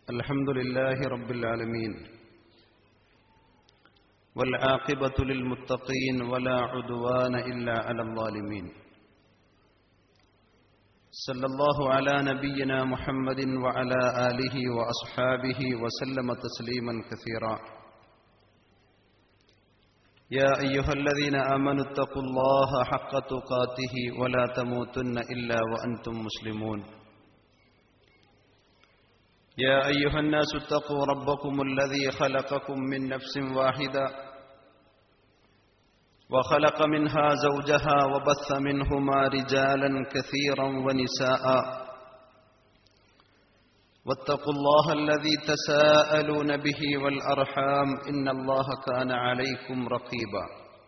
الحمد لله رب العالمين والعاقبة للمتقين ولا عدوان إلا على الظالمين صلى الله على نبينا محمد وعلى آله وأصحابه وسلم تسليما كثيرا يا أيها الذين آمنوا اتقوا الله حق تقاته ولا تموتن إلا وأنتم مسلمون يا أيها الناس اتقوا ربكم الذي خلقكم من نفس واحدة وخلق منها زوجها وبث منهما رجالا كثيرا ونساء واتقوا الله الذي تساءلون به والأرحام إن الله كان عليكم رقيبا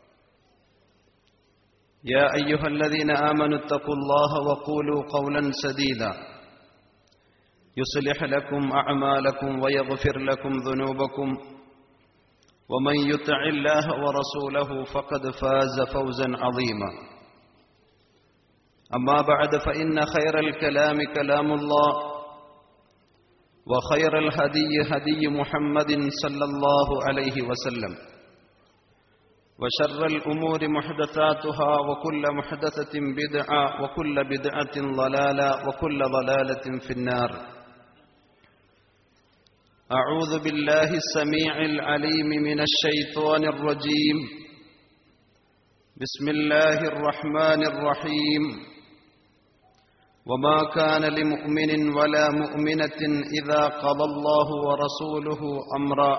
يا أيها الذين آمنوا اتقوا الله وقولوا قولا سديدا يصلح لكم أعمالكم ويغفر لكم ذنوبكم ومن يطع الله ورسوله فقد فاز فوزا عظيما أما بعد فإن خير الكلام كلام الله وخير الهدي هدي محمد صلى الله عليه وسلم وشر الأمور محدثاتها وكل محدثة بدعة وكل بدعة ضلالة وكل ضلالة في النار أعوذ بالله السميع العليم من الشيطان الرجيم بسم الله الرحمن الرحيم وما كان لمؤمن ولا مؤمنة إذا قضى الله ورسوله أمرا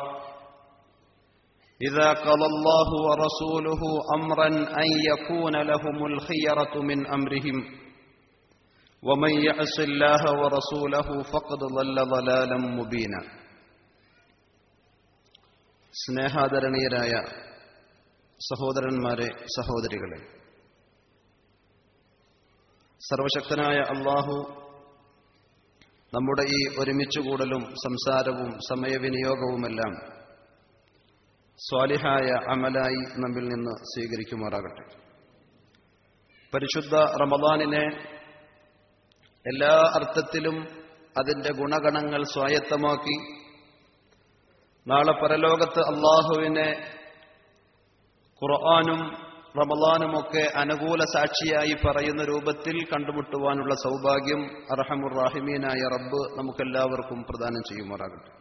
إذا قضى الله ورسوله أمرا أن يكون لهم الخيرة من أمرهم ومن يعص الله ورسوله فقد ضل ضلالا مبينا സ്നേഹാദരണീയരായ സഹോദരന്മാരെ സഹോദരികളെ സർവശക്തനായ അള്ളാഹു നമ്മുടെ ഈ ഒരുമിച്ചുകൂടലും സംസാരവും സമയവിനിയോഗവുമെല്ലാം സ്വാലിഹായ അമലായി നമ്മിൽ നിന്ന് സ്വീകരിക്കുമാറാകട്ടെ പരിശുദ്ധ റമദാനിനെ എല്ലാ അർത്ഥത്തിലും അതിൻ്റെ ഗുണഗണങ്ങൾ സ്വായത്തമാക്കി നാളെ പരലോകത്ത് അള്ളാഹുവിനെ ഖുർആാനും റമലാനുമൊക്കെ അനുകൂല സാക്ഷിയായി പറയുന്ന രൂപത്തിൽ കണ്ടുമുട്ടുവാനുള്ള സൗഭാഗ്യം അർഹമുറാഹിമീനായ റബ്ബ് നമുക്കെല്ലാവർക്കും പ്രദാനം ചെയ്യുമാറാകട്ടെ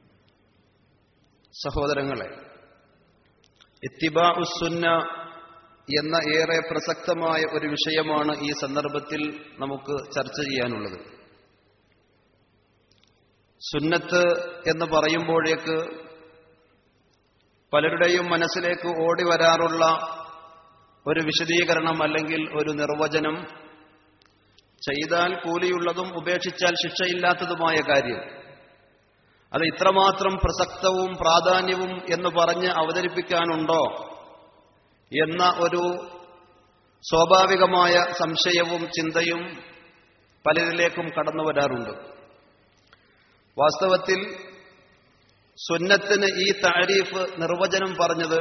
സഹോദരങ്ങളെ ഇത്തിബാ ഉസുന്ന എന്ന ഏറെ പ്രസക്തമായ ഒരു വിഷയമാണ് ഈ സന്ദർഭത്തിൽ നമുക്ക് ചർച്ച ചെയ്യാനുള്ളത് സുന്നത്ത് എന്ന് പറയുമ്പോഴേക്ക് പലരുടെയും മനസ്സിലേക്ക് ഓടി വരാറുള്ള ഒരു വിശദീകരണം അല്ലെങ്കിൽ ഒരു നിർവചനം ചെയ്താൽ കൂലിയുള്ളതും ഉപേക്ഷിച്ചാൽ ശിക്ഷയില്ലാത്തതുമായ കാര്യം അത് ഇത്രമാത്രം പ്രസക്തവും പ്രാധാന്യവും എന്ന് പറഞ്ഞ് അവതരിപ്പിക്കാനുണ്ടോ എന്ന ഒരു സ്വാഭാവികമായ സംശയവും ചിന്തയും പലരിലേക്കും കടന്നു വരാറുണ്ട് വാസ്തവത്തിൽ സുന്നത്തിന് ഈ താരീഫ് നിർവചനം പറഞ്ഞത്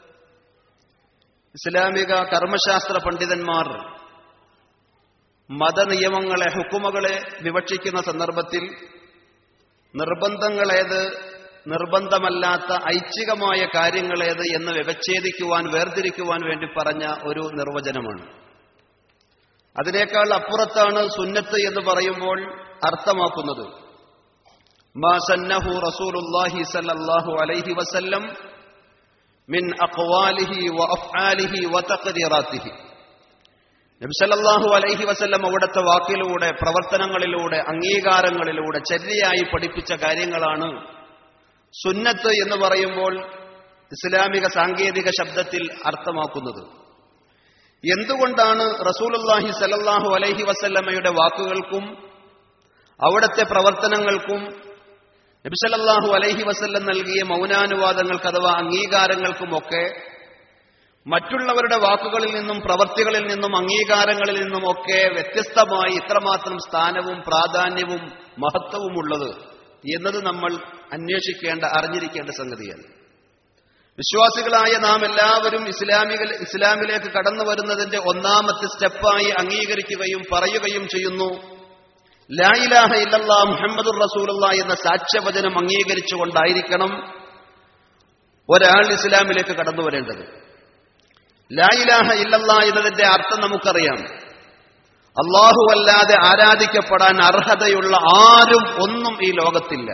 ഇസ്ലാമിക കർമ്മശാസ്ത്ര പണ്ഡിതന്മാർ മതനിയമങ്ങളെ ഹുക്കുമകളെ വിവക്ഷിക്കുന്ന സന്ദർഭത്തിൽ നിർബന്ധങ്ങളേത് നിർബന്ധമല്ലാത്ത ഐച്ഛികമായ കാര്യങ്ങളേത് എന്ന് വ്യവച്ഛേദിക്കുവാൻ വേർതിരിക്കുവാൻ വേണ്ടി പറഞ്ഞ ഒരു നിർവചനമാണ് അതിനേക്കാൾ അപ്പുറത്താണ് സുന്നത്ത് എന്ന് പറയുമ്പോൾ അർത്ഥമാക്കുന്നത് ما سنه رسول الله صلى الله عليه وسلم من أقواله وأفعاله وتقديراته നബി സല്ലല്ലാഹു അലൈഹി വസല്ലം അവിടുത്തെ വാക്കിലൂടെ പ്രവർത്തനങ്ങളിലൂടെ അംഗീകാരങ്ങളിലൂടെ ചര്യയായി പഠിപ്പിച്ച കാര്യങ്ങളാണ് സുന്നത്ത് എന്ന് പറയുമ്പോൾ ഇസ്ലാമിക സാങ്കേതിക ശബ്ദത്തിൽ അർത്ഥമാക്കുന്നത് എന്തുകൊണ്ടാണ് റസൂലുല്ലാഹി സല്ലല്ലാഹു അലൈഹി വസല്ലമയുടെ വാക്കുകൾക്കും അവിടുത്തെ പ്രവർത്തനങ്ങൾക്കും നബിസലല്ലാഹു അലൈഹി വസല്ലം നൽകിയ മൗനാനുവാദങ്ങൾക്ക് അഥവാ അംഗീകാരങ്ങൾക്കുമൊക്കെ മറ്റുള്ളവരുടെ വാക്കുകളിൽ നിന്നും പ്രവർത്തികളിൽ നിന്നും അംഗീകാരങ്ങളിൽ നിന്നുമൊക്കെ വ്യത്യസ്തമായി ഇത്രമാത്രം സ്ഥാനവും പ്രാധാന്യവും മഹത്വവുമുള്ളത് എന്നത് നമ്മൾ അന്വേഷിക്കേണ്ട അറിഞ്ഞിരിക്കേണ്ട സംഗതിയാണ് വിശ്വാസികളായ നാം എല്ലാവരും ഇസ്ലാമിക ഇസ്ലാമിലേക്ക് കടന്നു വരുന്നതിന്റെ ഒന്നാമത്തെ സ്റ്റെപ്പായി അംഗീകരിക്കുകയും പറയുകയും ചെയ്യുന്നു ലാ ഇലാഹ ഇല്ലല്ലാ മുഹമ്മദുർ റസൂലുള്ള എന്ന സാക്ഷ്യവചനം അംഗീകരിച്ചുകൊണ്ടായിരിക്കണം ഒരാൾ ഇസ്ലാമിലേക്ക് കടന്നു വരേണ്ടത് ലാ ഇലാഹ ഇല്ലല്ലാ എന്നതിന്റെ അർത്ഥം നമുക്കറിയാം അള്ളാഹു അല്ലാതെ ആരാധിക്കപ്പെടാൻ അർഹതയുള്ള ആരും ഒന്നും ഈ ലോകത്തില്ല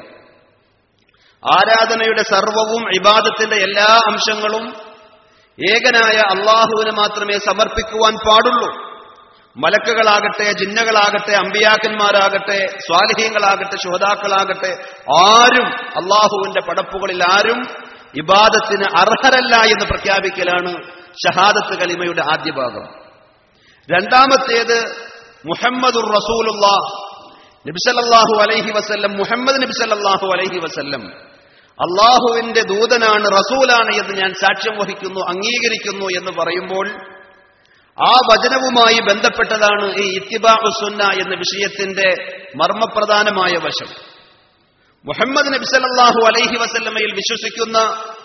ആരാധനയുടെ സർവവും ഇബാദത്തിന്റെ എല്ലാ അംശങ്ങളും ഏകനായ അള്ളാഹുവിന് മാത്രമേ സമർപ്പിക്കുവാൻ പാടുള്ളൂ മലക്കുകളാകട്ടെ ജിന്നകളാകട്ടെ അമ്പിയാക്കന്മാരാകട്ടെ സ്വാലിഹ്യങ്ങളാകട്ടെ ശുഹതാക്കളാകട്ടെ ആരും അള്ളാഹുവിന്റെ പടപ്പുകളിൽ ആരും ഇബാദത്തിന് അർഹരല്ല എന്ന് പ്രഖ്യാപിക്കലാണ് ഷഹാദത്ത് കലിമയുടെ ആദ്യ ഭാഗം രണ്ടാമത്തേത് മുഹമ്മദുർ റസൂലുള്ള നബിസല്ലാഹു അലൈഹി വസല്ലം മുഹമ്മദ് നബിസല്ലാഹു അലൈഹി വസല്ലം അള്ളാഹുവിന്റെ ദൂതനാണ് റസൂലാണ് എന്ന് ഞാൻ സാക്ഷ്യം വഹിക്കുന്നു അംഗീകരിക്കുന്നു എന്ന് പറയുമ്പോൾ ആ വചനവുമായി ബന്ധപ്പെട്ടതാണ് ഈ ഇത്തിബാഹു സുന്ന എന്ന വിഷയത്തിന്റെ മർമ്മപ്രധാനമായ വശം മുഹമ്മദ് നബി സല്ലല്ലാഹു അലൈഹി വസല്ലമയിൽ വിശ്വസിക്കുന്ന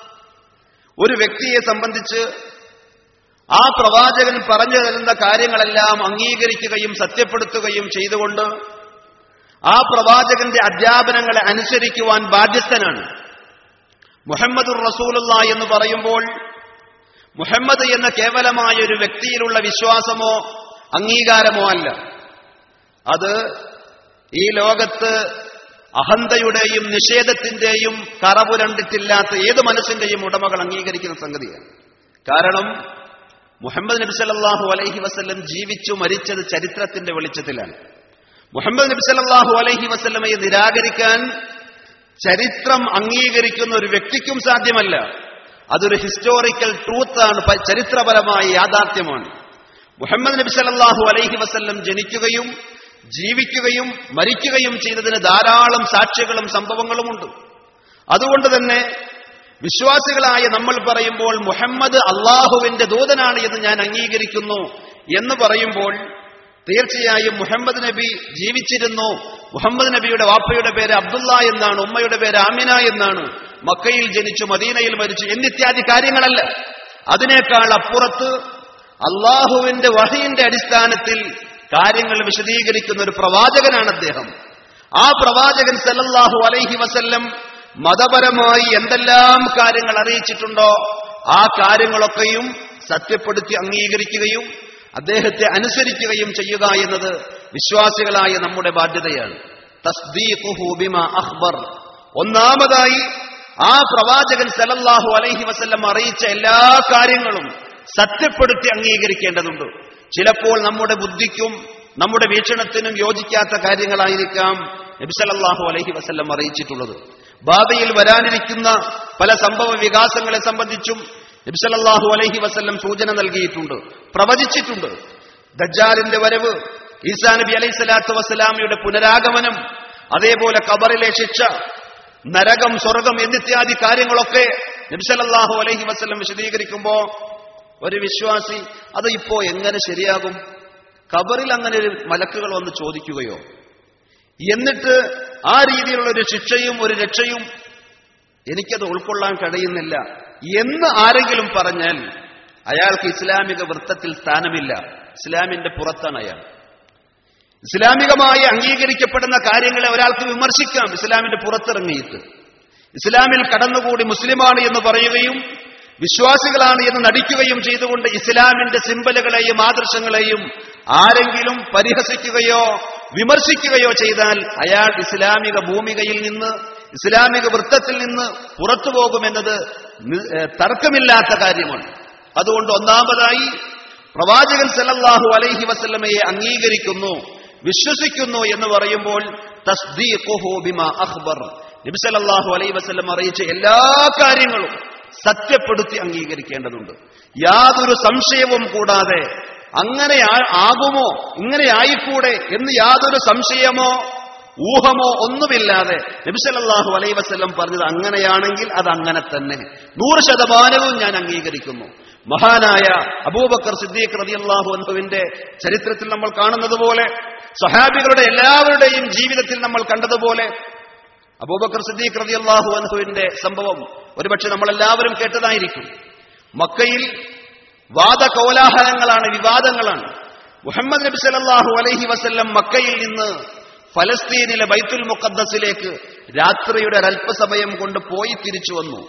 ഒരു വ്യക്തിയെ സംബന്ധിച്ച് ആ പ്രവാചകൻ പറഞ്ഞു തരുന്ന കാര്യങ്ങളെല്ലാം അംഗീകരിക്കുകയും സത്യപ്പെടുത്തുകയും ചെയ്തുകൊണ്ട് ആ പ്രവാചകന്റെ അധ്യാപനങ്ങളെ അനുസരിക്കുവാൻ ബാധ്യസ്ഥനാണ് മുഹമ്മദുർ റസൂലുള്ള എന്ന് പറയുമ്പോൾ മുഹമ്മദ് എന്ന കേവലമായ ഒരു വ്യക്തിയിലുള്ള വിശ്വാസമോ അംഗീകാരമോ അല്ല അത് ഈ ലോകത്ത് അഹന്തയുടെയും നിഷേധത്തിന്റെയും കറപുരണ്ടിട്ടില്ലാത്ത ഏത് മനസ്സിന്റെയും ഉടമകൾ അംഗീകരിക്കുന്ന സംഗതിയാണ് കാരണം മുഹമ്മദ് നബി സല്ലല്ലാഹു അലൈഹി വസല്ലം ജീവിച്ചു മരിച്ചത് ചരിത്രത്തിന്റെ വെളിച്ചത്തിലാണ് മുഹമ്മദ് നബി സല്ലല്ലാഹു അലൈഹി വസല്ലമയെ നിരാകരിക്കാൻ ചരിത്രം അംഗീകരിക്കുന്ന ഒരു വ്യക്തിക്കും സാധ്യമല്ല അതൊരു ഹിസ്റ്റോറിക്കൽ ട്രൂത്താണ് പ- ചരിത്രപരമായ യാഥാർത്ഥ്യമാണ് മുഹമ്മദ് നബി സല്ലല്ലാഹു അലൈഹി വസല്ലം ജനിക്കുകയും ജീവിക്കുകയും മരിക്കുകയും ചെയ്തതിന് ധാരാളം സാക്ഷികളും സംഭവങ്ങളുമുണ്ട് അതുകൊണ്ട് തന്നെ വിശ്വാസികളായ നമ്മൾ പറയുമ്പോൾ മുഹമ്മദ് അള്ളാഹുവിന്റെ ദൂതനാണ് എന്ന് ഞാൻ അംഗീകരിക്കുന്നു എന്ന് പറയുമ്പോൾ തീർച്ചയായും മുഹമ്മദ് നബി ജീവിച്ചിരുന്നു മുഹമ്മദ് നബിയുടെ വാപ്പയുടെ പേര് അബ്ദുള്ള എന്നാണ് ഉമ്മയുടെ പേര് ആമിന എന്നാണ് മക്കയിൽ ജനിച്ചു മദീനയിൽ മരിച്ചു എന്നിത്യാദി കാര്യങ്ങളല്ല അതിനേക്കാൾ അപ്പുറത്ത് അള്ളാഹുവിന്റെ വഹയിന്റെ അടിസ്ഥാനത്തിൽ കാര്യങ്ങൾ വിശദീകരിക്കുന്ന ഒരു പ്രവാചകനാണ് അദ്ദേഹം ആ പ്രവാചകൻ സല്ലല്ലാഹു അലൈഹി വസല്ലം മതപരമായി എന്തെല്ലാം കാര്യങ്ങൾ അറിയിച്ചിട്ടുണ്ടോ ആ കാര്യങ്ങളൊക്കെയും സത്യപ്പെടുത്തി അംഗീകരിക്കുകയും അദ്ദേഹത്തെ അനുസരിക്കുകയും ചെയ്യുക എന്നത് വിശ്വാസികളായ നമ്മുടെ ബാധ്യതയാണ് തസ്ദീഖുഹു ബിമാ അഖ്ബർ ഒന്നാമതായി ആ പ്രവാചകൻ സല്ലല്ലാഹു അലൈഹി വസല്ലം അറിയിച്ച എല്ലാ കാര്യങ്ങളും സത്യപ്പെടുത്തി അംഗീകരിക്കേണ്ടതുണ്ട് ചിലപ്പോൾ നമ്മുടെ ബുദ്ധിക്കും നമ്മുടെ വീക്ഷണത്തിനും യോജിക്കാത്ത കാര്യങ്ങളായിരിക്കാം നബി സല്ലല്ലാഹു അലൈഹി വസല്ലം അറിയിച്ചിട്ടുള്ളത് ഭാവിയിൽ വരാനിരിക്കുന്ന പല സംഭവ വികാസങ്ങളെ സംബന്ധിച്ചും നബി സല്ലല്ലാഹു അലൈഹി വസല്ലം സൂചന നൽകിയിട്ടുണ്ട് പ്രവചിച്ചിട്ടുണ്ട് ദജ്ജാലിന്റെ വരവ് ഈസാ നബി അലൈഹി സ്വലാത്തു വസ്സലാമയുടെ പുനരാഗമനം അതേപോലെ ഖബറിലെ ശിക്ഷ നരകം സ്വർഗം എന്നിത്യാദി കാര്യങ്ങളൊക്കെ നബി സല്ലല്ലാഹു അലൈഹി വസല്ലം വിശദീകരിക്കുമ്പോ ഒരു വിശ്വാസി അത് ഇപ്പോ എങ്ങനെ ശരിയാകും ഖബറിൽ അങ്ങനെ ഒരു മലക്കുകൾ വന്ന് ചോദിക്കുകയോ എന്നിട്ട് ആ രീതിയിലുള്ള ഒരു ശിക്ഷയും ഒരു രക്ഷയും എനിക്കത് ഉൾക്കൊള്ളാൻ കഴിയുന്നില്ല എന്ന് ആരെങ്കിലും പറഞ്ഞാൽ അയാൾക്ക് ഇസ്ലാമിക വൃത്തത്തിൽ സ്ഥാനമില്ല ഇസ്ലാമിന്റെ പുറത്താണ് അയാൾ ഇസ്ലാമികമായി അംഗീകരിക്കപ്പെടുന്ന കാര്യങ്ങളെ ഒരാൾക്ക് വിമർശിക്കാം ഇസ്ലാമിന്റെ പുറത്തിറങ്ങിയിട്ട് ഇസ്ലാമിൽ കടന്നുകൂടി മുസ്ലിമാണ് എന്ന് പറയുകയും വിശ്വാസികളാണ് എന്ന് നടിക്കുകയും ചെയ്തുകൊണ്ട് ഇസ്ലാമിന്റെ സിമ്പലുകളെയും ആദർശങ്ങളെയും ആരെങ്കിലും പരിഹസിക്കുകയോ വിമർശിക്കുകയോ ചെയ്താൽ അയാൾ ഇസ്ലാമിക ഭൂമികയിൽ നിന്ന് ഇസ്ലാമിക വൃത്തത്തിൽ നിന്ന് പുറത്തു പോകുമെന്നത് നി- ഏഹ് തർക്കമില്ലാത്ത കാര്യമാണ് അതുകൊണ്ട് ഒന്നാമതായി പ്രവാചകൻ സല്ലല്ലാഹു അലൈഹി വസല്ലമയെ അംഗീകരിക്കുന്നു വിശ്വസിക്കുന്നു എന്ന് പറയുമ്പോൾ തസ്ദീഖുഹു ബിമാ അഖ്ബർ നബി സല്ലല്ലാഹു അലൈഹി വസല്ലം അറിയിച്ച എല്ലാ കാര്യങ്ങളും സത്യപ്പെടുത്തി അംഗീകരിക്കേണ്ടതുണ്ട് യാതൊരു സംശയവും കൂടാതെ അങ്ങനെ ആ- ആകുമോ ഇങ്ങനെ ആയിക്കൂടെ എന്ന് യാതൊരു സംശയമോ ഊഹമോ ഒന്നുമില്ലാതെ നബിസല്ലാഹു അലൈ വസ്ല്ലം പറഞ്ഞത് അങ്ങനെയാണെങ്കിൽ അത് അങ്ങനെ തന്നെ നൂറ് ശതമാനവും ഞാൻ അംഗീകരിക്കുന്നു മഹാനായ അബൂബക്കർ സിദ്ദീഖ് റതിയല്ലാഹു അൻഹുവിന്റെ ചരിത്രത്തിൽ നമ്മൾ കാണുന്നത് പോലെ സഹാബികളുടെ എല്ലാവരുടെയും ജീവിതത്തിൽ നമ്മൾ കണ്ടതുപോലെ അബൂബക്കർ സിദ്ദീഖ് റതിയല്ലാഹു അൻഹുവിന്റെ സംഭവം ഒരുപക്ഷെ നമ്മളെല്ലാവരും കേട്ടതായിരിക്കും മക്കയിൽ വാദകോലാഹലങ്ങളാണ് വിവാദങ്ങളാണ് മുഹമ്മദ് നബി സല്ലല്ലാഹു അലൈഹി വസല്ലം മക്കയിൽ നിന്ന് ഫലസ്തീനിലെ ബൈത്തുൽ മുഖദ്ദസിലേക്ക് രാത്രിയുടെ ഒരല്പസമയം കൊണ്ട് പോയി തിരിച്ചു വന്നു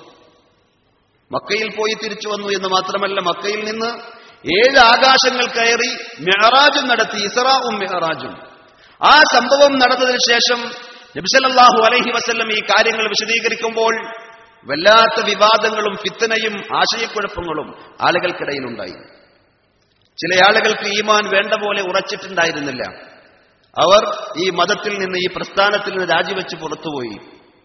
മക്കയിൽ പോയി തിരിച്ചു വന്നു എന്ന് മാത്രമല്ല മക്കയിൽ നിന്ന് ഏഴ് ആകാശങ്ങൾ കയറി മെഹറാജും നടത്തി ഇസറാവും മെഹറാജും ആ സംഭവം നടന്നതിന് ശേഷം നബിസലല്ലാഹു അലൈഹി വസല്ലം ഈ കാര്യങ്ങൾ വിശദീകരിക്കുമ്പോൾ വല്ലാത്ത വിവാദങ്ങളും ഫിത്തനയും ആശയക്കുഴപ്പങ്ങളും ആളുകൾക്കിടയിലുണ്ടായി ചില ആളുകൾക്ക് ഈമാൻ വേണ്ട പോലെ ഉറച്ചിട്ടുണ്ടായിരുന്നില്ല അവർ ഈ മതത്തിൽ നിന്ന് ഈ പ്രസ്ഥാനത്തിൽ നിന്ന് രാജിവെച്ച് പുറത്തുപോയി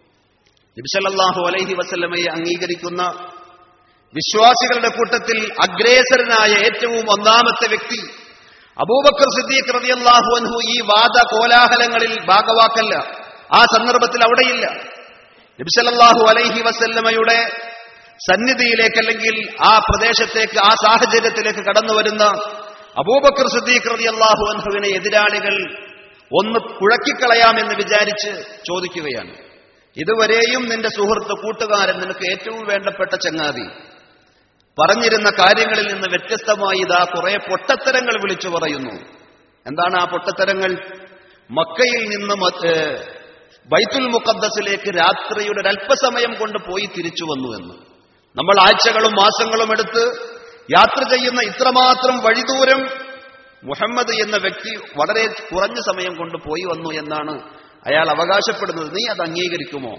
നബിസലല്ലാഹു അലൈഹി വസല്ലമയെ അംഗീകരിക്കുന്ന വിശ്വാസികളുടെ കൂട്ടത്തിൽ അഗ്രേസരനായ ഏറ്റവും ഒന്നാമത്തെ വ്യക്തി അബൂബക്കർ സിദ്ദീഖ് റളിയല്ലാഹു അൻഹു ഈ വാദ കോലാഹലങ്ങളിൽ ഭാഗവാക്കല്ല ആ സന്ദർഭത്തിൽ അവിടെയില്ല നബിസലല്ലാഹു അലൈഹി വസല്ലമയുടെ സന്നിധിയിലേക്ക് അല്ലെങ്കിൽ ആ പ്രദേശത്തേക്ക് ആ സാഹചര്യത്തിലേക്ക് കടന്നു വരുന്ന അബൂബക്കർ സിദ്ദീഖ് റളിയല്ലാഹു അൻഹുവിനെ എതിരാളികൾ ഒന്ന് കുഴക്കിക്കളയാമെന്ന് വിചാരിച്ച് ചോദിക്കുകയാണ് ഇതുവരെയും നിന്റെ സുഹൃത്ത് കൂട്ടുകാരൻ നിനക്ക് ഏറ്റവും വേണ്ടപ്പെട്ട ചങ്ങാതി പറഞ്ഞിരുന്ന കാര്യങ്ങളിൽ നിന്ന് വ്യത്യസ്തമായി ഇതാ കുറെ പൊട്ടത്തരങ്ങൾ വിളിച്ചു പറയുന്നു എന്താണ് ആ പൊട്ടത്തരങ്ങൾ മക്കയിൽ നിന്ന് മ- ഏ, ബൈത്തുൽ മുഖദ്ദസിലേക്ക് രാത്രിയുടെ ഒരല്പസമയം കൊണ്ട് പോയി തിരിച്ചു വന്നു എന്ന് നമ്മൾ ആഴ്ചകളും മാസങ്ങളും എടുത്ത് യാത്ര ചെയ്യുന്ന ഇത്രമാത്രം വഴിദൂരം മുഹമ്മദ് എന്ന വ്യക്തി വളരെ കുറഞ്ഞ സമയം കൊണ്ട് പോയി വന്നു എന്നാണ് അയാൾ അവകാശപ്പെടുന്നത് നീ അത് അംഗീകരിക്കുമോ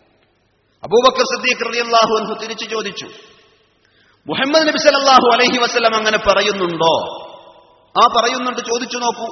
അബൂബക്കർ സിദ്ദീഖ് റളിയല്ലാഹു അൻഹു തിരിച്ചു ചോദിച്ചു മുഹമ്മദ് നബി സല്ലല്ലാഹു അലൈഹി വസല്ലം അങ്ങനെ പറയുന്നുണ്ടോ ആ പറയുന്നുണ്ട് ചോദിച്ചു നോക്കൂ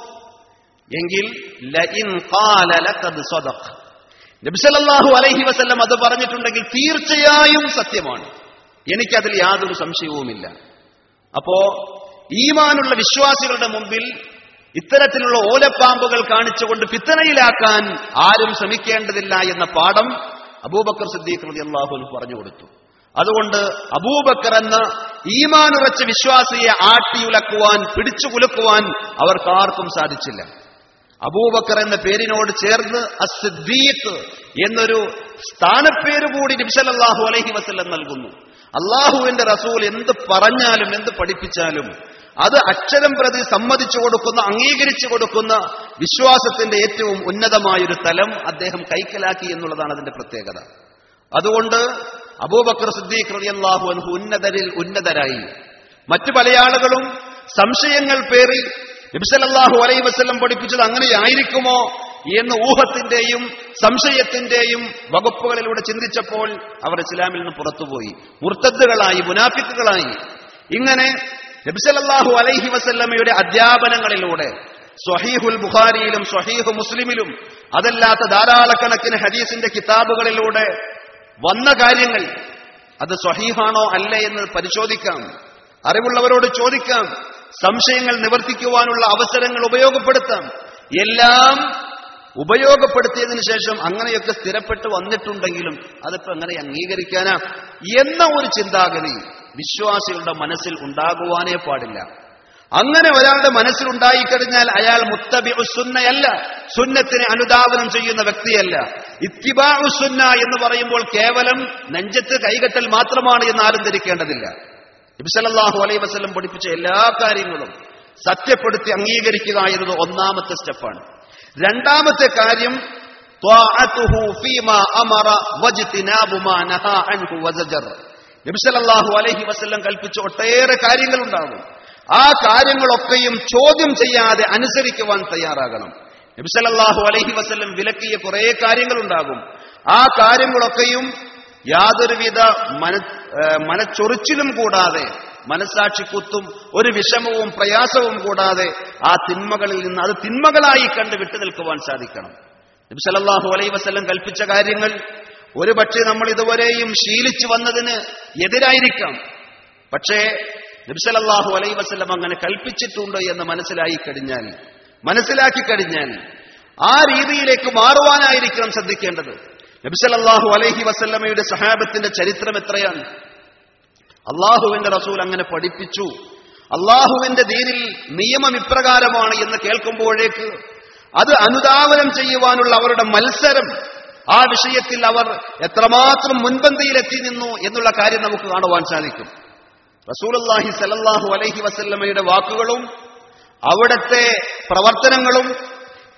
എങ്കിൽ ലഇൻ ഖാല ലഖദ് സദഖ് നബി സല്ലല്ലാഹു അലൈഹി വസല്ലം അത് പറഞ്ഞിട്ടുണ്ടെങ്കിൽ തീർച്ചയായും സത്യമാണ് എനിക്കതിൽ യാതൊരു സംശയവുമില്ല അപ്പോ ഈമാനുള്ള വിശ്വാസികളുടെ മുമ്പിൽ ഇത്തരത്തിലുള്ള ഓലപ്പാമ്പുകൾ കാണിച്ചുകൊണ്ട് ഫിത്തനയിലാക്കാൻ ആരും ശ്രമിക്കേണ്ടതില്ല എന്ന പാഠം അബൂബക്കർ സിദ്ദീഖ് റളിയല്ലാഹു അൻഹു പറഞ്ഞു കൊടുത്തു അതുകൊണ്ട് അബൂബക്കർ എന്ന ഈമാനുറച്ച വിശ്വാസിയെ ആട്ടിയുലക്കുവാൻ പിടിച്ചു കുലക്കുവാൻ അവർക്കാർക്കും സാധിച്ചില്ല അബൂബക്കർ എന്ന പേരിനോട് ചേർന്ന് അസിദ്ദീഖ് എന്നൊരു സ്ഥാനപ്പേര് കൂടി നബിസലല്ലാഹു അലൈഹി വസല്ലം നൽകുന്നു അള്ളാഹുവിന്റെ റസൂൽ എന്ത് പറഞ്ഞാലും എന്ത് പഠിപ്പിച്ചാലും അത് അക്ഷരം പ്രതി സമ്മതിച്ചു കൊടുക്കുന്ന അംഗീകരിച്ചു കൊടുക്കുന്ന വിശ്വാസത്തിന്റെ ഏറ്റവും ഉന്നതമായൊരു തലം അദ്ദേഹം കൈക്കലാക്കി എന്നുള്ളതാണ് അതിന്റെ പ്രത്യേകത അതുകൊണ്ട് അബൂബക്കർ സിദ്ദീഖ് റളിയല്ലാഹു അൻഹു ഉന്നതരിൽ ഉന്നതരായി മറ്റു പല ആളുകളും സംശയങ്ങൾ പേറി നബിസലല്ലാഹു അലൈ വസ്ല്ലം പഠിപ്പിച്ചത് അങ്ങനെയായിരിക്കുമോ എന്ന ഊഹത്തിന്റെയും സംശയത്തിന്റെയും വകുപ്പുകളിലൂടെ ചിന്തിച്ചപ്പോൾ അവർ ഇസ്ലാമിൽ നിന്ന് പുറത്തുപോയി മുർത്തദ്ദുകളായി മുനാഫിക്കുകളായി ഇങ്ങനെ നബിസലല്ലാഹു അലൈഹി വസല്ലമയുടെ അധ്യാപനങ്ങളിലൂടെ സ്വഹീഹുൽ ബുഖാരിയിലും സ്വഹീഹു മുസ്ലിമിലും അതല്ലാത്ത ധാരാളക്കണക്കിന് ഹദീസിന്റെ കിതാബുകളിലൂടെ വന്ന കാര്യങ്ങൾ അത് സ്വഹീഹാണോ അല്ലേ എന്ന് പരിശോധിക്കാം അറിവുള്ളവരോട് ചോദിക്കാം സംശയങ്ങൾ നിവർത്തിക്കുവാനുള്ള അവസരങ്ങൾ ഉപയോഗപ്പെടുത്താം എല്ലാം ഉപയോഗപ്പെടുത്തിയതിനു ശേഷം അങ്ങനെയൊക്കെ സ്ഥിരപ്പെട്ട് വന്നിട്ടുണ്ടെങ്കിലും അതിപ്പോ എങ്ങനെ അംഗീകരിക്കാനാ എന്ന ഒരു ചിന്താഗതി വിശ്വാസികളുടെ മനസ്സിൽ ഉണ്ടാകുവാനേ പാടില്ല അങ്ങനെ ഒരാളുടെ മനസ്സിൽ ഉണ്ടായിക്കഴിഞ്ഞാൽ അയാൾ മുത്തബി സുന്നയല്ല സുന്നത്തിനെ അനുധാവനം ചെയ്യുന്ന വ്യക്തിയല്ല ഇത്തിബാഉ സുന്ന എന്ന് പറയുമ്പോൾ കേവലം നെഞ്ചത്ത് കൈകെട്ടൽ മാത്രമാണ് എന്ന് ആരും ധരിക്കേണ്ടതില്ല നബിസലല്ലാഹു അലൈ വസ്ലം പഠിപ്പിച്ച എല്ലാ കാര്യങ്ങളും സത്യപ്പെടുത്തി അംഗീകരിക്കുക എന്നത് ഒന്നാമത്തെ സ്റ്റെപ്പാണ് രണ്ടാമത്തെ കാര്യം ത്വാഅതുഹു ഫീമാ അമറ വജ്തിനാബു മാ നഹാ അൻഹു വസജർ നബിസലല്ലാഹു അലൈഹി വസല്ലം കൽപ്പിച്ച ഒട്ടേറെ കാര്യങ്ങളുണ്ടാകും ആ കാര്യങ്ങളൊക്കെയും ചോദ്യം ചെയ്യാതെ അനുസരിക്കുവാൻ തയ്യാറാകണം നബിസലല്ലാഹു അലൈഹി വസല്ലം വിലക്കിയ കുറെ കാര്യങ്ങളുണ്ടാകും ആ കാര്യങ്ങളൊക്കെയും യാതൊരുവിധ മന ഏഹ് മനച്ചൊറിച്ചിലും കൂടാതെ മനസാക്ഷി കുത്തും ഒരു വിഷമവും പ്രയാസവും കൂടാതെ ആ തിന്മകളിൽ നിന്ന് അത് തിന്മകളായി കണ്ട് വിട്ടു നിൽക്കുവാൻ സാധിക്കണം നബി സല്ലല്ലാഹു അലൈഹി വസല്ലം കൽപ്പിച്ച കാര്യങ്ങൾ ഒരു പക്ഷേ നമ്മൾ ഇതുവരെയും ശീലിച്ചു വന്നതിന് എതിരായിരിക്കാം പക്ഷേ നബി സല്ലല്ലാഹു അലൈഹി വസല്ലം അങ്ങനെ കൽപ്പിച്ചിട്ടുണ്ട് എന്ന് മനസ്സിലായി കഴിഞ്ഞാൽ മനസ്സിലാക്കി കഴിഞ്ഞാൽ ആ രീതിയിലേക്ക് മാറുവാനായിരിക്കണം ശ്രദ്ധിക്കേണ്ടത് നബി സല്ലല്ലാഹു അലൈഹി വസല്ലമയുടെ സഹാബത്തിന്റെ ചരിത്രം എത്രയാണ് അള്ളാഹുവിന്റെ റസൂൽ അങ്ങനെ പഠിപ്പിച്ചു അള്ളാഹുവിന്റെ ദീനിൽ നിയമം ഇപ്രകാരമാണ് എന്ന് കേൾക്കുമ്പോഴേക്ക് അത് അനുധാവനം ചെയ്യുവാനുള്ള അവരുടെ മത്സരം ആ വിഷയത്തിൽ അവർ എത്രമാത്രം മുൻപന്തിയിലെത്തി നിന്നു എന്നുള്ള കാര്യം നമുക്ക് കാണുവാൻ സാധിക്കും റസൂലുള്ളാഹി സല്ലല്ലാഹു അലൈഹി വസല്ലമയുടെ വാക്കുകളും അവിടുത്തെ പ്രവർത്തനങ്ങളും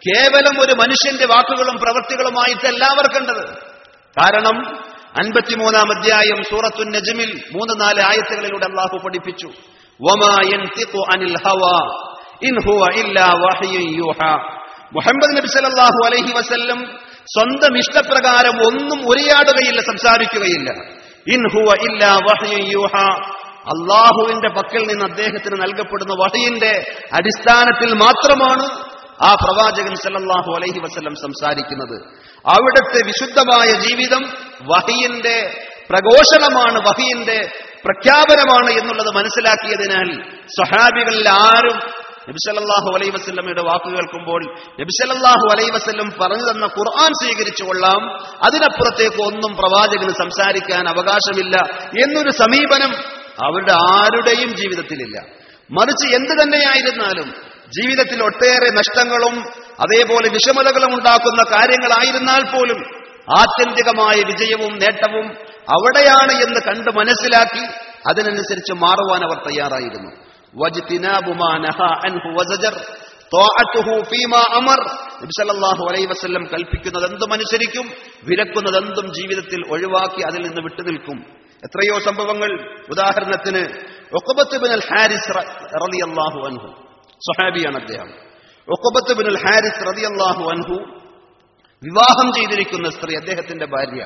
കേവലം ഒരു മനുഷ്യന്റെ വാക്കുകളും പ്രവൃത്തികളുമായിട്ടല്ല അവർ കണ്ടത് കാരണം അൻപത്തിമൂന്നാം അധ്യായം സൂറത്തു നജ്മിൽ മൂന്ന് നാല് ആയത്തുകളിലൂടെ അള്ളാഹു പഠിപ്പിച്ചു വമാ യൻതിഖു അനിൽ ഹവാ ഇൻ ഹുവ ഇല്ലാ വഹ്യുൻ യൂഹാ മുഹമ്മദ് നബി സല്ലല്ലാഹു അലൈഹി വസല്ലം സ്വന്തം ഇഷ്ടപ്രകാരം ഒന്നും ഉരിയാടുകയില്ല സംസാരിക്കുകയില്ല ഇൻ ഹുവ ഇല്ലാ വഹ്യുൻ യൂഹാ അള്ളാഹുവിന്റെ പക്കൽ നിന്ന് അദ്ദേഹത്തിന് നൽകപ്പെടുന്ന വഹയിന്റെ അടിസ്ഥാനത്തിൽ മാത്രമാണ് ആ പ്രവാചകൻ സല്ലല്ലാഹു അലൈഹി വസല്ലം സംസാരിക്കുന്നത് അവിടുത്തെ വിശുദ്ധമായ ജീവിതം വഹിയിന്റെ പ്രഘോഷണമാണ് വഹിയിന്റെ പ്രഖ്യാപനമാണ് എന്നുള്ളത് മനസ്സിലാക്കിയതിനാൽ സ്വഹാബികളിൽ ആരും നബിസല്ലാഹു അലൈ വസ്ല്ലമയുടെ വാക്ക് കേൾക്കുമ്പോൾ നബിസല്ലാഹു അലൈ വസ്ല്ലം പറഞ്ഞു തന്ന ഖുർആൻ സ്വീകരിച്ചു കൊള്ളാം അതിനപ്പുറത്തേക്ക് ഒന്നും പ്രവാചകന് സംസാരിക്കാൻ അവകാശമില്ല എന്നൊരു സമീപനം അവരുടെ ആരുടെയും ജീവിതത്തിലില്ല മറിച്ച് എന്ത് തന്നെയായിരുന്നാലും ജീവിതത്തിൽ ഒട്ടേറെ നഷ്ടങ്ങളും അതേപോലെ വിഷമതകളും ഉണ്ടാക്കുന്ന കാര്യങ്ങളായിരുന്നാൽ പോലും ആത്യന്തികമായ വിജയവും നേട്ടവും അവിടെയാണ് എന്ന് കണ്ട് മനസ്സിലാക്കി അതിനനുസരിച്ച് മാറുവാൻ അവർ തയ്യാറായിരുന്നു വജ്തിനാബുമാ നഹാ അൻഹു വസജർ ത്വാഅത്തുഹു ഫീമാ അമർ നബി സല്ലല്ലാഹു അലൈഹി വസല്ലം കൽപ്പിക്കുന്നതെന്തും അനുസരിക്കും വിലക്കുന്നതെന്തും ജീവിതത്തിൽ ഒഴിവാക്കി അതിൽ നിന്ന് വിട്ടുനിൽക്കും എത്രയോ സംഭവങ്ങൾ ഉദാഹരണത്തിന് ഒക്കബത്ത് ബിൻ അൽ ഹാരിസ് റളിയല്ലാഹു അൻഹു സ്വഹാബിയാണ് അദ്ദേഹം ഒക്കബത്ത് ബിൻ അൽ ഹാരിസ് റളിയല്ലാഹു അൻഹു വിവാഹം ചെയ്തിരിക്കുന്ന സ്ത്രീ അദ്ദേഹത്തിന്റെ ഭാര്യ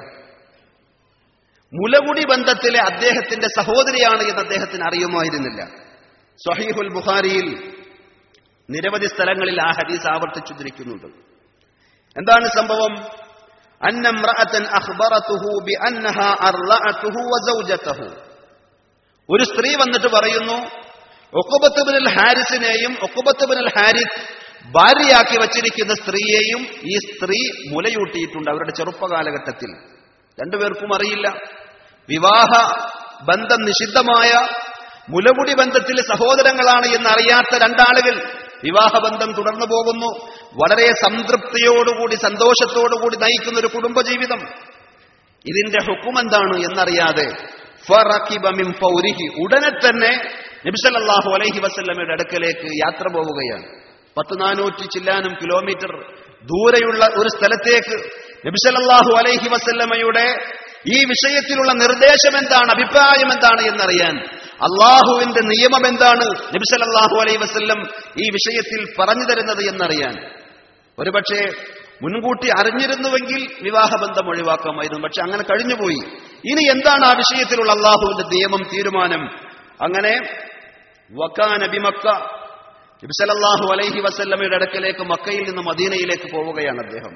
മുലകുടി ബന്ധത്തിലെ അദ്ദേഹത്തിന്റെ സഹോദരിയാണ് എന്ന് അദ്ദേഹത്തിന് അറിയുമായിരുന്നില്ല സഹീഹുൽ ബുഖാരിയിൽ നിരവധി സ്ഥലങ്ങളിൽ ആ ഹദീസ് ആവർത്തിച്ചുദ്ധരിക്കുന്നുണ്ട് എന്താണ് സംഭവം അന്നംറഅത്തൻ അഖ്ബറതുഹു ബിഅന്നഹാ അർളഅതുഹു വസൗജതഹു ഒരു സ്ത്രീ വന്നിട്ട് പറയുന്നു ഒക്കുബത്ത് ബിൻ ഹാരിസിനെയും ഒക്കുബത്ത് ബിൻ ഹാരിസ് ഭാര്യയാക്കി വച്ചിരിക്കുന്ന സ്ത്രീയെയും ഈ സ്ത്രീ മുലയൂട്ടിയിട്ടുണ്ട് അവരുടെ ചെറുപ്പകാലഘട്ടത്തിൽ രണ്ടുപേർക്കും അറിയില്ല വിവാഹ ബന്ധം നിഷിദ്ധമായ മുലമുടി ബന്ധത്തിലെ സഹോദരങ്ങളാണ് എന്നറിയാത്ത രണ്ടാളുകൾ വിവാഹബന്ധം തുടർന്നു പോകുന്നു വളരെ സംതൃപ്തിയോടുകൂടി സന്തോഷത്തോടുകൂടി നയിക്കുന്ന ഒരു കുടുംബജീവിതം ഇതിന്റെ ഹുക്കും എന്താണ് എന്നറിയാതെ ഫറഖിബ മിൻ ഫൗരിഹി ഉടനെ തന്നെ നബിസല്ലാഹു അലൈഹി വസല്ലമയുടെ അടുക്കലേക്ക് യാത്ര പോവുകയാണ് പത്ത് നാനൂറ്റി ചില്ലാനും കിലോമീറ്റർ ദൂരെയുള്ള ഒരു സ്ഥലത്തേക്ക് നബിസല്ലാഹു അലൈഹി വസല്ലമയുടെ ഈ വിഷയത്തിലുള്ള നിർദ്ദേശം എന്താണ് അഭിപ്രായം എന്താണ് എന്നറിയാൻ അള്ളാഹുവിന്റെ നിയമം എന്താണ് നബിസല്ലാഹു അലൈഹി വസല്ലം ഈ വിഷയത്തിൽ പറഞ്ഞു തരുന്നത് എന്നറിയാൻ ഒരുപക്ഷെ മുൻകൂട്ടി അറിഞ്ഞിരുന്നുവെങ്കിൽ വിവാഹബന്ധം ഒഴിവാക്കാമായിരുന്നു പക്ഷെ അങ്ങനെ കഴിഞ്ഞുപോയി ഇനി എന്താണ് ആ വിഷയത്തിലുള്ള അള്ളാഹുവിന്റെ നിയമം തീരുമാനം അങ്ങനെ വക്കാന ബിമക്ക നബിസലല്ലാഹു അലൈഹി വസല്ലമയുടെ അടുക്കലേക്ക് മക്കയിൽ നിന്ന് മദീനയിലേക്ക് പോവുകയാണ് അദ്ദേഹം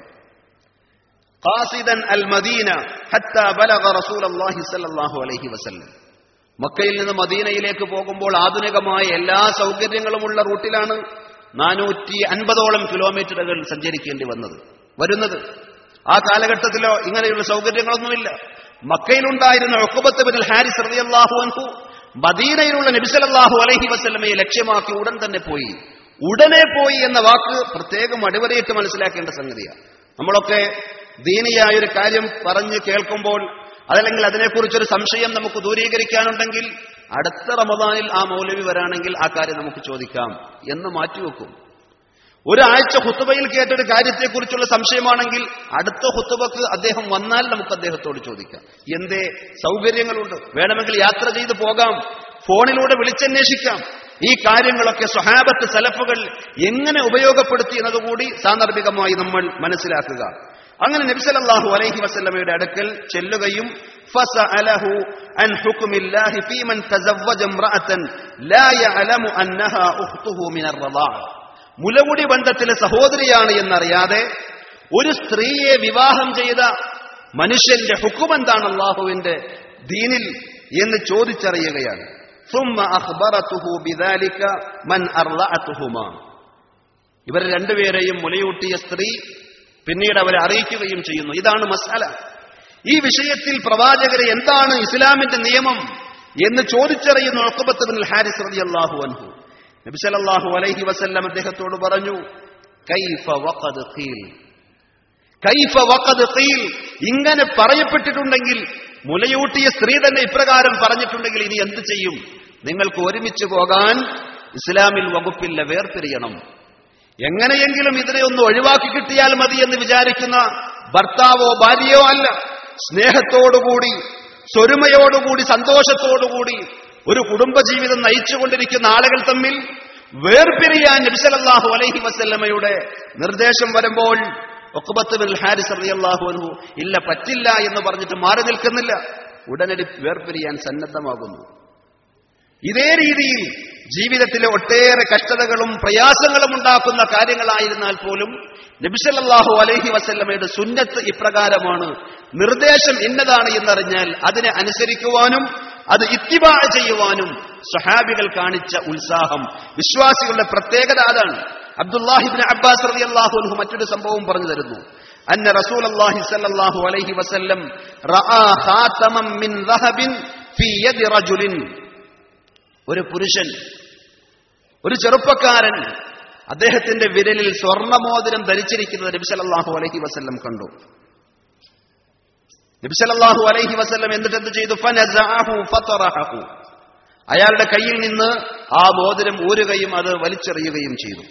ഖാസിദൻ അൽ മദീന ഹത്ത ബലഗ റസൂലല്ലാഹി സ്വല്ലല്ലാഹു അലൈഹി വസല്ലം മക്കയിൽ നിന്ന് മദീനയിലേക്ക് പോകുമ്പോൾ ആധുനികമായ എല്ലാ സൗകര്യങ്ങളുമുള്ള റൂട്ടിലാണ് നാനൂറ്റി അൻപതോളം കിലോമീറ്ററുകൾ സഞ്ചരിക്കേണ്ടി വന്നത് വരുന്നത് ആ കാലഘട്ടത്തിലോ ഇങ്ങനെയുള്ള സൗകര്യങ്ങളൊന്നുമില്ല മക്കയിലുണ്ടായിരുന്ന ഒക്കുബത്ത് ബിൻ ഹാരിസ് റളിയല്ലാഹു അൻഹു മദീനയിലുള്ള നബിസലല്ലാഹു അലൈഹി വസല്ലമയെ ലക്ഷ്യമാക്കി ഉടൻ തന്നെ പോയി ഉടനെ പോയി എന്ന വാക്ക് പ്രത്യേകം അടിവരയിട്ട് മനസ്സിലാക്കേണ്ട സംഗതിയാണ് നമ്മളൊക്കെ ദീനിയായ ഒരു കാര്യം പറഞ്ഞ് കേൾക്കുമ്പോൾ അതല്ലെങ്കിൽ അതിനെക്കുറിച്ചൊരു സംശയം നമുക്ക് ദൂരീകരിക്കാനുണ്ടെങ്കിൽ അടുത്ത റമദാനിൽ ആ മൗലവി വരാണെങ്കിൽ ആ കാര്യം നമുക്ക് ചോദിക്കാം എന്ന് മാറ്റിവെക്കും ഒരാഴ്ച ഹുത്തുബയിൽ കേട്ടൊരു കാര്യത്തെക്കുറിച്ചുള്ള സംശയമാണെങ്കിൽ അടുത്ത ഹുത്തുബക്ക് അദ്ദേഹം വന്നാൽ നമുക്ക് അദ്ദേഹത്തോട് ചോദിക്കാം എന്തേ സൗകര്യങ്ങളുണ്ട് വേണമെങ്കിൽ യാത്ര ചെയ്ത് പോകാം ഫോണിലൂടെ വിളിച്ചന്വേഷിക്കാം ഈ കാര്യങ്ങളൊക്കെ സ്വഹാബത്ത് സലഫുകൾ എങ്ങനെ ഉപയോഗപ്പെടുത്തി എന്നതുകൂടി സാന്ദർഭികമായി നമ്മൾ മനസ്സിലാക്കുക അങ്ങനെ നബിസലല്ലാഹു അലൈഹി വസല്ലമയുടെ അടുക്കൽ ചെല്ലുകയും فسأله عن حكم الله في من تزوج امرأة لا يعلم أنها أخته من الرضاعة മുലമുടി ബന്ധത്തിലെ സഹോദരിയാണ് എന്നറിയാതെ ഒരു സ്ത്രീയെ വിവാഹം ചെയ്ത മനുഷ്യന്റെ ഹുക്കും എന്താണ് അള്ളാഹുവിന്റെ ദീനിൽ എന്ന് ചോദിച്ചറിയുകയാണ് ثم أخبرته بذلك من أرضعتهما ഇവർ രണ്ടുപേരെയും മുലയൂട്ടിയ സ്ത്രീ പിന്നീട് അവരെ അറിയിക്കുകയും ചെയ്യുന്നു ഇതാണ് മസാല ഈ വിഷയത്തിൽ പ്രവാചകരെ എന്താണ് ഇസ്ലാമിന്റെ നിയമം എന്ന് ചോദിച്ചറിയുന്ന ഒക്കബത്ത് ബിൻ ഹാരിസ് റളിയല്ലാഹു അൻഹു നബി സല്ലല്ലാഹു അലൈഹി വസല്ലം അദ്ദേഹത്തോട് പറഞ്ഞു കൈഫ വഖദ് ഖീൽ കൈഫ വഖദ് ഖീൽ ഇങ്ങനെ പറയപ്പെട്ടിട്ടുണ്ടെങ്കിൽ മുലയൂട്ടിയ സ്ത്രീ തന്നെ ഇപ്രകാരം പറഞ്ഞിട്ടുണ്ടെങ്കിൽ ഇനി എന്ത് ചെയ്യും നിങ്ങൾക്ക് ഒരുമിച്ച് പോകാൻ ഇസ്ലാമിൽ വകുപ്പില്ല വേർപിരിയണം എങ്ങനെയെങ്കിലും ഇതിനെ ഒന്ന് ഒഴിവാക്കി കിട്ടിയാൽ മതി എന്ന് വിചാരിക്കുന്ന ഭർത്താവോ ഭാര്യയോ അല്ല സ്നേഹത്തോടുകൂടി സ്വരുമയോടുകൂടി സന്തോഷത്തോടുകൂടി ഒരു കുടുംബജീവിതം നയിച്ചുകൊണ്ടിരിക്കുന്ന ആളുകൾ തമ്മിൽ വേർപിരിയാൻ നബിസലല്ലാഹു അലൈഹി വസല്ലമയുടെ നിർദ്ദേശം വരുമ്പോൾ ഒക്കുബത്ത് ബിൻ ഹാരിസ് റളിയല്ലാഹു അൻഹു ഇല്ല പറ്റില്ല എന്ന് പറഞ്ഞിട്ട് മാറി നിൽക്കുന്നില്ല ഉടനടി വേർപിരിയാൻ സന്നദ്ധമാകുന്നു ഇതേ രീതിയിൽ ജീവിതത്തിലെ ഒട്ടേറെ കഷ്ടതകളും പ്രയാസങ്ങളും ഉണ്ടാക്കുന്ന കാര്യങ്ങളായിരുന്നാൽ പോലും നബിസല്ലാഹു അലൈഹി വസല്ലമയുടെ സുന്നത്ത് ഇപ്രകാരമാണ് നിർദ്ദേശം ഇന്നതാണ് എന്നറിഞ്ഞാൽ അതിനെ അനുസരിക്കുവാനും അത് ഇത്തിബാ ചെയ്യുവാനും സ്വഹാബികൾ കാണിച്ച ഉത്സാഹം വിശ്വാസികളുടെ പ്രത്യേകത അതാണ് അബ്ദുല്ലാഹിബിൻ അബ്ബാസ് റതി അള്ളാഹു അൻഹു മറ്റൊരു സംഭവം പറഞ്ഞു തരുന്നു അന്ന റസൂൽ അള്ളാഹി സല്ലല്ലാഹു അലൈഹി വസല്ലം റആ ഖാതമൻ മിൻ ദഹബിൻ ഫീ യദി റജുലിൻ ഒരു പുരുഷൻ ഒരു ചെറുപ്പക്കാരൻ അദ്ദേഹത്തിന്റെ വിരലിൽ സ്വർണമോതിരം ധരിച്ചിരിക്കുന്നത് നബിസലല്ലാഹു അലൈഹി വസല്ലം കണ്ടു നബിസലല്ലാഹു അലൈഹി വസല്ലം എന്നിട്ട് എന്ത് ചെയ്തു ഫനസഅഹു ഫതറഹു അയാളുടെ കയ്യിൽ നിന്ന് ആ മോതിരം ഊരുകയും അത് വലിച്ചെറിയുകയും ചെയ്തു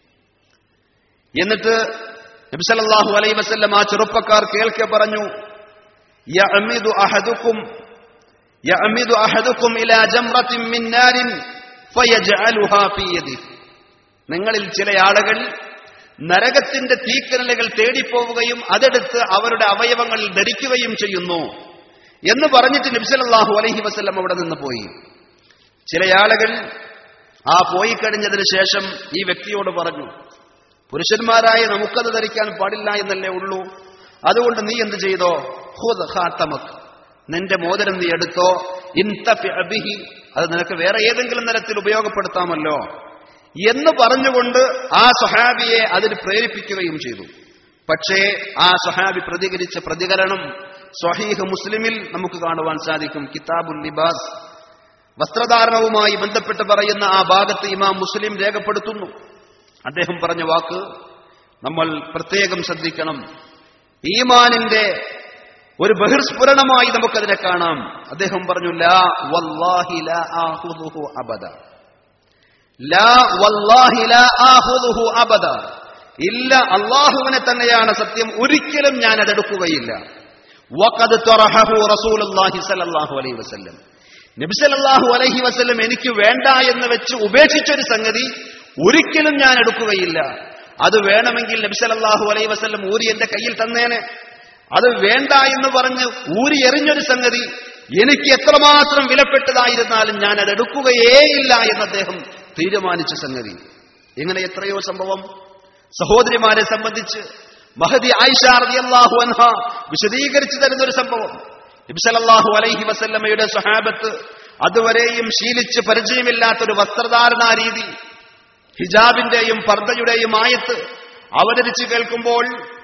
എന്നിട്ട് നബിസലല്ലാഹു അലൈഹി വസല്ലം ആ ചെറുപ്പക്കാർ കേൾക്കെ പറഞ്ഞു യഅമിദു അഹദുക്കും യഅമിദു അഹദുക്കും ഇലാ ജംറത്തിൻ മിൻ നാരിൻ ഫയജ്അലുഹാ ഫീ യദിഹി നിങ്ങളിൽ ചില ആളുകൾ നരകത്തിന്റെ തീക്കനലുകൾ തേടിപ്പോവുകയും അതെടുത്ത് അവരുടെ അവയവങ്ങളിൽ ധരിക്കുകയും ചെയ്യുന്നു എന്ന് പറഞ്ഞിട്ട് നബ്സലല്ലാഹു അലൈഹി വസല്ലം അവിടെ നിന്ന് പോയി ചില ആളുകൾ ആ പോയി കഴിഞ്ഞതിന് ശേഷം ഈ വ്യക്തിയോട് പറഞ്ഞു പുരുഷന്മാരായ നമുക്കത് ധരിക്കാൻ പാടില്ല എന്നല്ലേ ഉള്ളൂ അതുകൊണ്ട് നീ എന്ത് ചെയ്തോ ഹുദ് ഖാത്തമക് നിന്റെ മോതിരം നീ എടുത്തോ ഇൻതഫി അബിഹി അത് നിനക്ക് വേറെ ഏതെങ്കിലും തരത്തിൽ ഉപയോഗപ്പെടുത്താമല്ലോ എന്ന് പറഞ്ഞുകൊണ്ട് ആ സ്വഹാബിയെ അതിന് പ്രേരിപ്പിക്കുകയും ചെയ്തു പക്ഷേ ആ സ്വഹാബി പ്രതികരിച്ച പ്രതികരണം സ്വഹീഹ് മുസ്ലിമിൽ നമുക്ക് കാണുവാൻ സാധിക്കും കിതാബുൽ ലിബാസ് വസ്ത്രധാരണവുമായി ബന്ധപ്പെട്ട് പറയുന്ന ആ ഭാഗത്ത് ഇമാം മുസ്ലിം രേഖപ്പെടുത്തുന്നു അദ്ദേഹം പറഞ്ഞ വാക്ക് നമ്മൾ പ്രത്യേകം ശ്രദ്ധിക്കണം ഈമാനിന്റെ ഒരു ബഹിർസ്ഫുരണമായി നമുക്കതിനെ കാണാം അദ്ദേഹം പറഞ്ഞു ലാ വല്ലാഹി ലാ ആഹുദുഹു അബദ ലാ വല്ലാഹി ലാ ആഹുദുഹു അബദ ഇല്ല അള്ളാഹുവിനെ തന്നെയാണ് സത്യം ഒരിക്കലും ഞാൻ അതെടുക്കുകയില്ല വഖദ് തറഹഹു റസൂലുള്ളാഹി സ്വല്ലല്ലാഹു അലൈഹി വസല്ലം നബി സല്ലല്ലാഹു അലൈഹി വസല്ലം എനിക്ക് വേണ്ട എന്ന് വെച്ച് ഉപേക്ഷിച്ചൊരു സംഗതി ഒരിക്കലും ഞാൻ എടുക്കുകയില്ല അത് വേണമെങ്കിൽ നബി സല്ലല്ലാഹു അലൈഹി വസല്ലം ഊരി എന്റെ കയ്യിൽ തന്നേനെ അത് വേണ്ട എന്ന് പറഞ്ഞ് ഊരി എറിഞ്ഞൊരു സംഗതി എനിക്ക് എത്രമാത്രം വിലപ്പെട്ടതായിരുന്നാലും ഞാൻ അത് എടുക്കുകയേയില്ല എന്ന് അദ്ദേഹം തീരുമാനിച്ച സംഗതി ഇങ്ങനെ എത്രയോ സംഭവം സഹോദരിമാരെ സംബന്ധിച്ച് മഹദി ആയിഷ റളിയല്ലാഹു അൻഹ വിശദീകരിച്ചു തരുന്ന ഒരു സംഭവം നബിസലല്ലാഹു അലൈഹി വസല്ലമയുടെ സഹാബത്ത് അതുവരെയും ശീലിച്ച് പരിചയമില്ലാത്തൊരു വസ്ത്രധാരണാ രീതി ഹിജാബിന്റെയും പർദ്ദയുടെയും ആയത്ത് അവതരിച്ച് കേൾക്കുമ്പോൾ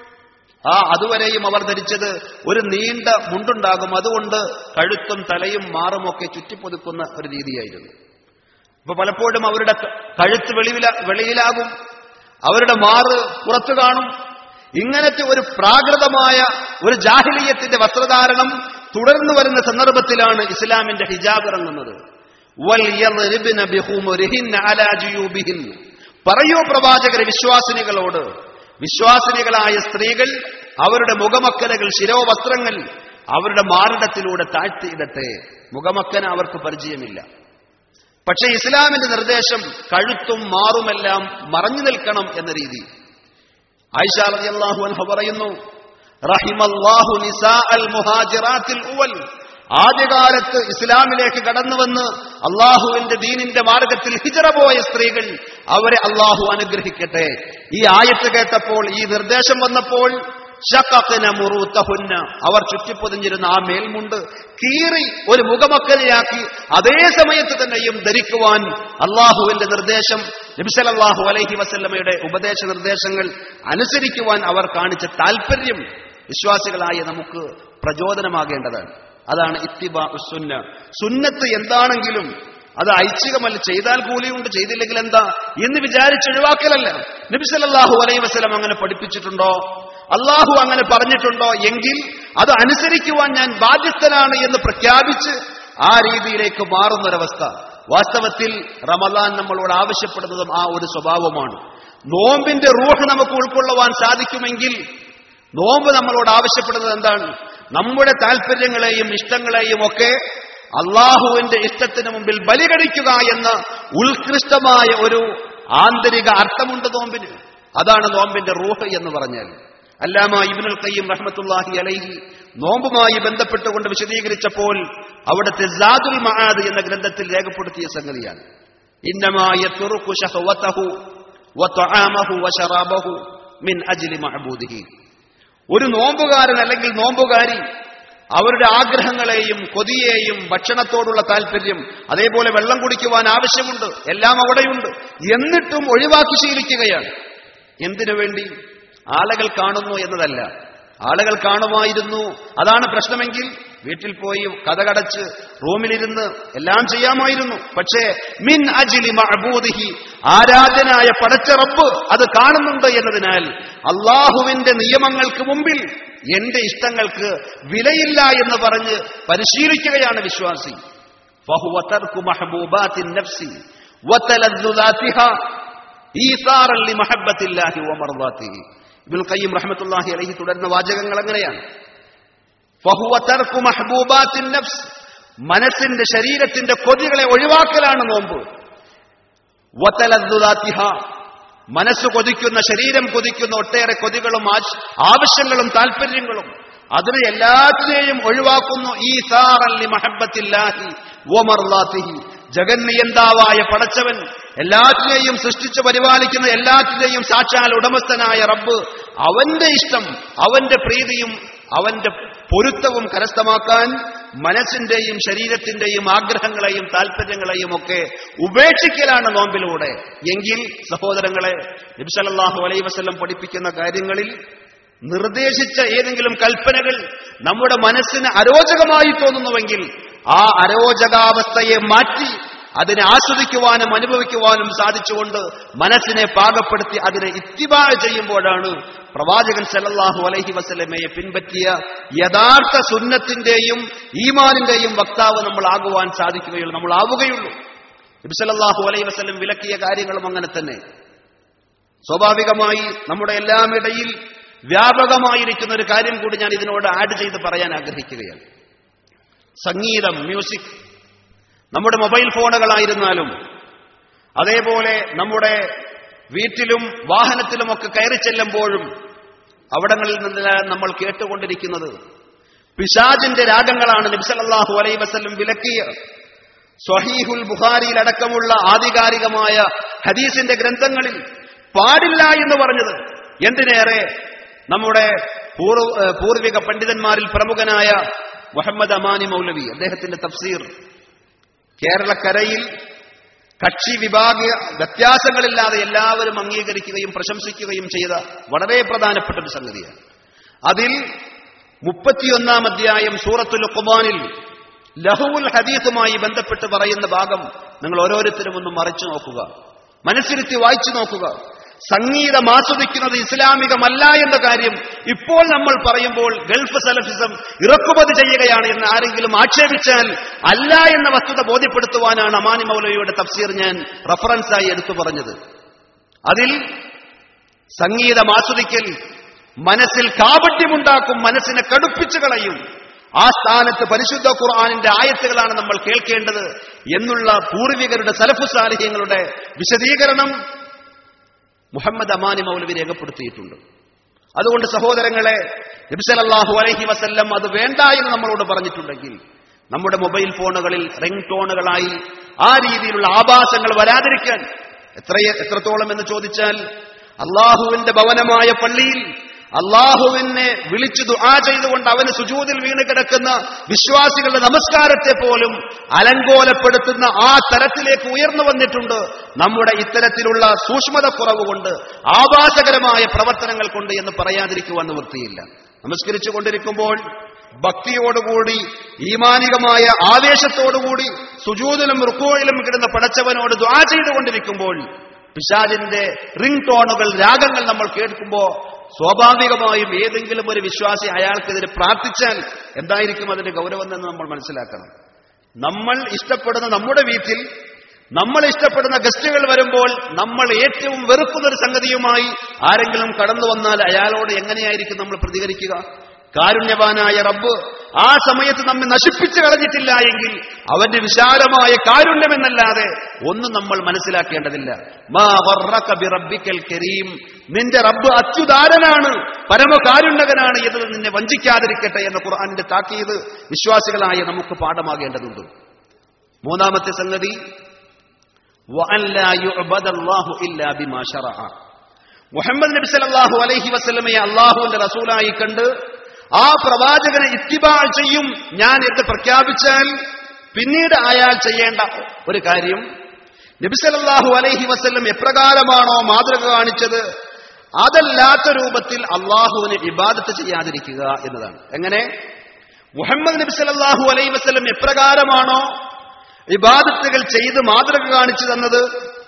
ആ അതുവരെയും അവർ ധരിച്ചത് ഒരു നീണ്ട മുണ്ടുണ്ടാകും അതുകൊണ്ട് കഴുത്തും തലയും മാറുമൊക്കെ ചുറ്റിപ്പൊതുക്കുന്ന ഒരു രീതിയായിരുന്നു അപ്പൊ പലപ്പോഴും അവരുടെ ക- കഴുത്ത് വെളിവില വെളിയിലാകും അവരുടെ മാറ് പുറത്തു കാണും ഇങ്ങനത്തെ ഒരു പ്രാകൃതമായ ഒരു ജാഹിലീയത്തിന്റെ വസ്ത്രധാരണം തുടർന്നു വരുന്ന സന്ദർഭത്തിലാണ് ഇസ്ലാമിന്റെ ഹിജാബ് ഇറങ്ങുന്നത് വൽയദ്രിബ്ന ബിഖുമുരിഹിന്ന അലാ ജുയൂബിഹിൻ. പറയൂ പ്രവാചകരെ വിശ്വാസിനികളോട് വിശ്വാസിനികളായ സ്ത്രീകൾ അവരുടെ മുഖമക്കലകൾ ശിരോവസ്ത്രങ്ങൾ അവരുടെ മാറിടത്തിലൂടെ താഴ്ത്തിയിടട്ടെ മുഖമക്കന അവർക്ക് പരിചയമില്ല പക്ഷേ ഇസ്ലാമിന്റെ നിർദ്ദേശം കഴുത്തും മാറുമെല്ലാം മറഞ്ഞു നിൽക്കണം എന്ന രീതി ആയിഷ റളിയല്ലാഹു അൻഹ പറയുന്നു റഹിമല്ലാഹു നിസാഅൽ മുഹാജിറാത്തിൽ ഉവൽ ആദ്യകാലത്ത് ഇസ്ലാമിലേക്ക് കടന്നുവന്ന് അള്ളാഹുവിന്റെ ദീനിന്റെ മാർഗത്തിൽ ഹിജറ പോയ സ്ത്രീകൾ അവരെ അള്ളാഹു അനുഗ്രഹിക്കട്ടെ ഈ ആയത്ത് കേട്ടപ്പോൾ ഈ നിർദ്ദേശം വന്നപ്പോൾ ശഖഖന മുറൂത്തഹുന്ന അവർ ചുറ്റിപ്പൊതിഞ്ഞിരുന്ന ആ മേൽമുണ്ട് കീറി ഒരു മുഖമക്കലയാക്കി അതേ സമയത്ത് തന്നെയും ധരിക്കുവാൻ അള്ളാഹുവിന്റെ നിർദ്ദേശം നബിസലല്ലാഹു അലൈഹി വസല്ലമയുടെ ഉപദേശ നിർദ്ദേശങ്ങൾ അനുസരിക്കുവാൻ അവർ കാണിച്ച താല്പര്യം വിശ്വാസികളായ നമുക്ക് പ്രചോദനമാകേണ്ടതാണ് അതാണ് ഇത്തിബാ സുന്ന സുന്നത്ത് എന്താണെങ്കിലും അത് ഐച്ഛികമല്ല ചെയ്താൽ കൂലിയുണ്ട് ചെയ്തില്ലെങ്കിൽ എന്താ എന്ന് വിചാരിച്ച് ഒഴിവാക്കലല്ല നബിസലല്ലാഹു അലൈഹി വസല്ലം അങ്ങനെ പഠിപ്പിച്ചിട്ടുണ്ടോ അള്ളാഹു അങ്ങനെ പറഞ്ഞിട്ടുണ്ടോ എങ്കിൽ അത് അനുസരിക്കുവാൻ ഞാൻ ബാധ്യസ്ഥനാണ് എന്ന് പ്രഖ്യാപിച്ച് ആ രീതിയിലേക്ക് മാറുന്നൊരവസ്ഥ വാസ്തവത്തിൽ റമദാൻ നമ്മളോട് ആവശ്യപ്പെടുന്നതും ആ ഒരു സ്വഭാവമാണ് നോമ്പിന്റെ റൂഹ് നമുക്ക് ഉൾക്കൊള്ളുവാൻ സാധിക്കുമെങ്കിൽ നോമ്പ് നമ്മളോട് ആവശ്യപ്പെടുന്നത് എന്താണ് നമ്മുടെ താല്പര്യങ്ങളെയും ഇഷ്ടങ്ങളെയും ഒക്കെ അള്ളാഹുവിന്റെ ഇഷ്ടത്തിന് മുമ്പിൽ ബലികഴിക്കുക എന്ന ഉത്കൃഷ്ടമായ ഒരു ആന്തരിക അർത്ഥമുണ്ട് നോമ്പിന് അതാണ് നോമ്പിന്റെ റൂഹ് എന്ന് പറഞ്ഞാൽ അല്ലാമ ഇബ്നുൽ ഖയ്യിം റഹ്മത്തുള്ളാഹി അലൈഹി നോമ്പുമായി ബന്ധപ്പെട്ടുകൊണ്ട് വിശദീകരിച്ചപ്പോൾ അവിടുത്തെ സാദുൽ മആദ് എന്ന ഗ്രന്ഥത്തിൽ രേഖപ്പെടുത്തിയ സംഗതിയാണ് ഇന്നമാ യത്റുഖു ശഹവതഹു വതആമഹു വശറാബഹു മിൻ അജ്ലി മഅബൂദിഹി ഒരു നോമ്പുകാരൻ അല്ലെങ്കിൽ നോമ്പുകാരി അവരുടെ ആഗ്രഹങ്ങളെയും കൊതിയെയും ഭക്ഷണത്തോടുള്ള താല്പര്യം അതേപോലെ വെള്ളം കുടിക്കുവാൻ ആവശ്യമുണ്ട് എല്ലാം അവിടെയുണ്ട് എന്നിട്ടും ഒഴിവാക്കി ശീലിക്കുകയാണ് എന്തിനു വേണ്ടി ആളുകൾ കാണുന്നു എന്നതല്ല ആളുകൾ കാണുമായിരുന്നു അതാണ് പ്രശ്നമെങ്കിൽ വീട്ടിൽ പോയി കഥകടച്ച് റൂമിലിരുന്ന് എല്ലാം ചെയ്യാമായിരുന്നു പക്ഷേ മിൻ അജിലി മഅബൂദിഹി ആരാധനായ പടച്ച റബ്ബ് അത് കാണുന്നുണ്ട് എന്നതിനാൽ അള്ളാഹുവിന്റെ നിയമങ്ങൾക്ക് മുമ്പിൽ എന്റെ ഇഷ്ടങ്ങൾക്ക് വിലയില്ല എന്ന് പറഞ്ഞ് പരിശീലിക്കുകയാണ് വിശ്വാസി فهو ترك محبوبات النفس وتلذذاتها ഈസാറൻ لمحبة الله ومرضاته ഇബ്നുൽ ഖയ്യിം റഹ്മത്തുള്ളാഹി അലൈഹി തുടരുന്ന വാചകങ്ങൾ അങ്ങനെയാണ് ഫഹുവ തർക്കു മഹ്ബൂബാത്തിൻ നഫ്സ് മനസ്സിന്റെ ശരീരത്തിന്റെ കൊതികളെ ഒഴിവാക്കലാണ് നോമ്പ് വതലദ്ദുദാത്തിഹ മനസ്സ് കൊതിക്കുന്ന ശരീരം കൊതിക്കുന്ന ഒട്ടേറെ കൊതികളും ആശ്- ആവശ്യങ്ങളും താല്പര്യങ്ങളും അതിന് എല്ലാത്തിനെയും ഒഴിവാക്കുന്നു ഈ സാറല്ലി മഹബത്തില്ലാഹി ഓമർലാത്തിഹി ജഗന്നിയന്താവായ പടച്ചവൻ എല്ലാറ്റിനെയും സൃഷ്ടിച്ചു പരിപാലിക്കുന്ന എല്ലാറ്റിനെയും സാക്ഷാൽ ഉടമസ്ഥനായ റബ്ബ് അവന്റെ ഇഷ്ടം അവന്റെ പ്രീതിയും അവന്റെ പൊരുത്തവും കരസ്ഥമാക്കാൻ മനസ്സിന്റെയും ശരീരത്തിന്റെയും ആഗ്രഹങ്ങളെയും താല്പര്യങ്ങളെയും ഒക്കെ ഉപേക്ഷിക്കലാണ് നോമ്പിലൂടെ എങ്കിൽ സഹോദരങ്ങളെ നബിസലല്ലാഹു അലൈ വസല്ലം പഠിപ്പിക്കുന്ന കാര്യങ്ങളിൽ നിർദ്ദേശിച്ച ഏതെങ്കിലും കൽപ്പനകൾ നമ്മുടെ മനസ്സിന് അരോചകമായി തോന്നുന്നുവെങ്കിൽ ആ അരോചകാവസ്ഥയെ മാറ്റി അതിനെ ആസ്വദിക്കുവാനും അനുഭവിക്കുവാനും സാധിച്ചുകൊണ്ട് മനസ്സിനെ പാകപ്പെടുത്തി അതിനെ ഇത്തിബാ ചെയ്യുമ്പോഴാണ് പ്രവാചകൻ സല്ലല്ലാഹു അലൈഹി വസല്ലമയെ പിൻപറ്റിയ യഥാർത്ഥ സുന്നത്തിന്റെയും ഈമാനിന്റെയും വക്താവ് നമ്മൾ ആകുവാൻ സാധിക്കുകയുള്ളൂ നമ്മൾ ആവുകയുള്ളൂ നബി സല്ലല്ലാഹു അലൈഹി വസല്ലം വിലക്കിയ കാര്യങ്ങളും അങ്ങനെ തന്നെ സ്വാഭാവികമായി നമ്മുടെ എല്ലാം ഇടയിൽ വ്യാപകമായിരിക്കുന്ന ഒരു കാര്യം കൂടി ഞാൻ ഇതിനോട് ആഡ് ചെയ്ത് പറയാൻ ആഗ്രഹിക്കുകയാണ് സംഗീതം മ്യൂസിക് നമ്മുടെ മൊബൈൽ ഫോണുകളായിരുന്നാലും അതേപോലെ നമ്മുടെ വീട്ടിലും വാഹനത്തിലുമൊക്കെ കയറി ചെല്ലുമ്പോഴും അവിടങ്ങളിൽ നിന്നെല്ലാം നമ്മൾ കേട്ടുകൊണ്ടിരിക്കുന്നത് പിശാജിന്റെ രാഗങ്ങളാണ് നബ്സലല്ലാഹു അലൈ വസല്ലം വിലക്കിയ സ്വഹീഹുൽ ബുഖാരിയിൽ അടക്കമുള്ള ആധികാരികമായ ഹദീസിന്റെ ഗ്രന്ഥങ്ങളിൽ പാടില്ല എന്ന് പറഞ്ഞത് എന്തിനേറെ നമ്മുടെ പൂർവ ഏഹ് പൂർവിക പണ്ഡിതന്മാരിൽ പ്രമുഖനായ മുഹമ്മദ് അമാനി മൗലവി അദ്ദേഹത്തിന്റെ തഫ്സീർ കേരളക്കരയിൽ കക്ഷി വിഭാഗ വ്യത്യാസങ്ങളില്ലാതെ എല്ലാവരും അംഗീകരിക്കുകയും പ്രശംസിക്കുകയും ചെയ്ത വളരെ പ്രധാനപ്പെട്ട ഒരു സംഗതിയാണ് അതിൽ മുപ്പത്തിയൊന്നാം അധ്യായം സൂറത്തുൽ ഖുമാനിൽ ലഹുവുൽ ഹദീസുമായി ബന്ധപ്പെട്ട് പറയുന്ന ഭാഗം നിങ്ങൾ ഓരോരുത്തരും ഒന്ന് മറിച്ചു നോക്കുക മനസ്സിരുത്തി വായിച്ചു നോക്കുക സംഗീതം ആസ്വദിക്കുന്നത് ഇസ്ലാമികമല്ല എന്ന കാര്യം ഇപ്പോൾ നമ്മൾ പറയുമ്പോൾ ഗൾഫ് സലഫിസം ഇറക്കുമതി ചെയ്യുകയാണ് എന്ന് ആരെങ്കിലും ആക്ഷേപിച്ചാൽ അല്ല എന്ന വസ്തുത ബോധ്യപ്പെടുത്തുവാനാണ് അമാനി മൗലവിയുടെ തഫ്സീർ ഞാൻ റഫറൻസായി എടുത്തു പറഞ്ഞത് അതിൽ സംഗീതം ആസ്വദിക്കൽ മനസ്സിൽ കാപട്യമുണ്ടാക്കും മനസ്സിനെ കടുപ്പിച്ചു കളയും ആ സ്ഥാനത്ത് പരിശുദ്ധ ഖുർആാനിന്റെ ആയത്തുകളാണ് നമ്മൾ കേൾക്കേണ്ടത് എന്നുള്ള പൂർവികരുടെ സലഫു സാലിഹ്യങ്ങളുടെ വിശദീകരണം മുഹമ്മദ് അമാനി മൗലവി രേഖപ്പെടുത്തിയിട്ടുണ്ട് അതുകൊണ്ട് സഹോദരങ്ങളെ നബിസലല്ലാഹു അലൈഹി വസല്ലം അത് വേണ്ട എന്ന് നമ്മളോട് പറഞ്ഞിട്ടുണ്ടെങ്കിൽ നമ്മുടെ മൊബൈൽ ഫോണുകളിൽ റിംഗ് ടോണുകളായി ആ രീതിയിലുള്ള ആഭാസങ്ങൾ വരാതിരിക്കാൻ എത്ര എത്രത്തോളം എന്ന് ചോദിച്ചാൽ അള്ളാഹുവിന്റെ ഭവനമായ പള്ളിയിൽ അള്ളാഹുവിനെ വിളിച്ചു ദുആ ചെയ്തുകൊണ്ട് അവന് സുജൂതിൽ വീണ് കിടക്കുന്ന വിശ്വാസികളുടെ നമസ്കാരത്തെ പോലും അലങ്കോലപ്പെടുത്തുന്ന ആ തരത്തിലേക്ക് ഉയർന്നു വന്നിട്ടുണ്ട് നമ്മുടെ ഇത്തരത്തിലുള്ള സൂക്ഷ്മത കുറവ് കൊണ്ട് ആഭാസകരമായ പ്രവർത്തനങ്ങൾ കൊണ്ട് എന്ന് പറയാതിരിക്കുവാൻ നിവൃത്തിയില്ല നമസ്കരിച്ചു കൊണ്ടിരിക്കുമ്പോൾ ഭക്തിയോടുകൂടി ഈമാനികമായ ആവേശത്തോടുകൂടി സുജൂതിലും റുക്കോയിലും കിടന്ന പടച്ചവനോട് ദ്വാ ചെയ്തുകൊണ്ടിരിക്കുമ്പോൾ പിശാജിന്റെ റിംഗ് ടോണുകൾ രാഗങ്ങൾ നമ്മൾ കേൾക്കുമ്പോൾ സ്വാഭാവികമായും ഏതെങ്കിലും ഒരു വിശ്വാസി അയാൾക്കെതിരെ പ്രാർത്ഥിച്ചാൽ എന്തായിരിക്കും അതിന്റെ ഗൗരവം എന്ന് നമ്മൾ മനസ്സിലാക്കണം നമ്മൾ ഇഷ്ടപ്പെടുന്ന നമ്മുടെ വീട്ടിൽ നമ്മൾ ഇഷ്ടപ്പെടുന്ന ഗസ്റ്റുകൾ വരുമ്പോൾ നമ്മൾ ഏറ്റവും വെറുക്കുന്ന ഒരു സംഗതിയുമായി ആരെങ്കിലും കടന്നു വന്നാൽ അയാളോട് എങ്ങനെയായിരിക്കും നമ്മൾ പ്രതികരിക്കുക കാരുണ്യവാനായ റബ്ബ് ആ സമയത്ത് നമ്മെ നശിപ്പിച്ചു കളഞ്ഞിട്ടില്ല എങ്കിൽ അവന്റെ വിശാലമായ കാരുണ്യമെന്നല്ലാതെ ഒന്നും നമ്മൾ മനസ്സിലാക്കേണ്ടതില്ല മാ വർറക ബിറബ്ബിക്കൽ കരീം നിന്റെ റബ്ബ് അത്യുദാരനാണ് പരമകാരുണ്യകനാണ് എന്നത് നിന്നെ വഞ്ചിക്കാതിരിക്കട്ടെ എന്ന ഖുർആാനിന്റെ താക്കീത് വിശ്വാസികളായ നമുക്ക് പാഠമാകേണ്ടതുണ്ട് മൂന്നാമത്തെ സംഗതി وأن لا يعبد الله إلا بما شرع മുഹമ്മദ് നബി സല്ലല്ലാഹു അലൈഹി വസല്ലമയെ അള്ളാഹുവിന്റെ റസൂലായി കണ്ട് ആ പ്രവാചകനെ ഇത്തിബാ ചെയ്യും ഞാൻ എന്ന് പ്രഖ്യാപിച്ചാൽ പിന്നീട് അയാൾ ചെയ്യേണ്ട ഒരു കാര്യം നബി സല്ലല്ലാഹു അലൈഹി വസല്ലം എപ്രകാരമാണോ മാതൃക കാണിച്ചത് അതല്ലാത്ത രൂപത്തിൽ അള്ളാഹുവിന് ഇബാദത്ത് ചെയ്യാതിരിക്കുക എന്നതാണ് എങ്ങനെ മുഹമ്മദ് നബി സല്ലല്ലാഹു അലൈഹി വസല്ലം എപ്രകാരമാണോ ഇബാദത്തുകൾ ചെയ്ത് മാതൃക കാണിച്ചു തന്നത്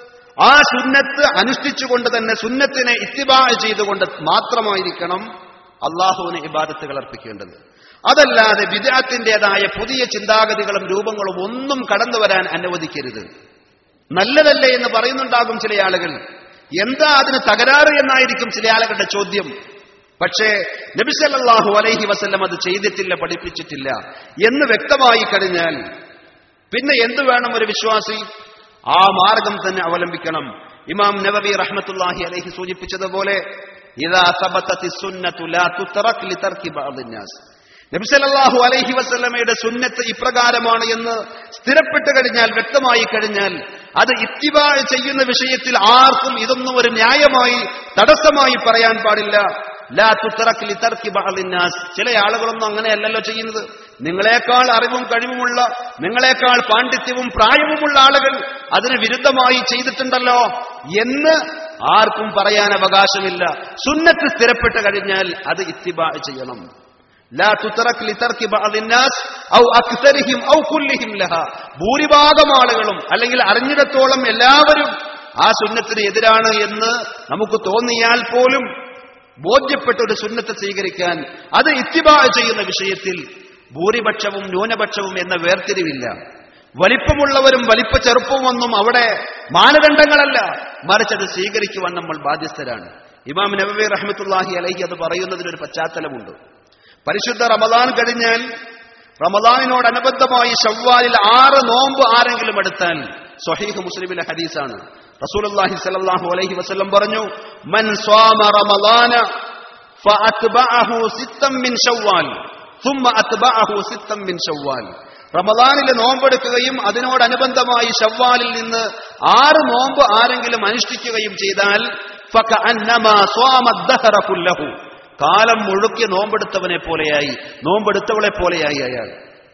ആ സുന്നത്ത് അനുഷ്ഠിച്ചുകൊണ്ട് തന്നെ സുന്നത്തിനെ ഇത്തിബാ ചെയ്തുകൊണ്ട് മാത്രമായിരിക്കണം അള്ളാഹുവിന് ഇബാദത്തുകൾ അർപ്പിക്കേണ്ടത് അതല്ലാതെ വിദാത്തിൻ്റെതായ പുതിയ ചിന്താഗതികളും രൂപങ്ങളും ഒന്നും കടന്നു വരാൻ അനുവദിക്കരുത് നല്ലതല്ലേ എന്ന് പറയുന്നുണ്ടാകും ചില ആളുകൾ എന്താ അതിന് തകരാറ് എന്നായിരിക്കും ചില ആളുകളുടെ ചോദ്യം പക്ഷേ നബിസല്ലാഹു അലൈഹി വസല്ലം അത് ചെയ്തിട്ടില്ല പഠിപ്പിച്ചിട്ടില്ല എന്ന് വ്യക്തമായി കഴിഞ്ഞാൽ പിന്നെ എന്തു വേണം ഒരു വിശ്വാസി ആ മാർഗം തന്നെ അവലംബിക്കണം ഇമാം നബവി റഹ്മത്തുല്ലാഹി അലൈഹി സൂചിപ്പിച്ചതുപോലെ ഇതാ സബത്തത്തി സുന്നത്തു ലാ തുതറക് ലിതർക്കി ബഅദിന്നാസ് നബി സല്ലല്ലാഹു അലൈഹി വസല്ലമയുടെ സുന്നത്ത് ഇപ്രകാരമാണ് എന്ന് സ്ഥിരപ്പെട്ട് കഴിഞ്ഞാൽ വ്യക്തമായി കഴിഞ്ഞാൽ അത് ഇത്തിബാ ചെയ്യുന്ന വിഷയത്തിൽ ആർക്കും ഇതൊന്നും ഒരു ന്യായമായി തടസ്സമായി പറയാൻ പാടില്ല ലാ തുതറക് ലിതർക്കി ബഅദിന്നാസ് ചില ആളുകളൊന്നും അങ്ങനെയല്ലല്ലോ ചെയ്യുന്നത് നിങ്ങളെക്കാൾ അറിവും കഴിവുമുള്ള നിങ്ങളെക്കാൾ പാണ്ഡിത്യവും പ്രായവുമുള്ള ആളുകൾ അതിന് വിരുദ്ധമായി ചെയ്തിട്ടുണ്ടല്ലോ എന്ന് ആർക്കും പറയാൻ അവകാശമില്ല സുന്നത്ത് സ്ഥിരപ്പെട്ട് കഴിഞ്ഞാൽ അത് ഇത്തിബാ ചെയ്യണം ലാ തുതറക് ലിതർക്കി ബഅദിന്നാസ് ഔ അക്സരിഹിം ഔ കുല്ലിഹിം ലഹ ഭൂരിഭാഗം ആളുകളും അല്ലെങ്കിൽ അറിഞ്ഞിടത്തോളം എല്ലാവരും ആ സുന്നത്തിന് എതിരാണ് എന്ന് നമുക്ക് തോന്നിയാൽ പോലും ബോധ്യപ്പെട്ട ഒരു സുന്നത്ത് സ്വീകരിക്കാൻ അത് ഇത്തിബാ ചെയ്യുന്ന വിഷയത്തിൽ ഭൂരിപക്ഷവും ന്യൂനപക്ഷവും എന്ന വേർതിരിവില്ല വലിപ്പമുള്ളവരും വലിപ്പ ചെറുപ്പമൊന്നും അവിടെ മാനദണ്ഡങ്ങളല്ല മറിച്ച് അത് സ്വീകരിക്കുവാൻ നമ്മൾ ബാധ്യസ്ഥരാണ് ഇമാം നബി റഹ്മത്തുല്ലാഹി അലൈഹി അത് പറയുന്നതിനൊരു പശ്ചാത്തലമുണ്ട് പരിശുദ്ധ റമദാൻ കഴിഞ്ഞാൽ റമദാനിനോടനുബന്ധമായി ഷവ്വാലിൽ ആറ് നോമ്പ് ആരെങ്കിലും എടുത്താൽ സ്വഹീഹ് മുസ്ലിമിലെ ഹദീസാണ് റസൂലുള്ളാഹി സ്വല്ലല്ലാഹു അലൈഹി വസല്ലം പറഞ്ഞു മൻ സ്വാമ റമദാന ഫഅത്ബഅഹു സിത്തം മിൻ ഷവ്വാൽ ثم أتبعه ستا من شوال റമദാനിലെ നോമ്പെടുക്കുകയും അതിനോടനുബന്ധമായി ഷവ്വാലിൽ നിന്ന് ആറ് നോമ്പ് ആരെങ്കിലും അനുഷ്ഠിക്കുകയും ചെയ്താൽ ഫകഅന്നമാ സ്വാമ الدهر كله കാലം മുഴുക്കി നോമ്പെടുത്തവനെ പോലെയായി നോമ്പെടുത്തവളെ പോലെയായി അയാൾ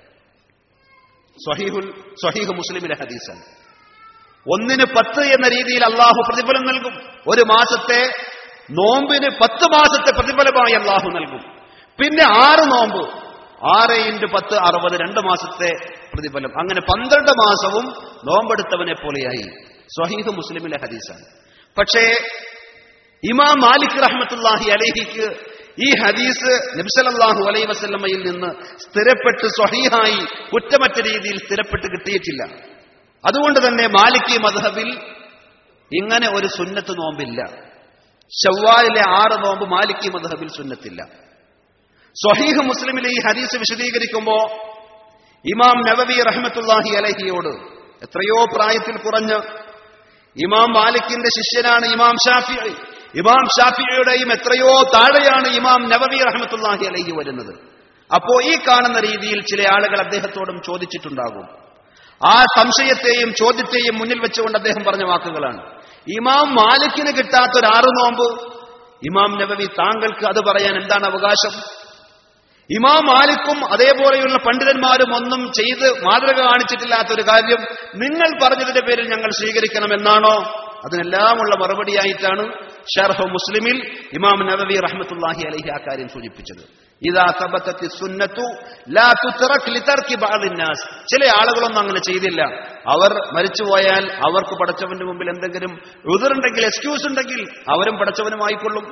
സ്വഹീഹുൽ സ്വഹീഹ് മുസ്ലിമിലെ ഹദീസാണ് ഒന്നിന് പത്ത് എന്ന രീതിയിൽ അള്ളാഹു പ്രതിഫലം നൽകും ഒരു മാസത്തെ നോമ്പിന് പത്ത് മാസത്തെ പ്രതിഫലമായി അള്ളാഹു നൽകും പിന്നെ ആറ് നോമ്പ് ആറ് ഇൻറ്റു പത്ത് അറുപത് രണ്ട് മാസത്തെ പ്രതിഫലം അങ്ങനെ പന്ത്രണ്ട് മാസവും നോമ്പെടുത്തവനെ പോലെയായി സ്വഹീഹ് മുസ്ലിമിലെ ഹദീസാണ് പക്ഷേ ഇമാം മാലിക് റഹ്മത്തുല്ലാഹി അലഹിക്ക് ഈ ഹദീസ് നബ്സലല്ലാഹു അലൈ വസല്ലമ്മയിൽ നിന്ന് സ്ഥിരപ്പെട്ട് സ്വഹീഹായി കുറ്റമറ്റ രീതിയിൽ സ്ഥിരപ്പെട്ട് കിട്ടിയിട്ടില്ല അതുകൊണ്ട് തന്നെ മാലിക്കി മധബിൽ ഇങ്ങനെ ഒരു സുന്നത്ത് നോമ്പില്ല ഷവ്വാലിലെ ആറ് നോമ്പ് മാലിക്കി മധബിൽ സുന്നത്തില്ല സ്വഹീഹ് മുസ്ലിമിലെ ഈ ഹദീസ് വിശദീകരിക്കുമ്പോ ഇമാം നവവി റഹ്മത്തുല്ലാഹി അലഹിയോട് എത്രയോ പ്രായത്തിൽ കുറഞ്ഞ് ഇമാം മാലിക്കിന്റെ ശിഷ്യനാണ് ഇമാം ഷാഫി ഇമാം ഷാഫിയുടെയും എത്രയോ താഴെയാണ് ഇമാം നവവി റഹ്മത്തുല്ലാഹി അലഹി വരുന്നത് അപ്പോ ഈ കാണുന്ന രീതിയിൽ ചില ആളുകൾ അദ്ദേഹത്തോടും ചോദിച്ചിട്ടുണ്ടാകും ആ സംശയത്തെയും ചോദ്യത്തെയും മുന്നിൽ വെച്ചുകൊണ്ട് അദ്ദേഹം പറഞ്ഞ വാക്കുകളാണ് ഇമാം മാലിക്കിന് കിട്ടാത്ത ഒരു ആറു നോമ്പ് ഇമാം നബവി താങ്കൾക്ക് അത് പറയാൻ എന്താണ് അവകാശം ഇമാം മാലിക്കും അതേപോലെയുള്ള പണ്ഡിതന്മാരും ഒന്നും ചെയ്ത് മാതൃക കാണിച്ചിട്ടില്ലാത്ത ഒരു കാര്യം നിങ്ങൾ പറഞ്ഞതിന്റെ പേരിൽ ഞങ്ങൾ സ്വീകരിക്കണമെന്നാണോ അതിനെല്ലാമുള്ള മറുപടിയായിട്ടാണ് ഷർഹ് മുസ്ലിമിൽ ഇമാം നബവി റഹ്മത്തുല്ലാഹി അലഹി ആ കാര്യം സൂചിപ്പിച്ചത് ഇതാ സബത്തത്തി സുന്നത്തു ലാ തുതറക് ലിതർക്കി ബഅദിന്നാസ് ചില ആളുകളൊന്നും അങ്ങനെ ചെയ്തില്ല അവർ മരിച്ചുപോയാൽ അവർക്ക് പടച്ചവന്റെ മുമ്പിൽ എന്തെങ്കിലും ഉതിറുണ്ടെങ്കിൽ എക്സ്ക്യൂസ് ഉണ്ടെങ്കിൽ അവരും പടച്ചവനുമായിക്കൊള്ളും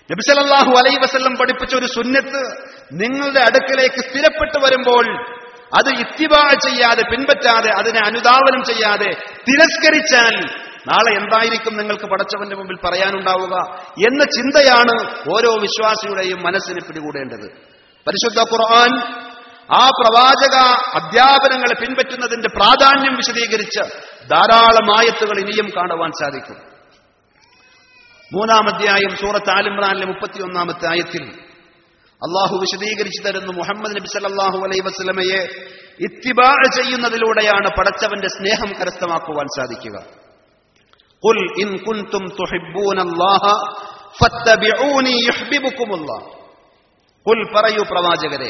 നബിസലല്ലാഹു അലൈ വസല്ലം പഠിപ്പിച്ച ഒരു സുന്നത്ത് നിങ്ങളുടെ അടുക്കലേക്ക് സ്ഥിരപ്പെട്ടു വരുമ്പോൾ അത് ഇത്തിബാ ചെയ്യാതെ പിൻപറ്റാതെ അതിനെ അനുധാവനം ചെയ്യാതെ തിരസ്കരിച്ചാൽ നാളെ എന്തായിരിക്കും നിങ്ങൾക്ക് പടച്ചവന്റെ മുമ്പിൽ പറയാനുണ്ടാവുക എന്ന ചിന്തയാണ് ഓരോ വിശ്വാസിയുടെയും മനസ്സിനെ പിടികൂടേണ്ടത് പരിശുദ്ധ ഖുർആൻ ആ പ്രവാചക അധ്യാപനങ്ങളെ പിൻപറ്റുന്നതിന്റെ പ്രാധാന്യം വിശദീകരിച്ച് ധാരാളം ആയത്തുകൾ ഇനിയും കാണുവാൻ സാധിക്കും മൂന്നാം അധ്യായം സൂറത്ത് ആലിമ്രാനിലെ മുപ്പത്തിയൊന്നാമത്തെ ആയത്തിൽ അള്ളാഹു വിശദീകരിച്ചു തരുന്നു മുഹമ്മദ് നബി സല്ലല്ലാഹു അലൈഹി വസല്ലമയെ ഇത്തിബാ ചെയ്യുന്നതിലൂടെയാണ് പടച്ചവന്റെ സ്നേഹം കരസ്ഥമാക്കുവാൻ സാധിക്കുക ഖുൽ ഇൻ കുൻതും തുഹിബ്ബൂനല്ലാഹ ഫത്തബിഊനി യുഹ്ബിബുക്കുമുല്ലാഹ് ഖുൽ പറയൂ പ്രവാചകരെ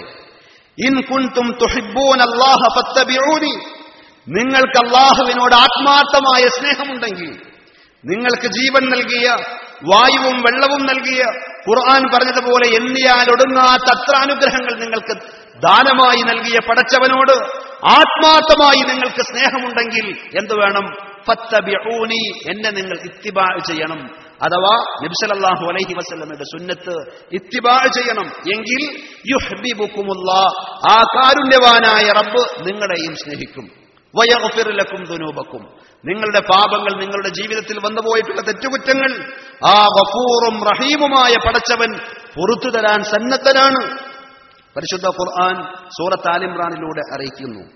ഇൻ കുൻതും തുഹിബ്ബൂനല്ലാഹ ഫത്തബിഊനി നിങ്ങൾക്ക് അള്ളാഹുവിനോട് ആത്മാർത്ഥമായ സ്നേഹമുണ്ടെങ്കിൽ നിങ്ങൾക്ക് ജീവൻ നൽകിയ വായുവും വെള്ളവും നൽകിയ ഖുർആൻ പറഞ്ഞതുപോലെ എണ്ണിയാൽ ഒടുങ്ങാത്ത അത്ര അനുഗ്രഹങ്ങൾ നിങ്ങൾക്ക് ദാനമായി നൽകിയ പടച്ചവനോട് ആത്മാർത്ഥമായി നിങ്ങൾക്ക് സ്നേഹമുണ്ടെങ്കിൽ എന്തു വേണം ഫത്തബിഊനി എന്നെ നിങ്ങൾ ഇത്തിബാ ചെയ്യണം അഥവാ നബിസലല്ലാഹു അലൈഹി വസല്ലമയുടെ സുന്നത്ത് ഇത്തിബാ ചെയ്യണം എങ്കിൽ യുഹ്ബിബുക്കുമുള്ള ആ കാരുണ്യവാനായ റബ്ബ് നിങ്ങളെയും സ്നേഹിക്കും വയഗഫിറുലക്കും ദുനൂബക്കും നിങ്ങളുടെ പാപങ്ങൾ നിങ്ങളുടെ ജീവിതത്തിൽ വന്നുപോയിട്ടുള്ള തെറ്റുകുറ്റങ്ങൾ ആ ഗഫൂറും റഹീമുമായ പടച്ചവൻ പുറത്തു തരാൻ സന്നദ്ധനാണ് പരിശുദ്ധ ഖുർആൻ സൂറത്ത് ആലിമ്രാനിലൂടെ അറിയിക്കുന്നു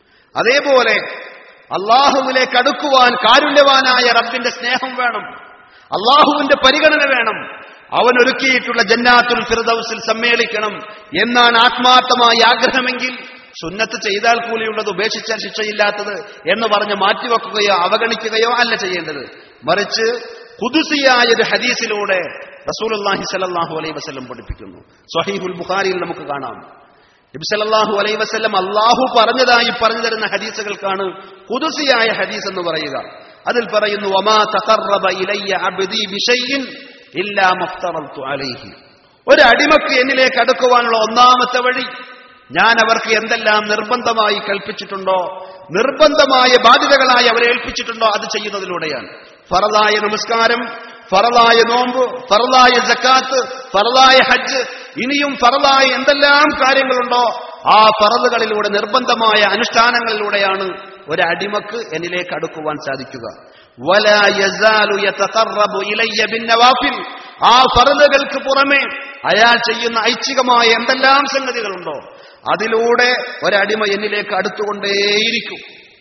അതേപോലെ അള്ളാഹുവിലേക്ക് അടുക്കുവാൻ കാരുണ്യവാനായ റബ്ബിന്റെ സ്നേഹം വേണം അള്ളാഹുവിന്റെ പരിഗണന വേണം അവൻ ഒരുക്കിയിട്ടുള്ള ജന്നാത്തുൽ ഫിർദൌസിൽ സമ്മേളിക്കണം എന്നാണ് ആത്മാർത്ഥമായ ആഗ്രഹമെങ്കിൽ സുന്നത്ത് ചെയ്താൽ കൂലിയുള്ളത് ഉപേക്ഷിച്ചാൽ ശിക്ഷയില്ലാത്തത് എന്ന് പറഞ്ഞ് മാറ്റിവെക്കുകയോ അവഗണിക്കുകയോ അല്ല ചെയ്യേണ്ടത് മറിച്ച് കുതുസിയായ ഒരു ഹദീസിലൂടെ റസൂലുള്ളാഹി സ്വല്ലല്ലാഹു അലൈഹി വസല്ലം പഠിപ്പിക്കുന്നു സ്വഹീഹുൽ ബുഖാരിയിൽ നമുക്ക് കാണാം നബി സല്ലല്ലാഹു അലൈഹി വസല്ലം അള്ളാഹു പറഞ്ഞതായി പറഞ്ഞു തരുന്ന ഹദീസുകൾക്കാണ് കുതുസിയായ ഹദീസ് എന്ന് പറയുക അതിൽ പറയുന്നു വമാ തഖറബ ഇലയ്യ അബ്ദി ബിശൈഇൻ ഇല്ലാ മഫ്തറൽതു അലൈഹി ഒരു അടിമക്ക് എന്നിലേക്ക് അടുക്കുവാനുള്ള ഒന്നാമത്തെ വഴി ഞാൻ അവർക്ക് എന്തെല്ലാം നിർബന്ധമായി കൽപ്പിച്ചിട്ടുണ്ടോ നിർബന്ധമായ ബാധ്യതകളായി അവരെ ഏൽപ്പിച്ചിട്ടുണ്ടോ അത് ചെയ്യുന്നതിലൂടെയാണ് ഫറലായ നമസ്കാരം ഫറലായ നോമ്പ് ഫറലായ ജക്കാത്ത് ഫറലായ ഹജ്ജ് ഇനിയും ഫറലായ എന്തെല്ലാം കാര്യങ്ങളുണ്ടോ ആ ഫറലുകളിലൂടെ നിർബന്ധമായ അനുഷ്ഠാനങ്ങളിലൂടെയാണ് ഒരു അടിമക്ക് എന്നിലേക്ക് അടുക്കുവാൻ സാധിക്കുക വലാ യസാലു യതഖറബു ഇലയ്യ ബിന്നവാഫിൽ ആ ഫറലുകൾക്ക് പുറമെ അയാൾ ചെയ്യുന്ന ഐച്ഛികമായ എന്തെല്ലാം സംഗതികളുണ്ടോ അതിലൂടെ ഒരടിമ എന്നിലേക്ക് അടുത്തുകൊണ്ടേയിരിക്കും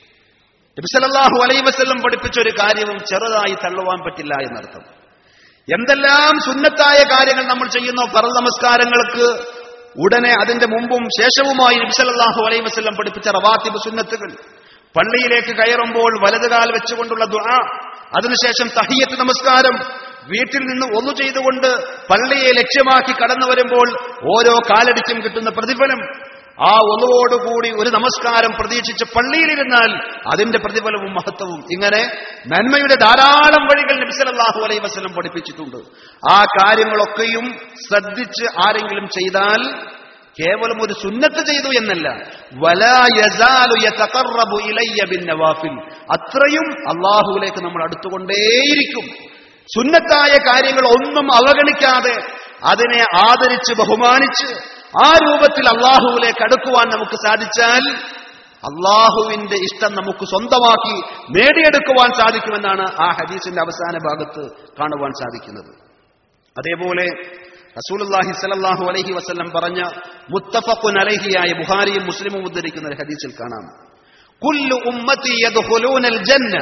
നബിസലല്ലാഹു അലൈ വസ്ല്ലം പഠിപ്പിച്ച ഒരു കാര്യവും ചെറുതായി തള്ളുവാൻ പറ്റില്ല എന്നർത്ഥം എന്തെല്ലാം സുന്നത്തായ കാര്യങ്ങൾ നമ്മൾ ചെയ്യുന്ന പറ നമസ്കാരങ്ങൾക്ക് ഉടനെ അതിന്റെ മുമ്പും ശേഷവുമായി നബിസലല്ലാഹു അലൈ വസ്ല്ലം പഠിപ്പിച്ച റവാത്തിബ് സുന്നത്തുകൾ പള്ളിയിലേക്ക് കയറുമ്പോൾ വലതുകാൽ വെച്ചുകൊണ്ടുള്ള ദുആ അതിനുശേഷം തഹിയത്ത് നമസ്കാരം വീട്ടിൽ നിന്ന് ഒന്നു ചെയ്തുകൊണ്ട് പള്ളിയെ ലക്ഷ്യമാക്കി കടന്നു വരുമ്പോൾ ഓരോ കാലടിക്കും കിട്ടുന്ന പ്രതിഫലം ആ ഒന്നുവോടുകൂടി ഒരു നമസ്കാരം പ്രതീക്ഷിച്ച് പള്ളിയിലിരുന്നാൽ അതിന്റെ പ്രതിഫലവും മഹത്വവും ഇങ്ങനെ നന്മയുടെ ധാരാളം വഴികൾ നബിസലല്ലാഹു അലൈ വസ്ലം പഠിപ്പിച്ചിട്ടുണ്ട് ആ കാര്യങ്ങളൊക്കെയും ശ്രദ്ധിച്ച് ആരെങ്കിലും ചെയ്താൽ കേവലം ഒരു സുന്നത്ത് ചെയ്തു എന്നല്ല വലാ യസാലു യതഖറബു ഇലയ്യ ബിന്നവാഫിൽ അത്രയും അള്ളാഹുവിലേക്ക് നമ്മൾ അടുത്തുകൊണ്ടേയിരിക്കും സുന്നത്തായ കാര്യങ്ങൾ ഒന്നും അവഗണിക്കാതെ അതിനെ ആദരിച്ച് ബഹുമാനിച്ച് ആ രൂപത്തിൽ അള്ളാഹുവിലേക്ക് അടുക്കുവാൻ നമുക്ക് സാധിച്ചാൽ അള്ളാഹുവിന്റെ ഇഷ്ടം നമുക്ക് സ്വന്തമാക്കി നേടിയെടുക്കുവാൻ സാധിക്കുമെന്നാണ് ആ ഹദീസിന്റെ അവസാന ഭാഗത്ത് കാണുവാൻ സാധിക്കുന്നത് അതേപോലെ റസൂലുള്ളാഹി സ്വല്ലല്ലാഹു അലൈഹി വസല്ലം പറഞ്ഞ മുത്തഫഖുൻ അലൈഹിയായ ബുഖാരിയും മുസ്ലിമും ഉദ്ധരിക്കുന്ന ഒരു ഹദീസിൽ കാണാം കുല്ലു ഉമ്മത്തി യദ്ഖുലൂനൽ ജന്ന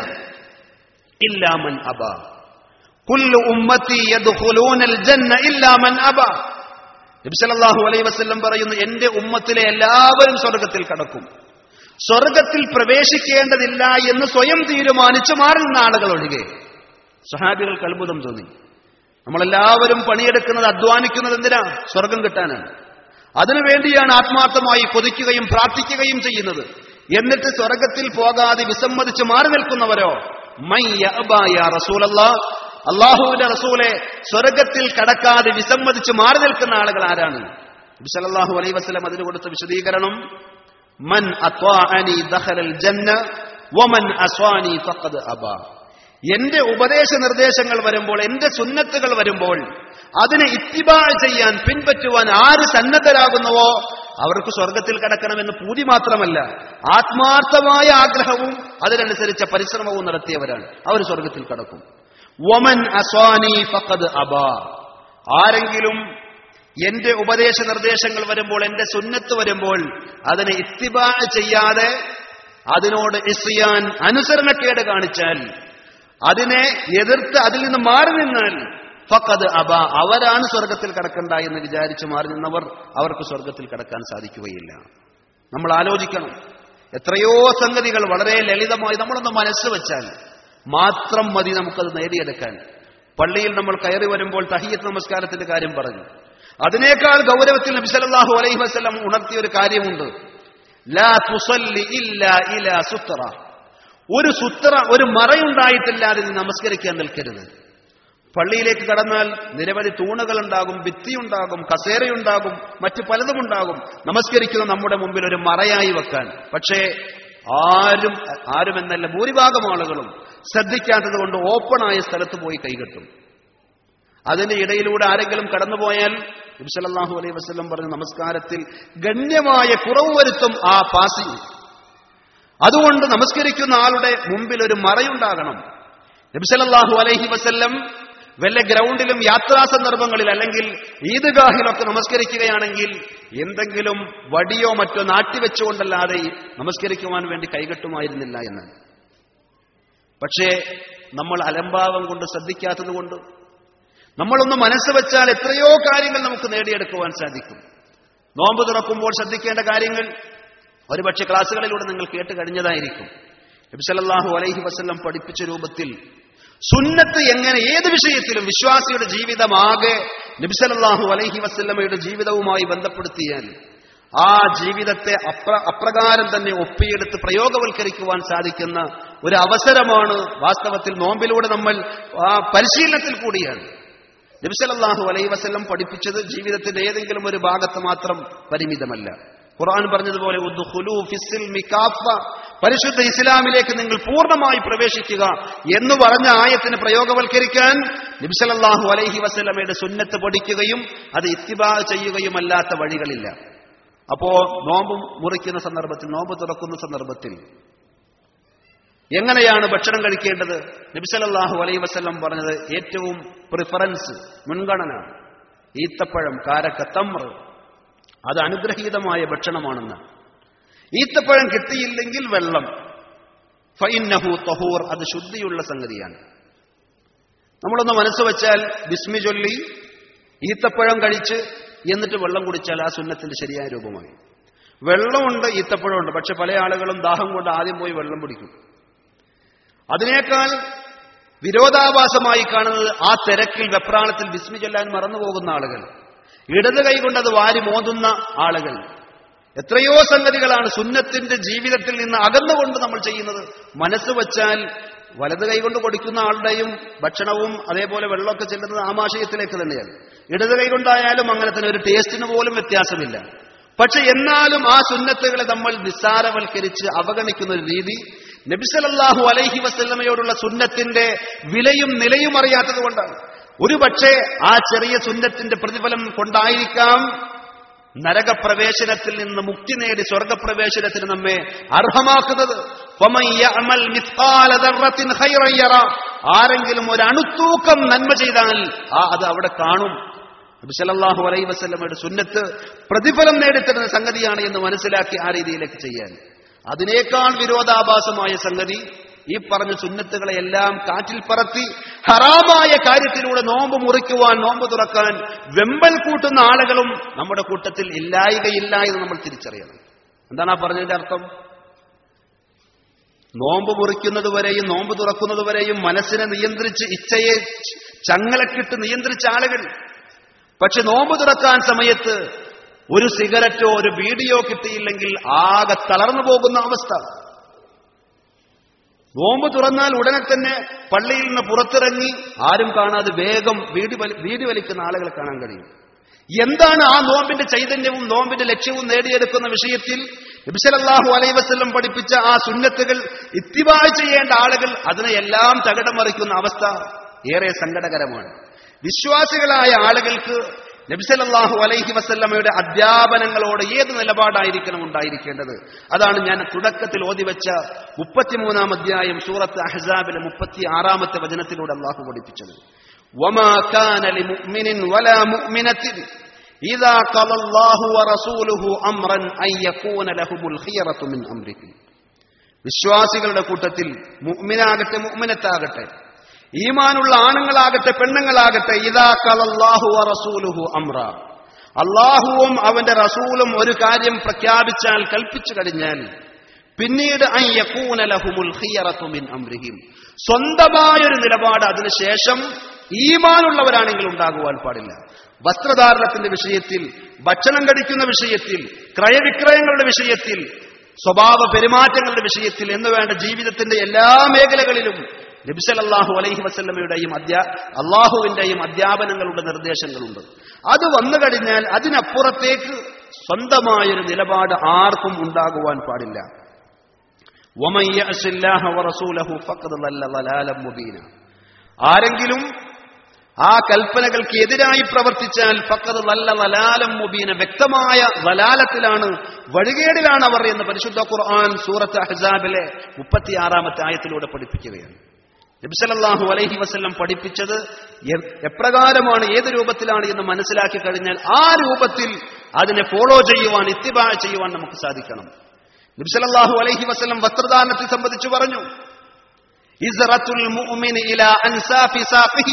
ഇല്ലാ മൻ അബാ കുല്ലു ഉമ്മത്തി യദ്ഖുലൂനൽ ജന്ന ഇല്ലാ മൻ അബാ നബി സല്ലല്ലാഹു അലൈഹി വസല്ലം പറയുന്നു എന്റെ ഉമ്മത്തിലെ എല്ലാവരും സ്വർഗത്തിൽ കടക്കും സ്വർഗത്തിൽ പ്രവേശിക്കേണ്ടതില്ല എന്ന് സ്വയം തീരുമാനിച്ചു മാറി നിന്ന ആളുകൾ ഒഴികെ സഹാബികൾക്ക് അത്ഭുതം തോന്നി നമ്മളെല്ലാവരും പണിയെടുക്കുന്നത് അധ്വാനിക്കുന്നത് എന്തിനാ സ്വർഗം കിട്ടാനാണ് അതിനുവേണ്ടിയാണ് ആത്മാർത്ഥമായി കൊതിക്കുകയും പ്രാർത്ഥിക്കുകയും ചെയ്യുന്നത് എന്നിട്ട് സ്വർഗത്തിൽ പോകാതെ വിസമ്മതിച്ച് മാറി നിൽക്കുന്നവരോ മൈ റസൂലല്ല അള്ളാഹുവിന്റെ റസൂലെ സ്വർഗത്തിൽ കടക്കാതെ വിസമ്മതിച്ച് മാറി നിൽക്കുന്ന ആളുകൾ ആരാണ് സല്ലല്ലാഹു അലൈഹി വസല്ലം അതിന് കൊടുത്ത വിശദീകരണം മൻ അത്വാഅനി ദഖലൽ ജന്ന വമൻ അസ്വാനി ഫഖദ് അബാ എന്റെ ഉപദേശ നിർദ്ദേശങ്ങൾ വരുമ്പോൾ എന്റെ സുന്നത്തുകൾ വരുമ്പോൾ അതിനെ ഇത്തിബാ ചെയ്യാൻ പിൻപറ്റുവാൻ ആര് സന്നദ്ധരാകുന്നുവോ അവർക്ക് സ്വർഗത്തിൽ കടക്കണമെന്ന് പൂതി മാത്രമല്ല ആത്മാർത്ഥമായ ആഗ്രഹവും അതിനനുസരിച്ച പരിശ്രമവും നടത്തിയവരാണ് അവർ സ്വർഗത്തിൽ കടക്കും വമൻ അസ്വാനി ഫഖദ് അബാ ആരെങ്കിലും എന്റെ ഉപദേശ നിർദ്ദേശങ്ങൾ വരുമ്പോൾ എന്റെ സുന്നത്ത് വരുമ്പോൾ അതിനെ ഇത്തിബാ ചെയ്യാതെ അതിനോട് ഇസ്യാൻ അനുസരണക്കേട് കാണിച്ചാൽ അതിനെ എതിർത്ത് അതിൽ നിന്ന് മാറി നിന്നാൽ ഫക്കത് അബ അവരാണ് സ്വർഗത്തിൽ കടക്കണ്ട എന്ന് വിചാരിച്ച് മാറി നിന്നവർ അവർക്ക് സ്വർഗത്തിൽ കടക്കാൻ സാധിക്കുകയില്ല നമ്മൾ ആലോചിക്കണം എത്രയോ സംഗതികൾ വളരെ ലളിതമായി നമ്മളൊന്ന് മനസ്സ് വെച്ചാൽ മാത്രം മതി നമുക്കത് നേടിയെടുക്കാൻ പള്ളിയിൽ നമ്മൾ കയറി വരുമ്പോൾ തഹിയത്ത് നമസ്കാരത്തിന്റെ കാര്യം പറഞ്ഞു അതിനേക്കാൾ ഗൗരവത്തിൽ നബി സല്ലല്ലാഹു അലൈഹി വസല്ലം ഉണർത്തിയ ഒരു കാര്യമുണ്ട് ലാ തുസല്ലി ഇല്ലാ ഇലാ സുത്ര ഒരു സുത്ര ഒരു മറയുണ്ടായിട്ടില്ലാതെ നീ നമസ്കരിക്കാൻ നിൽക്കരുത് പള്ളിയിലേക്ക് കടന്നാൽ നിരവധി തൂണുകൾ ഉണ്ടാകും ഭിത്തിയുണ്ടാകും കസേരയുണ്ടാകും മറ്റു പലതും ഉണ്ടാകും നമസ്കരിക്കുന്ന നമ്മുടെ മുമ്പിൽ ഒരു മറയായി വെക്കാൻ പക്ഷേ ആരും ആരുമെന്നല്ല ഭൂരിഭാഗം ആളുകളും ശ്രദ്ധിക്കാത്തത് കൊണ്ട് ഓപ്പണായ സ്ഥലത്ത് പോയി കൈകെട്ടും അതിന്റെ ഇടയിലൂടെ ആരെങ്കിലും കടന്നുപോയാൽ നബിസല്ലാഹു അലൈഹി വസ്ലം പറഞ്ഞ നമസ്കാരത്തിൽ ഗണ്യമായ കുറവ് വരുത്തും ആ പാസിംഗ് അതുകൊണ്ട് നമസ്കരിക്കുന്ന ആളുടെ മുമ്പിൽ ഒരു മറയുണ്ടാകണം നബിസലല്ലാഹു അലൈഹി വസല്ലം വല്ല ഗ്രൗണ്ടിലും യാത്രാ സന്ദർഭങ്ങളിൽ അല്ലെങ്കിൽ ഈദ്ഗാഹിലൊക്കെ നമസ്കരിക്കുകയാണെങ്കിൽ എന്തെങ്കിലും വടിയോ മറ്റോ നാട്ടിവെച്ചുകൊണ്ടല്ലാതെ നമസ്കരിക്കുവാൻ വേണ്ടി കൈകെട്ടുമായിരുന്നില്ല എന്ന് പക്ഷേ നമ്മൾ അലംഭാവം കൊണ്ട് ശ്രദ്ധിക്കാത്തത് കൊണ്ട് നമ്മളൊന്ന് മനസ്സ് വെച്ചാൽ എത്രയോ കാര്യങ്ങൾ നമുക്ക് നേടിയെടുക്കുവാൻ സാധിക്കും നോമ്പ് തുറക്കുമ്പോൾ ശ്രദ്ധിക്കേണ്ട കാര്യങ്ങൾ ഒരുപക്ഷെ ക്ലാസ്സുകളിലൂടെ നിങ്ങൾ കേട്ട് കഴിഞ്ഞതായിരിക്കും നബിസല്ലാഹു അലൈഹി വസ്ല്ലം പഠിപ്പിച്ച രൂപത്തിൽ സുന്നത്ത് എങ്ങനെ ഏത് വിഷയത്തിലും വിശ്വാസിയുടെ ജീവിതമാകെ നബിസലല്ലാഹു അലൈഹി വസ്ല്ലമയുടെ ജീവിതവുമായി ബന്ധപ്പെടുത്തിയാൽ ആ ജീവിതത്തെ അപ്ര അപ്രകാരം തന്നെ ഒപ്പിയെടുത്ത് പ്രയോഗവൽക്കരിക്കുവാൻ സാധിക്കുന്ന ഒരു അവസരമാണ് വാസ്തവത്തിൽ നോമ്പിലൂടെ നമ്മൾ ആ പരിശീലനത്തിൽ കൂടിയാണ് നബിസലല്ലാഹു അലൈ വസ്ല്ലം പഠിപ്പിച്ചത് ജീവിതത്തിന്റെ ഏതെങ്കിലും ഒരു ഭാഗത്ത് മാത്രം പരിമിതമല്ല ഖുർആൻ പറഞ്ഞതുപോലെ ഉദ്ഖുലൂ ഫിസ്സിൽമി കാഫ പരിശുദ്ധ ഇസ്ലാമിലേക്ക് നിങ്ങൾ പൂർണ്ണമായി പ്രവേശിക്കുക എന്ന് പറഞ്ഞ ആയത്തിന് പ്രയോഗവൽക്കരിക്കാൻ നബിസലല്ലാഹു അലൈഹി വസ്ലമയുടെ സുന്നത്ത് പഠിക്കുകയും അത് ഇത്തിബാ ചെയ്യുകയുമല്ലാത്ത വഴികളില്ല അപ്പോ നോമ്പ് മുറിക്കുന്ന സന്ദർഭത്തിൽ നോമ്പ് തുറക്കുന്ന സന്ദർഭത്തിൽ എങ്ങനെയാണ് ഭക്ഷണം കഴിക്കേണ്ടത് നബിസലല്ലാഹു അലൈ വസ്ലം പറഞ്ഞത് ഏറ്റവും പ്രിഫറൻസ് മുൻഗണന ഈത്തപ്പഴം കാരക്ക തമ്ര അത് അനുഗ്രഹീതമായ ഭക്ഷണമാണെന്ന് ഈത്തപ്പഴം കിട്ടിയില്ലെങ്കിൽ വെള്ളം ഫൈനഹു തഹൂർ അത് ശുദ്ധിയുള്ള സംഗതിയാണ് നമ്മളൊന്ന് മനസ്സ് വെച്ചാൽ ബിസ്മി ചൊല്ലി ഈത്തപ്പഴം കഴിച്ച് എന്നിട്ട് വെള്ളം കുടിച്ചാൽ ആ സുന്നത്തിന്റെ ശരിയായ രൂപമായി വെള്ളമുണ്ട് ഈത്തപ്പഴമുണ്ട് പക്ഷെ പല ആളുകളും ദാഹം കൊണ്ട് ആദ്യം പോയി വെള്ളം പിടിക്കും അതിനേക്കാൾ വിരോധാഭാസമായി കാണുന്നത് ആ തിരക്കിൽ വെപ്രാളത്തിൽ ബിസ്മി ചൊല്ലാൻ മറന്നുപോകുന്ന ആളുകൾ ഇടത് കൈകൊണ്ട് അത് വാരി മോതുന്ന ആളുകൾ എത്രയോ സംഗതികളാണ് സുന്നത്തിന്റെ ജീവിതത്തിൽ നിന്ന് അകന്നുകൊണ്ട് നമ്മൾ ചെയ്യുന്നത് മനസ്സ് വച്ചാൽ വലത് കൈകൊണ്ട് കൊടുക്കുന്ന ആളുടെയും ഭക്ഷണവും അതേപോലെ വെള്ളമൊക്കെ ചെല്ലുന്നത് ആമാശയത്തിലേക്ക് തന്നെയാണ് ഇടത് കൈകൊണ്ടായാലും അങ്ങനെ തന്നെ ഒരു ടേസ്റ്റിന് പോലും വ്യത്യാസമില്ല പക്ഷെ എന്നാലും ആ സുന്നത്തുകളെ നമ്മൾ നിസ്സാരവൽക്കരിച്ച് അവഗണിക്കുന്ന ഒരു രീതി നബിസലല്ലാഹു അലൈഹി വസ്ല്ലമയോടുള്ള സുന്നത്തിന്റെ വിലയും നിലയും അറിയാത്തത് കൊണ്ടാണ് ഒരു പക്ഷേ ആ ചെറിയ സുന്നത്തിന്റെ പ്രതിഫലം കൊണ്ടായിരിക്കാം നരകപ്രവേശനത്തിൽ നിന്ന് മുക്തി നേടി സ്വർഗപ്രവേശനത്തിന് നമ്മെ അർഹമാക്കുന്നത് ആരെങ്കിലും ഒരു അണുത്തൂക്കം നന്മ ചെയ്താൽ ആ അത് അവിടെ കാണും നബിസലല്ലാഹു അലൈ വസ്ലമയുടെ സുന്നത്ത് പ്രതിഫലം നേടിത്തരുന്ന സംഗതിയാണ് എന്ന് മനസ്സിലാക്കി ആ രീതിയിലേക്ക് ചെയ്യാൻ അതിനേക്കാൾ വിരോധാഭാസമായ സംഗതി ഈ പറഞ്ഞ സുന്നത്തുകളെ എല്ലാം കാറ്റിൽ പറത്തി ഹറാമായ കാര്യത്തിലൂടെ നോമ്പ് മുറിക്കുവാൻ നോമ്പ് തുറക്കാൻ വെമ്പൽ കൂട്ടുന്ന ആളുകളും നമ്മുടെ കൂട്ടത്തിൽ ഇല്ലായികയില്ല എന്ന് നമ്മൾ തിരിച്ചറിയണം എന്താണ് ആ പറഞ്ഞതിന്റെ അർത്ഥം നോമ്പ് മുറിക്കുന്നതുവരെയും നോമ്പ് തുറക്കുന്നതുവരെയും മനസ്സിനെ നിയന്ത്രിച്ച് ഇച്ഛയെ ചങ്ങലക്കിട്ട് നിയന്ത്രിച്ച ആളുകൾ പക്ഷെ നോമ്പ് തുറക്കാൻ സമയത്ത് ഒരു സിഗരറ്റോ ഒരു ബീഡിയോ കിട്ടിയില്ലെങ്കിൽ ആകെ തളർന്നു പോകുന്ന അവസ്ഥ നോമ്പ് തുറന്നാൽ ഉടനെ തന്നെ പള്ളിയിൽ നിന്ന് പുറത്തിറങ്ങി ആരും കാണാതെ വേഗം വീടി വലി വീടി വലിക്കുന്ന ആളുകളെ കാണാൻ കഴിയും എന്താണ് ആ നോമ്പിന്റെ ചൈതന്യവും നോമ്പിന്റെ ലക്ഷ്യവും നേടിയെടുക്കുന്ന വിഷയത്തിൽ നബിസലല്ലാഹു അലൈ വസ്ല്ലം പഠിപ്പിച്ച ആ സുന്നത്തുകൾ ഇത്തിബാ ചെയ്യേണ്ട ആളുകൾ അതിനെ എല്ലാം തകിടം മറിക്കുന്ന അവസ്ഥ ഏറെ സങ്കടകരമാണ് വിശ്വാസികളായ ആളുകൾക്ക് നബിസലല്ലാഹു അലൈഹി വസല്ലമയുടെ അധ്യാപനങ്ങളോട് ഏത് നിലപാടായിരിക്കണം ഉണ്ടായിരിക്കേണ്ടത് അതാണ് ഞാൻ തുടക്കത്തിൽ ഓതിവെച്ച മുപ്പത്തിമൂന്നാം അധ്യായം സൂറത്ത് അഹ്സാബിലെ മുപ്പത്തി ആറാമത്തെ വചനത്തിലൂടെ അള്ളാഹു പഠിപ്പിച്ചത് وما كان لمؤمن ولا مؤمنة إذا قضى الله ورسوله أمرا أن يكون لهم الخيرة من أمرهم വിശ്വാസികളുടെ കൂട്ടത്തിൽ മുഅ്മിനാകട്ടെ മുഅ്മിനത്താകട്ടെ ഈമാനുള്ള ആണുങ്ങളാകട്ടെ പെണ്ണുങ്ങളാകട്ടെ ഇതാ കളല്ലാഹു റസൂലുഹു അമ്ര അള്ളാഹുവും അവന്റെ റസൂലും ഒരു കാര്യം പ്രഖ്യാപിച്ചാൽ കൽപ്പിച്ചു കഴിഞ്ഞാൽ പിന്നീട് അൻ യകൂന ലഹുമുൽ ഖിയറത്തു മിൻ അംരിഹിം സ്വന്തമായൊരു നിലപാട് അതിനുശേഷം ഈമാനുള്ളവരാണെങ്കിൽ ഉണ്ടാകുവാൻ പാടില്ല വസ്ത്രധാരണത്തിന്റെ വിഷയത്തിൽ ഭക്ഷണം കടിക്കുന്ന വിഷയത്തിൽ ക്രയവിക്രയങ്ങളുടെ വിഷയത്തിൽ സ്വഭാവ പെരുമാറ്റങ്ങളുടെ വിഷയത്തിൽ എന്ന് വേണ്ട ജീവിതത്തിന്റെ എല്ലാ മേഖലകളിലും നബിസലല്ലാഹു അലൈഹി വസല്ലമയുടെയും അധ്യാ അള്ളാഹുവിന്റെയും അധ്യാപനങ്ങളുടെ നിർദ്ദേശങ്ങളുണ്ട് അത് വന്നു കഴിഞ്ഞാൽ അതിനപ്പുറത്തേക്ക് സ്വന്തമായൊരു നിലപാട് ആർക്കും ഉണ്ടാകുവാൻ പാടില്ല وَمَن يَعْصِ اللَّهَ وَرَسُولَهُ فَقَدْ ضَلَّ ضَلَالًا مُبِينًا ആരെങ്കിലും ആ കൽപ്പനകൾക്ക് എതിരായി പ്രവർത്തിച്ചാൽ ഫക്കത് നല്ല വലാലം മുബീന വ്യക്തമായ വലാലത്തിലാണ് വഴികേടിലാണ് അവർ എന്ന് പരിശുദ്ധ ഖുർആൻ സൂറത്ത് അഹ്സാബിലെ മുപ്പത്തിയാറാമത്തെ ആയത്തിലൂടെ പഠിപ്പിക്കുകയാണ് നബിസലല്ലാഹു അലൈഹി വസല്ലം പഠിപ്പിച്ചത് എ- എപ്രകാരമാണ് ഏത് രൂപത്തിലാണ് എന്ന് മനസ്സിലാക്കി കഴിഞ്ഞാൽ ആ രൂപത്തിൽ അതിനെ ഫോളോ ചെയ്യുവാൻ ഇത്തിബാ ചെയ്യുവാൻ നമുക്ക് സാധിക്കണം നബിസലല്ലാഹു അലൈഹി വസല്ലം വസ്ത്രദാനത്തെ സംബന്ധിച്ച് പറഞ്ഞു ഇസ്റത്തുൽ മുഅ്മിനി ഇലാ അൻസാഫി സാഖിഹി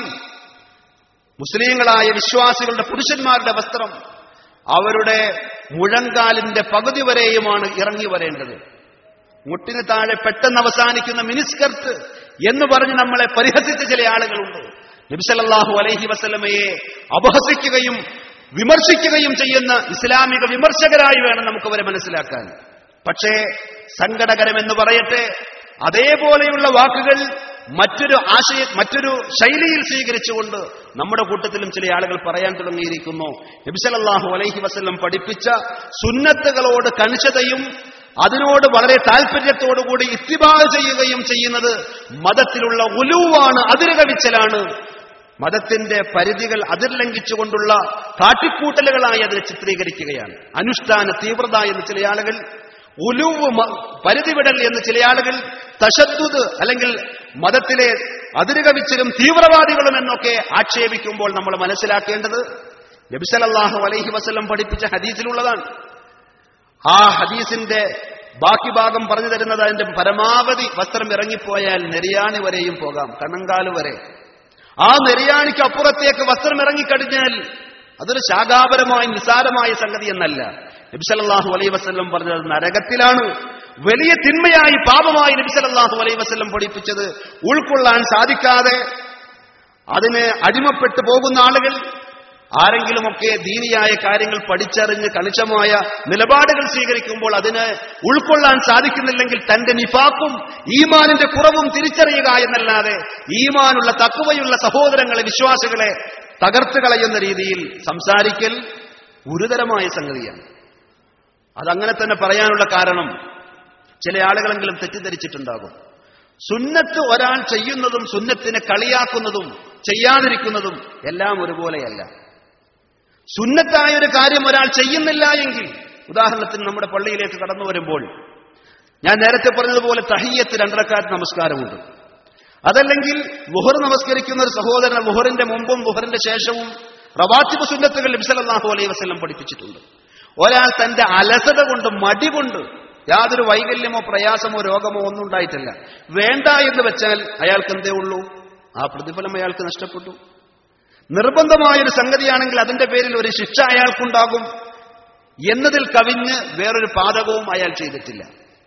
മുസ്ലിങ്ങളായ വിശ്വാസികളുടെ പുരുഷന്മാരുടെ വസ്ത്രം അവരുടെ മുഴങ്കാലിന്റെ പകുതി വരെയുമാണ് ഇറങ്ങി വരേണ്ടത് മുട്ടിന് താഴെ പെട്ടെന്ന് അവസാനിക്കുന്ന മിനിസ്കർട്ട് എന്ന് പറഞ്ഞ് നമ്മളെ പരിഹസിച്ച ചില ആളുകളുണ്ട് നബിസലല്ലാഹു അലൈഹി വസല്ലമയെ അപഹസിക്കുകയും വിമർശിക്കുകയും ചെയ്യുന്ന ഇസ്ലാമിക വിമർശകരായി വേണം നമുക്ക് അവരെ മനസ്സിലാക്കാൻ പക്ഷേ സങ്കടകരമെന്ന് പറയട്ടെ അതേപോലെയുള്ള വാക്കുകൾ മറ്റൊരു ആശയ മറ്റൊരു ശൈലിയിൽ സ്വീകരിച്ചുകൊണ്ട് നമ്മുടെ കൂട്ടത്തിലും ചില ആളുകൾ പറയാൻ തുടങ്ങിയിരിക്കുന്നു നബിസലല്ലാഹു അലൈഹി വസല്ലം പഠിപ്പിച്ച സുന്നത്തുകളോട് കണിശതയും അതിനോട് വളരെ താല്പര്യത്തോടുകൂടി ഇത്തിബാ ചെയ്യുകയും ചെയ്യുന്നത് മതത്തിലുള്ള ഉലുവാണ് അതിരുകവിച്ചലാണ് മതത്തിന്റെ പരിധികൾ അതിർലംഘിച്ചുകൊണ്ടുള്ള കാട്ടിക്കൂട്ടലുകളായി അതിനെ ചിത്രീകരിക്കുകയാണ് അനുഷ്ഠാന തീവ്രത എന്ന് ചില ആളുകൾ ഉലുവ് മ- പരിധിവിടൽ എന്ന് ചില ആളുകൾ തശദ്ദുദ് അല്ലെങ്കിൽ മതത്തിലെ അതിരുകവിച്ചലും തീവ്രവാദികളും എന്നൊക്കെ ആക്ഷേപിക്കുമ്പോൾ നമ്മൾ മനസ്സിലാക്കേണ്ടത് നബിസലല്ലാഹു അലൈഹി വസല്ലം പഠിപ്പിച്ച ഹദീസിലുള്ളതാണ് ആ ഹദീസിന്റെ ബാക്കി ഭാഗം പറഞ്ഞു തരുന്നത് അതിന്റെ പരമാവധി വസ്ത്രം ഇറങ്ങിപ്പോയാൽ നെരിയാണി വരെയും പോകാം കണ്ണങ്കാല് വരെ ആ നെരിയാണിക്ക് അപ്പുറത്തേക്ക് വസ്ത്രം ഇറങ്ങിക്കഴിഞ്ഞാൽ അതൊരു ശാഖാപരമായ നിസാരമായ സംഗതി എന്നല്ല നബിസലല്ലാഹു അലൈ വസ്ല്ലം പറഞ്ഞത് നരകത്തിലാണ് വലിയ തിന്മയായി പാപമായി നബിസലല്ലാഹു അലൈ വസ്ല്ലം പഠിപ്പിച്ചത് ഉൾക്കൊള്ളാൻ സാധിക്കാതെ അതിന് അടിമപ്പെട്ടു പോകുന്ന ആളുകൾ ആരെങ്കിലുമൊക്കെ ദീനിയായ കാര്യങ്ങൾ പഠിച്ചറിഞ്ഞ് കണിശമായ നിലപാടുകൾ സ്വീകരിക്കുമ്പോൾ അതിന് ഉൾക്കൊള്ളാൻ സാധിക്കുന്നില്ലെങ്കിൽ തന്റെ നിഫാക്കും ഈമാനിന്റെ കുറവും തിരിച്ചറിയുക എന്നല്ലാതെ ഈമാനുള്ള തക്കുവയുള്ള സഹോദരങ്ങളെ വിശ്വാസികളെ തകർത്ത് കളയുന്ന രീതിയിൽ സംസാരിക്കൽ ഗുരുതരമായ സംഗതിയാണ് അതങ്ങനെ തന്നെ പറയാനുള്ള കാരണം ചില ആളുകളെങ്കിലും തെറ്റിദ്ധരിച്ചിട്ടുണ്ടാകും സുന്നത്ത് ഒരാൾ ചെയ്യുന്നതും സുന്നത്തിനെ കളിയാക്കുന്നതും ചെയ്യാതിരിക്കുന്നതും എല്ലാം ഒരുപോലെയല്ല സുന്നത്തായ ഒരു കാര്യം ഒരാൾ ചെയ്യുന്നില്ല എങ്കിൽ ഉദാഹരണത്തിന് നമ്മുടെ പള്ളിയിലേക്ക് കടന്നു വരുമ്പോൾ ഞാൻ നേരത്തെ പറഞ്ഞതുപോലെ തഹിയത്ത് രണ്ടരക്കാറ്റ് നമസ്കാരമുണ്ട് അതല്ലെങ്കിൽ വുഹർ നമസ്കരിക്കുന്ന ഒരു സഹോദരൻ വുഹറിന്റെ മുമ്പും വുഹറിന്റെ ശേഷവും റവാത്തിബ് സുന്നത്തുകൾ നബിസലല്ലാഹു അലൈഹി വസല്ലം പഠിപ്പിച്ചിട്ടുണ്ട് ഒരാൾ തന്റെ അലസത കൊണ്ട് മടി കൊണ്ട് യാതൊരു വൈകല്യമോ പ്രയാസമോ രോഗമോ ഒന്നും ഉണ്ടായിട്ടില്ല വേണ്ട എന്ന് വെച്ചാൽ അയാൾക്ക് എന്തേ ഉള്ളൂ ആ പ്രതിഫലം അയാൾക്ക് നഷ്ടപ്പെട്ടു നിർബന്ധമായൊരു സംഗതിയാണെങ്കിൽ അതിന്റെ പേരിൽ ഒരു ശിക്ഷ അയാൾക്കുണ്ടാകും എന്നതിൽ കവിഞ്ഞ് വേറൊരു പാതകവും അയാൾ ചെയ്തിട്ടില്ല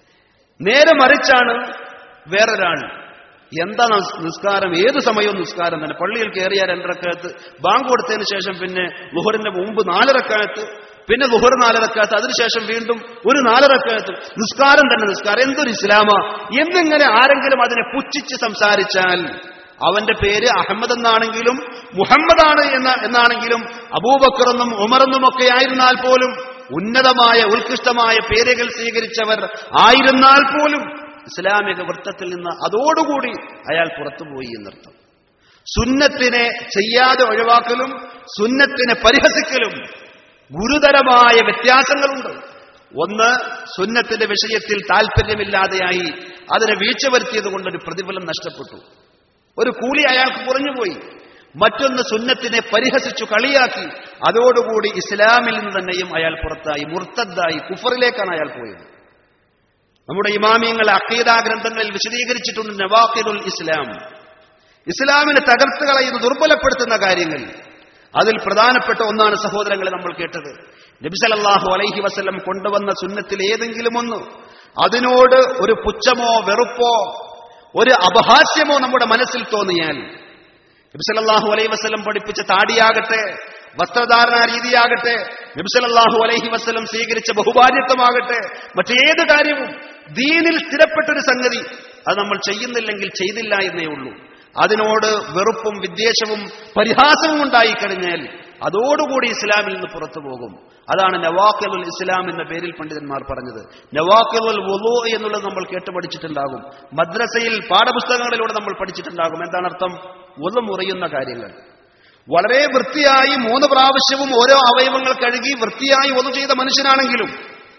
നേരെ മറിച്ചാണ് വേറൊരാൾ എന്താ നമസ് നിസ്കാരം ഏത് സമയവും നിസ്കാരം തന്നെ പള്ളിയിൽ കയറിയ രണ്ടരക്കാലത്ത് ബാങ്ക് കൊടുത്തതിന് ശേഷം പിന്നെ ലുഹറിന്റെ മുമ്പ് നാലരക്കാലത്ത് പിന്നെ ലുഹർ നാലരക്കാലത്ത് അതിനുശേഷം വീണ്ടും ഒരു നാലരക്കാലത്ത് നിസ്കാരം തന്നെ നിസ്കാരം എന്തൊരു ഇസ്ലാമ എന്നിങ്ങനെ ആരെങ്കിലും അതിനെ പുച്ഛിച്ച് സംസാരിച്ചാൽ അവന്റെ പേര് അഹമ്മദ് എന്നാണെങ്കിലും മുഹമ്മദാണ് എന്ന എന്നാണെങ്കിലും അബൂബക്കറെന്നും ഉമറെന്നും ഒക്കെ ആയിരുന്നാൽ പോലും ഉന്നതമായ ഉത്കൃഷ്ടമായ പേരുകൾ സ്വീകരിച്ചവർ ആയിരുന്നാൽ പോലും ഇസ്ലാമിക വൃത്തത്തിൽ നിന്ന് അതോടുകൂടി അയാൾ പുറത്തുപോയി എന്നർത്ഥം സുന്നത്തിനെ ചെയ്യാതെ ഒഴിവാക്കലും സുന്നത്തിനെ പരിഹസിക്കലും ഗുരുതരമായ വ്യത്യാസങ്ങളുണ്ട് ഒന്ന് സുന്നത്തിന്റെ വിഷയത്തിൽ താല്പര്യമില്ലാതെയായി അതിനെ വീഴ്ച വരുത്തിയത് കൊണ്ടൊരു പ്രതിഫലം നഷ്ടപ്പെട്ടു ഒരു കൂലി അയാൾക്ക് കുറഞ്ഞുപോയി മറ്റൊന്ന് സുന്നത്തിനെ പരിഹസിച്ചു കളിയാക്കി അതോടുകൂടി ഇസ്ലാമിൽ നിന്ന് തന്നെയും അയാൾ പുറത്തായി മുർത്തദ്ദായി കുഫറിലേക്കാണ് അയാൾ പോയത് നമ്മുടെ ഇമാമിയങ്ങൾ അക്കീദാ ഗ്രന്ഥങ്ങളിൽ വിശദീകരിച്ചിട്ടുണ്ട് നവാഖിദുൽ ഇസ്ലാം ഇസ്ലാമിനെ തകർത്ത് കളയുന്ന ദുർബലപ്പെടുത്തുന്ന കാര്യങ്ങൾ അതിൽ പ്രധാനപ്പെട്ട ഒന്നാണ് സഹോദരങ്ങളെ നമ്മൾ കേട്ടത് നബിസലല്ലാഹു അലൈഹി വസല്ലം കൊണ്ടുവന്ന സുന്നത്തിൽ ഏതെങ്കിലും ഒന്ന് അതിനോട് ഒരു പുച്ഛമോ വെറുപ്പോ ഒരു അപഹാസ്യമോ നമ്മുടെ മനസ്സിൽ തോന്നിയാൽ നബിസലല്ലാഹു അലൈഹി വസല്ലം പഠിപ്പിച്ച താടിയാകട്ടെ വസ്ത്രധാരണ രീതിയാകട്ടെ നബിസലല്ലാഹു അലൈഹി വസല്ലം സ്വീകരിച്ച ബഹുഭാര്യത്വമാകട്ടെ മറ്റേത് കാര്യവും ദീനിൽ സ്ഥിരപ്പെട്ടൊരു സംഗതി അത് നമ്മൾ ചെയ്യുന്നില്ലെങ്കിൽ ചെയ്തില്ല എന്നേ ഉള്ളൂ അതിനോട് വെറുപ്പും വിദ്വേഷവും പരിഹാസവും ഉണ്ടായിക്കഴിഞ്ഞാൽ അതോടുകൂടി ഇസ്ലാമിൽ നിന്ന് പുറത്തു പോകും അതാണ് നവാഖലുൽ ഇസ്ലാം എന്ന പേരിൽ പണ്ഡിതന്മാർ പറഞ്ഞത് നവാഖലുൽ വുളു എന്നുള്ളത് നമ്മൾ കേട്ട് പഠിച്ചിട്ടുണ്ടാകും മദ്രസയിൽ പാഠപുസ്തകങ്ങളിലൂടെ നമ്മൾ പഠിച്ചിട്ടുണ്ടാകും എന്താണ് അർത്ഥം ഒന്നു മുറിയുന്ന കാര്യങ്ങൾ വളരെ വൃത്തിയായി മൂന്ന് പ്രാവശ്യവും ഓരോ അവയവങ്ങൾ കഴുകി വൃത്തിയായി ഒന്നു ചെയ്ത മനുഷ്യനാണെങ്കിലും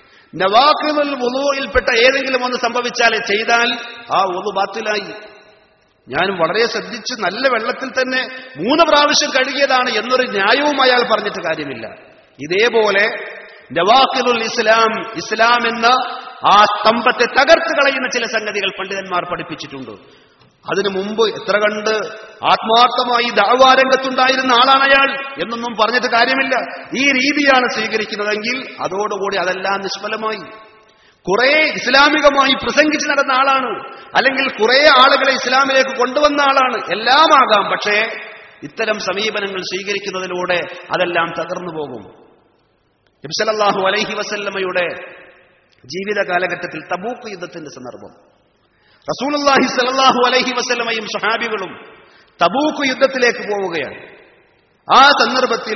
നവാഖലുൽ വുളുയിൽപ്പെട്ട ഏതെങ്കിലും ഒന്ന് സംഭവിച്ചാൽ ചെയ്താൽ ആ ഒന്നു ബാത്തിലായി ഞാൻ വളരെ ശ്രദ്ധിച്ച് നല്ല വെള്ളത്തിൽ തന്നെ മൂന്ന് പ്രാവശ്യം കഴുകിയതാണ് എന്നൊരു ന്യായവും അയാൾ പറഞ്ഞിട്ട് കാര്യമില്ല ഇതേപോലെ നവാഖിലുൽ ഇസ്ലാം ഇസ്ലാം എന്ന ആ സ്തംഭത്തെ തകർത്ത് കളയുന്ന ചില സംഗതികൾ പണ്ഡിതന്മാർ പഠിപ്പിച്ചിട്ടുണ്ട് അതിനു മുമ്പ് എത്ര കണ്ട് ആത്മാർത്ഥമായി ദാവാരംഗത്തുണ്ടായിരുന്ന ആളാണ് അയാൾ എന്നൊന്നും പറഞ്ഞിട്ട് കാര്യമില്ല ഈ രീതിയാണ് സ്വീകരിക്കുന്നതെങ്കിൽ അതോടുകൂടി അതെല്ലാം നിഷ്ഫലമായി കുറെ ഇസ്ലാമികമായി പ്രസംഗിച്ച് നടന്ന ആളാണ് അല്ലെങ്കിൽ കുറെ ആളുകളെ ഇസ്ലാമിലേക്ക് കൊണ്ടുവന്ന ആളാണ് എല്ലാം ആകാം പക്ഷേ ഇത്തരം സമീപനങ്ങൾ സ്വീകരിക്കുന്നതിലൂടെ അതെല്ലാം തകർന്നു പോകും നബ്സലല്ലാഹു അലൈഹി വസല്ലമയുടെ ജീവിത കാലഘട്ടത്തിൽ തബൂക്ക് യുദ്ധത്തിന്റെ സന്ദർഭം റസൂലുള്ളാഹി സല്ലല്ലാഹു അലൈഹി വസല്ലമയും സഹാബികളും തബൂക്ക് യുദ്ധത്തിലേക്ക് പോവുകയാണ് ആ സന്ദർഭത്തിൽ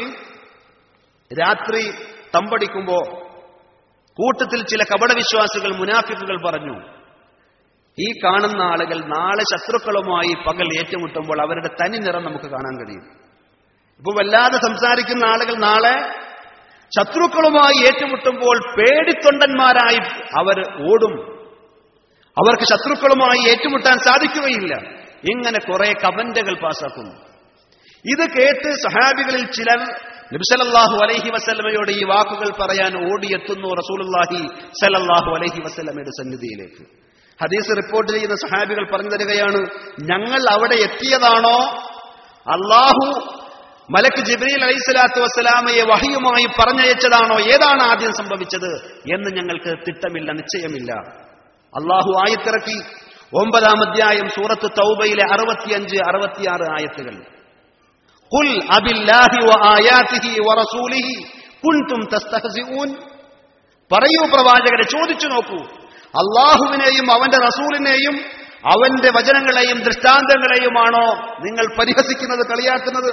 രാത്രി തമ്പടിക്കുമ്പോ കൂട്ടത്തിൽ ചില കപടവിശ്വാസികൾ മുനാഫിക്കുകൾ പറഞ്ഞു ഈ കാണുന്ന ആളുകൾ നാളെ ശത്രുക്കളുമായി പകൽ ഏറ്റുമുട്ടുമ്പോൾ അവരുടെ തനി നിറം നമുക്ക് കാണാൻ കഴിയും ഇപ്പൊ വല്ലാതെ സംസാരിക്കുന്ന ആളുകൾ നാളെ ശത്രുക്കളുമായി ഏറ്റുമുട്ടുമ്പോൾ പേടിത്തൊണ്ടന്മാരായി അവർ ഓടും അവർക്ക് ശത്രുക്കളുമായി ഏറ്റുമുട്ടാൻ സാധിക്കുകയില്ല ഇങ്ങനെ കുറെ കമന്റുകൾ പാസാക്കുന്നു ഇത് കേട്ട് സഹാബികളിൽ ചിലർ നബിസലല്ലാഹു അലൈഹി വസല്ലമയോട് ഈ വാക്കുകൾ പറയാൻ ഓടിയെത്തുന്നു റസൂലുള്ളാഹി സല്ലല്ലാഹു അലൈഹി വസല്ലമയുടെ സന്നിധിയിലേക്ക് ഹദീസ് റിപ്പോർട്ട് ചെയ്യുന്ന സഹാബികൾ പറഞ്ഞു തരികയാണ് ഞങ്ങൾ അവിടെ എത്തിയതാണോ അള്ളാഹു മലക്ക് ജിബ്രീൽ അലൈഹിസ്സലാത്തു വസ്സലാമയെ വഹിയുമായി പറഞ്ഞയച്ചതാണോ ഏതാണ് ആദ്യം സംഭവിച്ചത് എന്ന് ഞങ്ങൾക്ക് തിട്ടമില്ല നിശ്ചയമില്ല അള്ളാഹു ആയത്തിറക്കി ഒമ്പതാം അധ്യായം സൂറത്ത് തൗബയിലെ അറുപത്തിയഞ്ച് അറുപത്തിയാറ് ആയത്തുകൾ قل أبالله وآياته ورسوله كنتم تستهزئون പറയൂ പ്രവാചകരെ ചോദിച്ചു നോക്കൂ അള്ളാഹുവിനെയും അവന്റെ റസൂലിനെയും അവന്റെ വചനങ്ങളെയും ദൃഷ്ടാന്തങ്ങളെയുമാണോ നിങ്ങൾ പരിഹസിക്കുന്നത് കളിയാക്കുന്നത്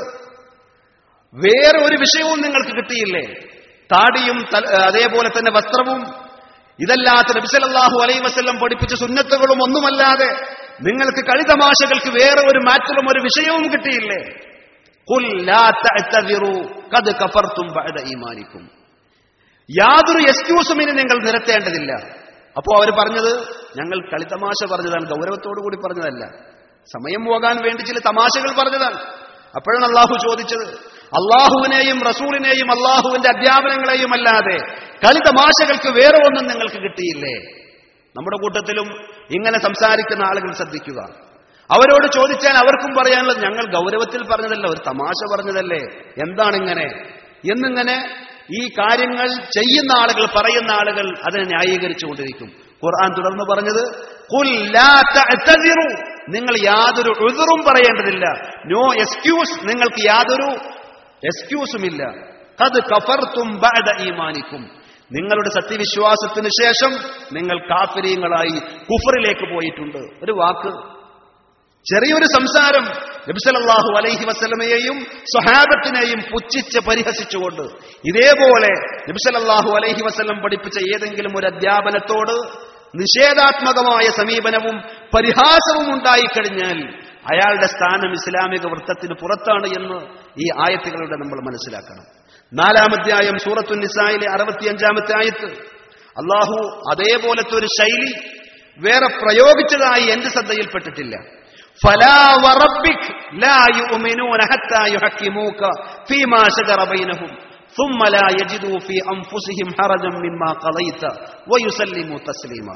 വേറെ ഒരു വിഷയവും നിങ്ങൾക്ക് കിട്ടിയില്ലേ താടിയും തല- അതേപോലെ തന്നെ വസ്ത്രവും ഇതല്ലാത്ത നബിസലല്ലാഹു അലൈ വസ്ല്ലം പഠിപ്പിച്ച സുന്നത്തുകളും ഒന്നുമല്ലാതെ നിങ്ങൾക്ക് കളിതമാശകൾക്ക് വേറെ ഒരു മാറ്റലും ഒരു വിഷയവും കിട്ടിയില്ലേ ഖുൽ ലാ തഅ്തദിറു ഖദ് കഫർതും ബഅദ ഈമാനിക്കും യാതൊരു എക്സ്ക്യൂസും ഇനി നിങ്ങൾ നിരത്തേണ്ടതില്ല അപ്പോ അവർ പറഞ്ഞത് ഞങ്ങൾ കളിത്തമാശ പറഞ്ഞതാണ് ഗൗരവത്തോടു കൂടി പറഞ്ഞതല്ല സമയം പോകാൻ വേണ്ടി ചില തമാശകൾ പറഞ്ഞതാണ് അപ്പോഴാണ് അള്ളാഹു ചോദിച്ചത് അള്ളാഹുവിനെയും റസൂലിനെയും അള്ളാഹുവിന്റെ അധ്യാപനങ്ങളെയും അല്ലാതെ കളിതമാശകൾക്ക് വേറെ ഒന്നും നിങ്ങൾക്ക് കിട്ടിയില്ലേ നമ്മുടെ കൂട്ടത്തിലും ഇങ്ങനെ സംസാരിക്കുന്ന ആളുകൾ ശ്രദ്ധിക്കുക അവരോട് ചോദിച്ചാൽ അവർക്കും പറയാനുള്ളത് ഞങ്ങൾ ഗൗരവത്തിൽ പറഞ്ഞതല്ല ഒരു തമാശ പറഞ്ഞതല്ലേ എന്താണിങ്ങനെ എന്നിങ്ങനെ ഈ കാര്യങ്ങൾ ചെയ്യുന്ന ആളുകൾ പറയുന്ന ആളുകൾ അതിനെ ന്യായീകരിച്ചുകൊണ്ടിരിക്കും ഖുർആൻ തുടർന്ന് പറഞ്ഞത് "ഖുൽ ലാ തഅ്തദിറു." നിങ്ങൾ യാതൊരു ഉദറും പറയേണ്ടതില്ല നോ എക്സ്ക്യൂസ് നിങ്ങൾക്ക് യാതൊരു എക്സ്ക്യൂസും ഇല്ല കത് കഫർത്തും ബഅദ ഈമാനിക്കും നിങ്ങളുടെ സത്യവിശ്വാസത്തിന് ശേഷം നിങ്ങൾ കാഫിരീങ്ങളായി കുഫറിലേക്ക് പോയിട്ടുണ്ട് ഒരു വാക്ക് ചെറിയൊരു സംസാരം നബിസലല്ലാഹു അലൈഹി വസ്ലമയെയും സ്വഹാബത്തിനെയും പുച്ഛിച്ച് പരിഹസിച്ചുകൊണ്ട് ഇതേപോലെ നബിസലല്ലാഹു അലൈഹി വസ്ലം പഠിപ്പിച്ച ഏതെങ്കിലും ഒരു അധ്യാപനത്തോട് നിഷേധാത്മകമായ സമീപനവും പരിഹാസവും ഉണ്ടായിക്കഴിഞ്ഞാൽ അയാളുടെ സ്ഥാനം ഇസ്ലാമിക വൃത്തത്തിന് പുറത്താണ് എന്ന് ഈ ആയത്തുകളുടെ നമ്മൾ മനസ്സിലാക്കണം നാലാമധ്യായം സൂറത്തു നിസായിലെ അറുപത്തിയഞ്ചാമത്തെ ആയത്ത് അള്ളാഹു അതേപോലത്തെ ഒരു ശൈലി വേറെ പ്രയോഗിച്ചതായി എന്റെ ശ്രദ്ധയിൽപ്പെട്ടിട്ടില്ല ഫലാ വറബ്ബിക് ലാ യുഅ്മിനൂന ഹത്താ യുഹക്കിമൂക ഫീമാ ശജറ ബൈനഹും ثم لا يجدوا في أنفسهم حرجا مما قضيت ويسلموا تسليما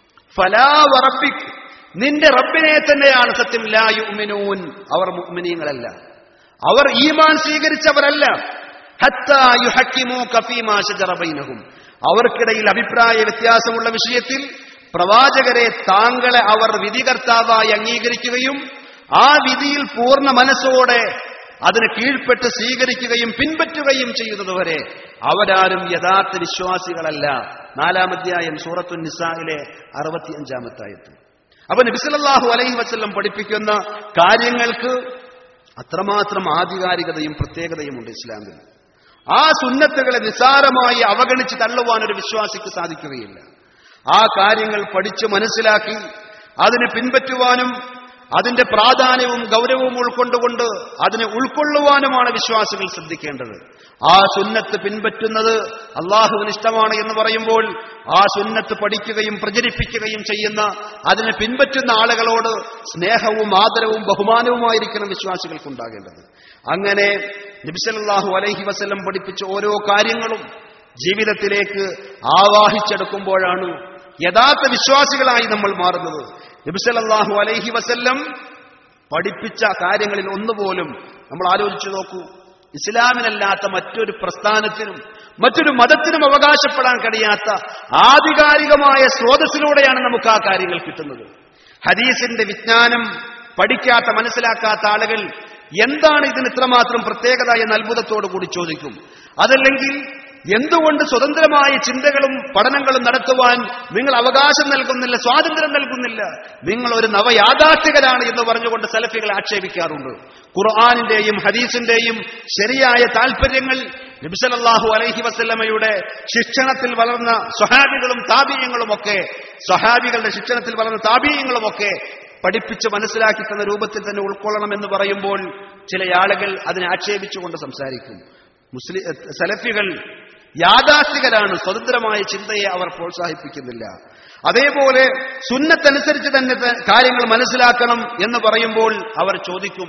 فلا وربك നിന്റെ റബ്ബിനെ തന്നെയാണ് സത്യം ലാ യുഅ്മിനൂൻ അവർ മുഅ്മിനീങ്ങളല്ല അവർ ഈമാൻ സ്വീകരിച്ചവരല്ല ഹത്താ യുഹക്കിമൂക ഫീമാ ശജറ ബൈനഹും അവർക്കിടയിൽ അഭിപ്രായ വ്യത്യാസമുള്ള വിഷയത്തിൽ പ്രവാചകരെ താങ്കളെ അവർ വിധികർത്താവായി അംഗീകരിക്കുകയും ആ വിധിയിൽ പൂർണ്ണ മനസ്സോടെ അതിന് കീഴ്പ്പെട്ട് സ്വീകരിക്കുകയും പിൻപറ്റുകയും ചെയ്യുന്നതുവരെ അവരാരും യഥാർത്ഥ വിശ്വാസികളല്ല നാലാമധ്യായം സൂറത്തു നിസായിലെ അറുപത്തിയഞ്ചാമത്തായത്ത് അപ്പൊ നബിസലല്ലാഹു അലൈഹി വസ്ല്ലം പഠിപ്പിക്കുന്ന കാര്യങ്ങൾക്ക് അത്രമാത്രം ആധികാരികതയും പ്രത്യേകതയും ഉണ്ട് ഇസ്ലാമിൽ ആ സുന്നത്തുകളെ നിസാരമായി അവഗണിച്ച് തള്ളുവാൻ ഒരു വിശ്വാസിക്ക് സാധിക്കുകയില്ല ആ കാര്യങ്ങൾ പഠിച്ച് മനസ്സിലാക്കി അതിനെ പിൻപറ്റുവാനും അതിന്റെ പ്രാധാന്യവും ഗൗരവവും ഉൾക്കൊണ്ടുകൊണ്ട് അതിനെ ഉൾക്കൊള്ളുവാനുമാണ് വിശ്വാസികൾ ശ്രദ്ധിക്കേണ്ടത് ആ സുന്നത്ത് പിൻപറ്റുന്നത് അള്ളാഹുവിന് ഇഷ്ടമാണ് എന്ന് പറയുമ്പോൾ ആ സുന്നത്ത് പഠിക്കുകയും പ്രചരിപ്പിക്കുകയും ചെയ്യുന്ന അതിനെ പിൻപറ്റുന്ന ആളുകളോട് സ്നേഹവും ആദരവും ബഹുമാനവുമായിരിക്കണം വിശ്വാസികൾക്കുണ്ടാകേണ്ടത് അങ്ങനെ നബിസല്ലാഹു അലൈഹി വസ്ലം പഠിപ്പിച്ച ഓരോ കാര്യങ്ങളും ജീവിതത്തിലേക്ക് ആവാഹിച്ചെടുക്കുമ്പോഴാണ് യഥാർത്ഥ വിശ്വാസികളായി നമ്മൾ മാറുന്നത് നബിസലല്ലാഹു അലൈഹി വസല്ലം പഠിപ്പിച്ച കാര്യങ്ങളിൽ ഒന്നുപോലും നമ്മൾ ആലോചിച്ചു നോക്കൂ ഇസ്ലാമിനല്ലാത്ത മറ്റൊരു പ്രസ്ഥാനത്തിനും മറ്റൊരു മതത്തിനും അവകാശപ്പെടാൻ കഴിയാത്ത ആധികാരികമായ സ്രോതസ്സിലൂടെയാണ് നമുക്ക് ആ കാര്യങ്ങൾ കിട്ടുന്നത് ഹദീസിന്റെ വിജ്ഞാനം പഠിക്കാത്ത മനസ്സിലാക്കാത്ത ആളുകൾ എന്താണ് ഇതിന് ഇത്രമാത്രം പ്രത്യേകത എന്ന അത്ഭുതത്തോടു കൂടി ചോദിക്കും അതല്ലെങ്കിൽ എന്തുകൊണ്ട് സ്വതന്ത്രമായ ചിന്തകളും പഠനങ്ങളും നടത്തുവാൻ നിങ്ങൾ അവകാശം നൽകുന്നില്ല സ്വാതന്ത്ര്യം നൽകുന്നില്ല നിങ്ങൾ ഒരു നവയാഥാർത്ഥികരാണ് എന്ന് പറഞ്ഞുകൊണ്ട് സലഫികൾ ആക്ഷേപിക്കാറുണ്ട് ഖുർആാനിന്റെയും ഹദീസിന്റെയും ശരിയായ താല്പര്യങ്ങൾ നബിസലല്ലാഹു അലൈഹി വസല്ലമയുടെ ശിക്ഷണത്തിൽ വളർന്ന സ്വഹാബികളും താപീയങ്ങളും ഒക്കെ സ്വഹാബികളുടെ ശിക്ഷണത്തിൽ വളർന്ന താപീയങ്ങളും ഒക്കെ പഠിപ്പിച്ച് മനസ്സിലാക്കി തന്ന രൂപത്തിൽ തന്നെ ഉൾക്കൊള്ളണം എന്ന് പറയുമ്പോൾ ചില ആളുകൾ അതിനെ ആക്ഷേപിച്ചുകൊണ്ട് സംസാരിക്കും മുസ്ലിം സലഫികൾ യാഥാസ്ഥികരാണ് സ്വതന്ത്രമായ ചിന്തയെ അവർ പ്രോത്സാഹിപ്പിക്കുന്നില്ല അതേപോലെ സുന്നത്തനുസരിച്ച് തന്നെ ത- കാര്യങ്ങൾ മനസ്സിലാക്കണം എന്ന് പറയുമ്പോൾ അവർ ചോദിക്കും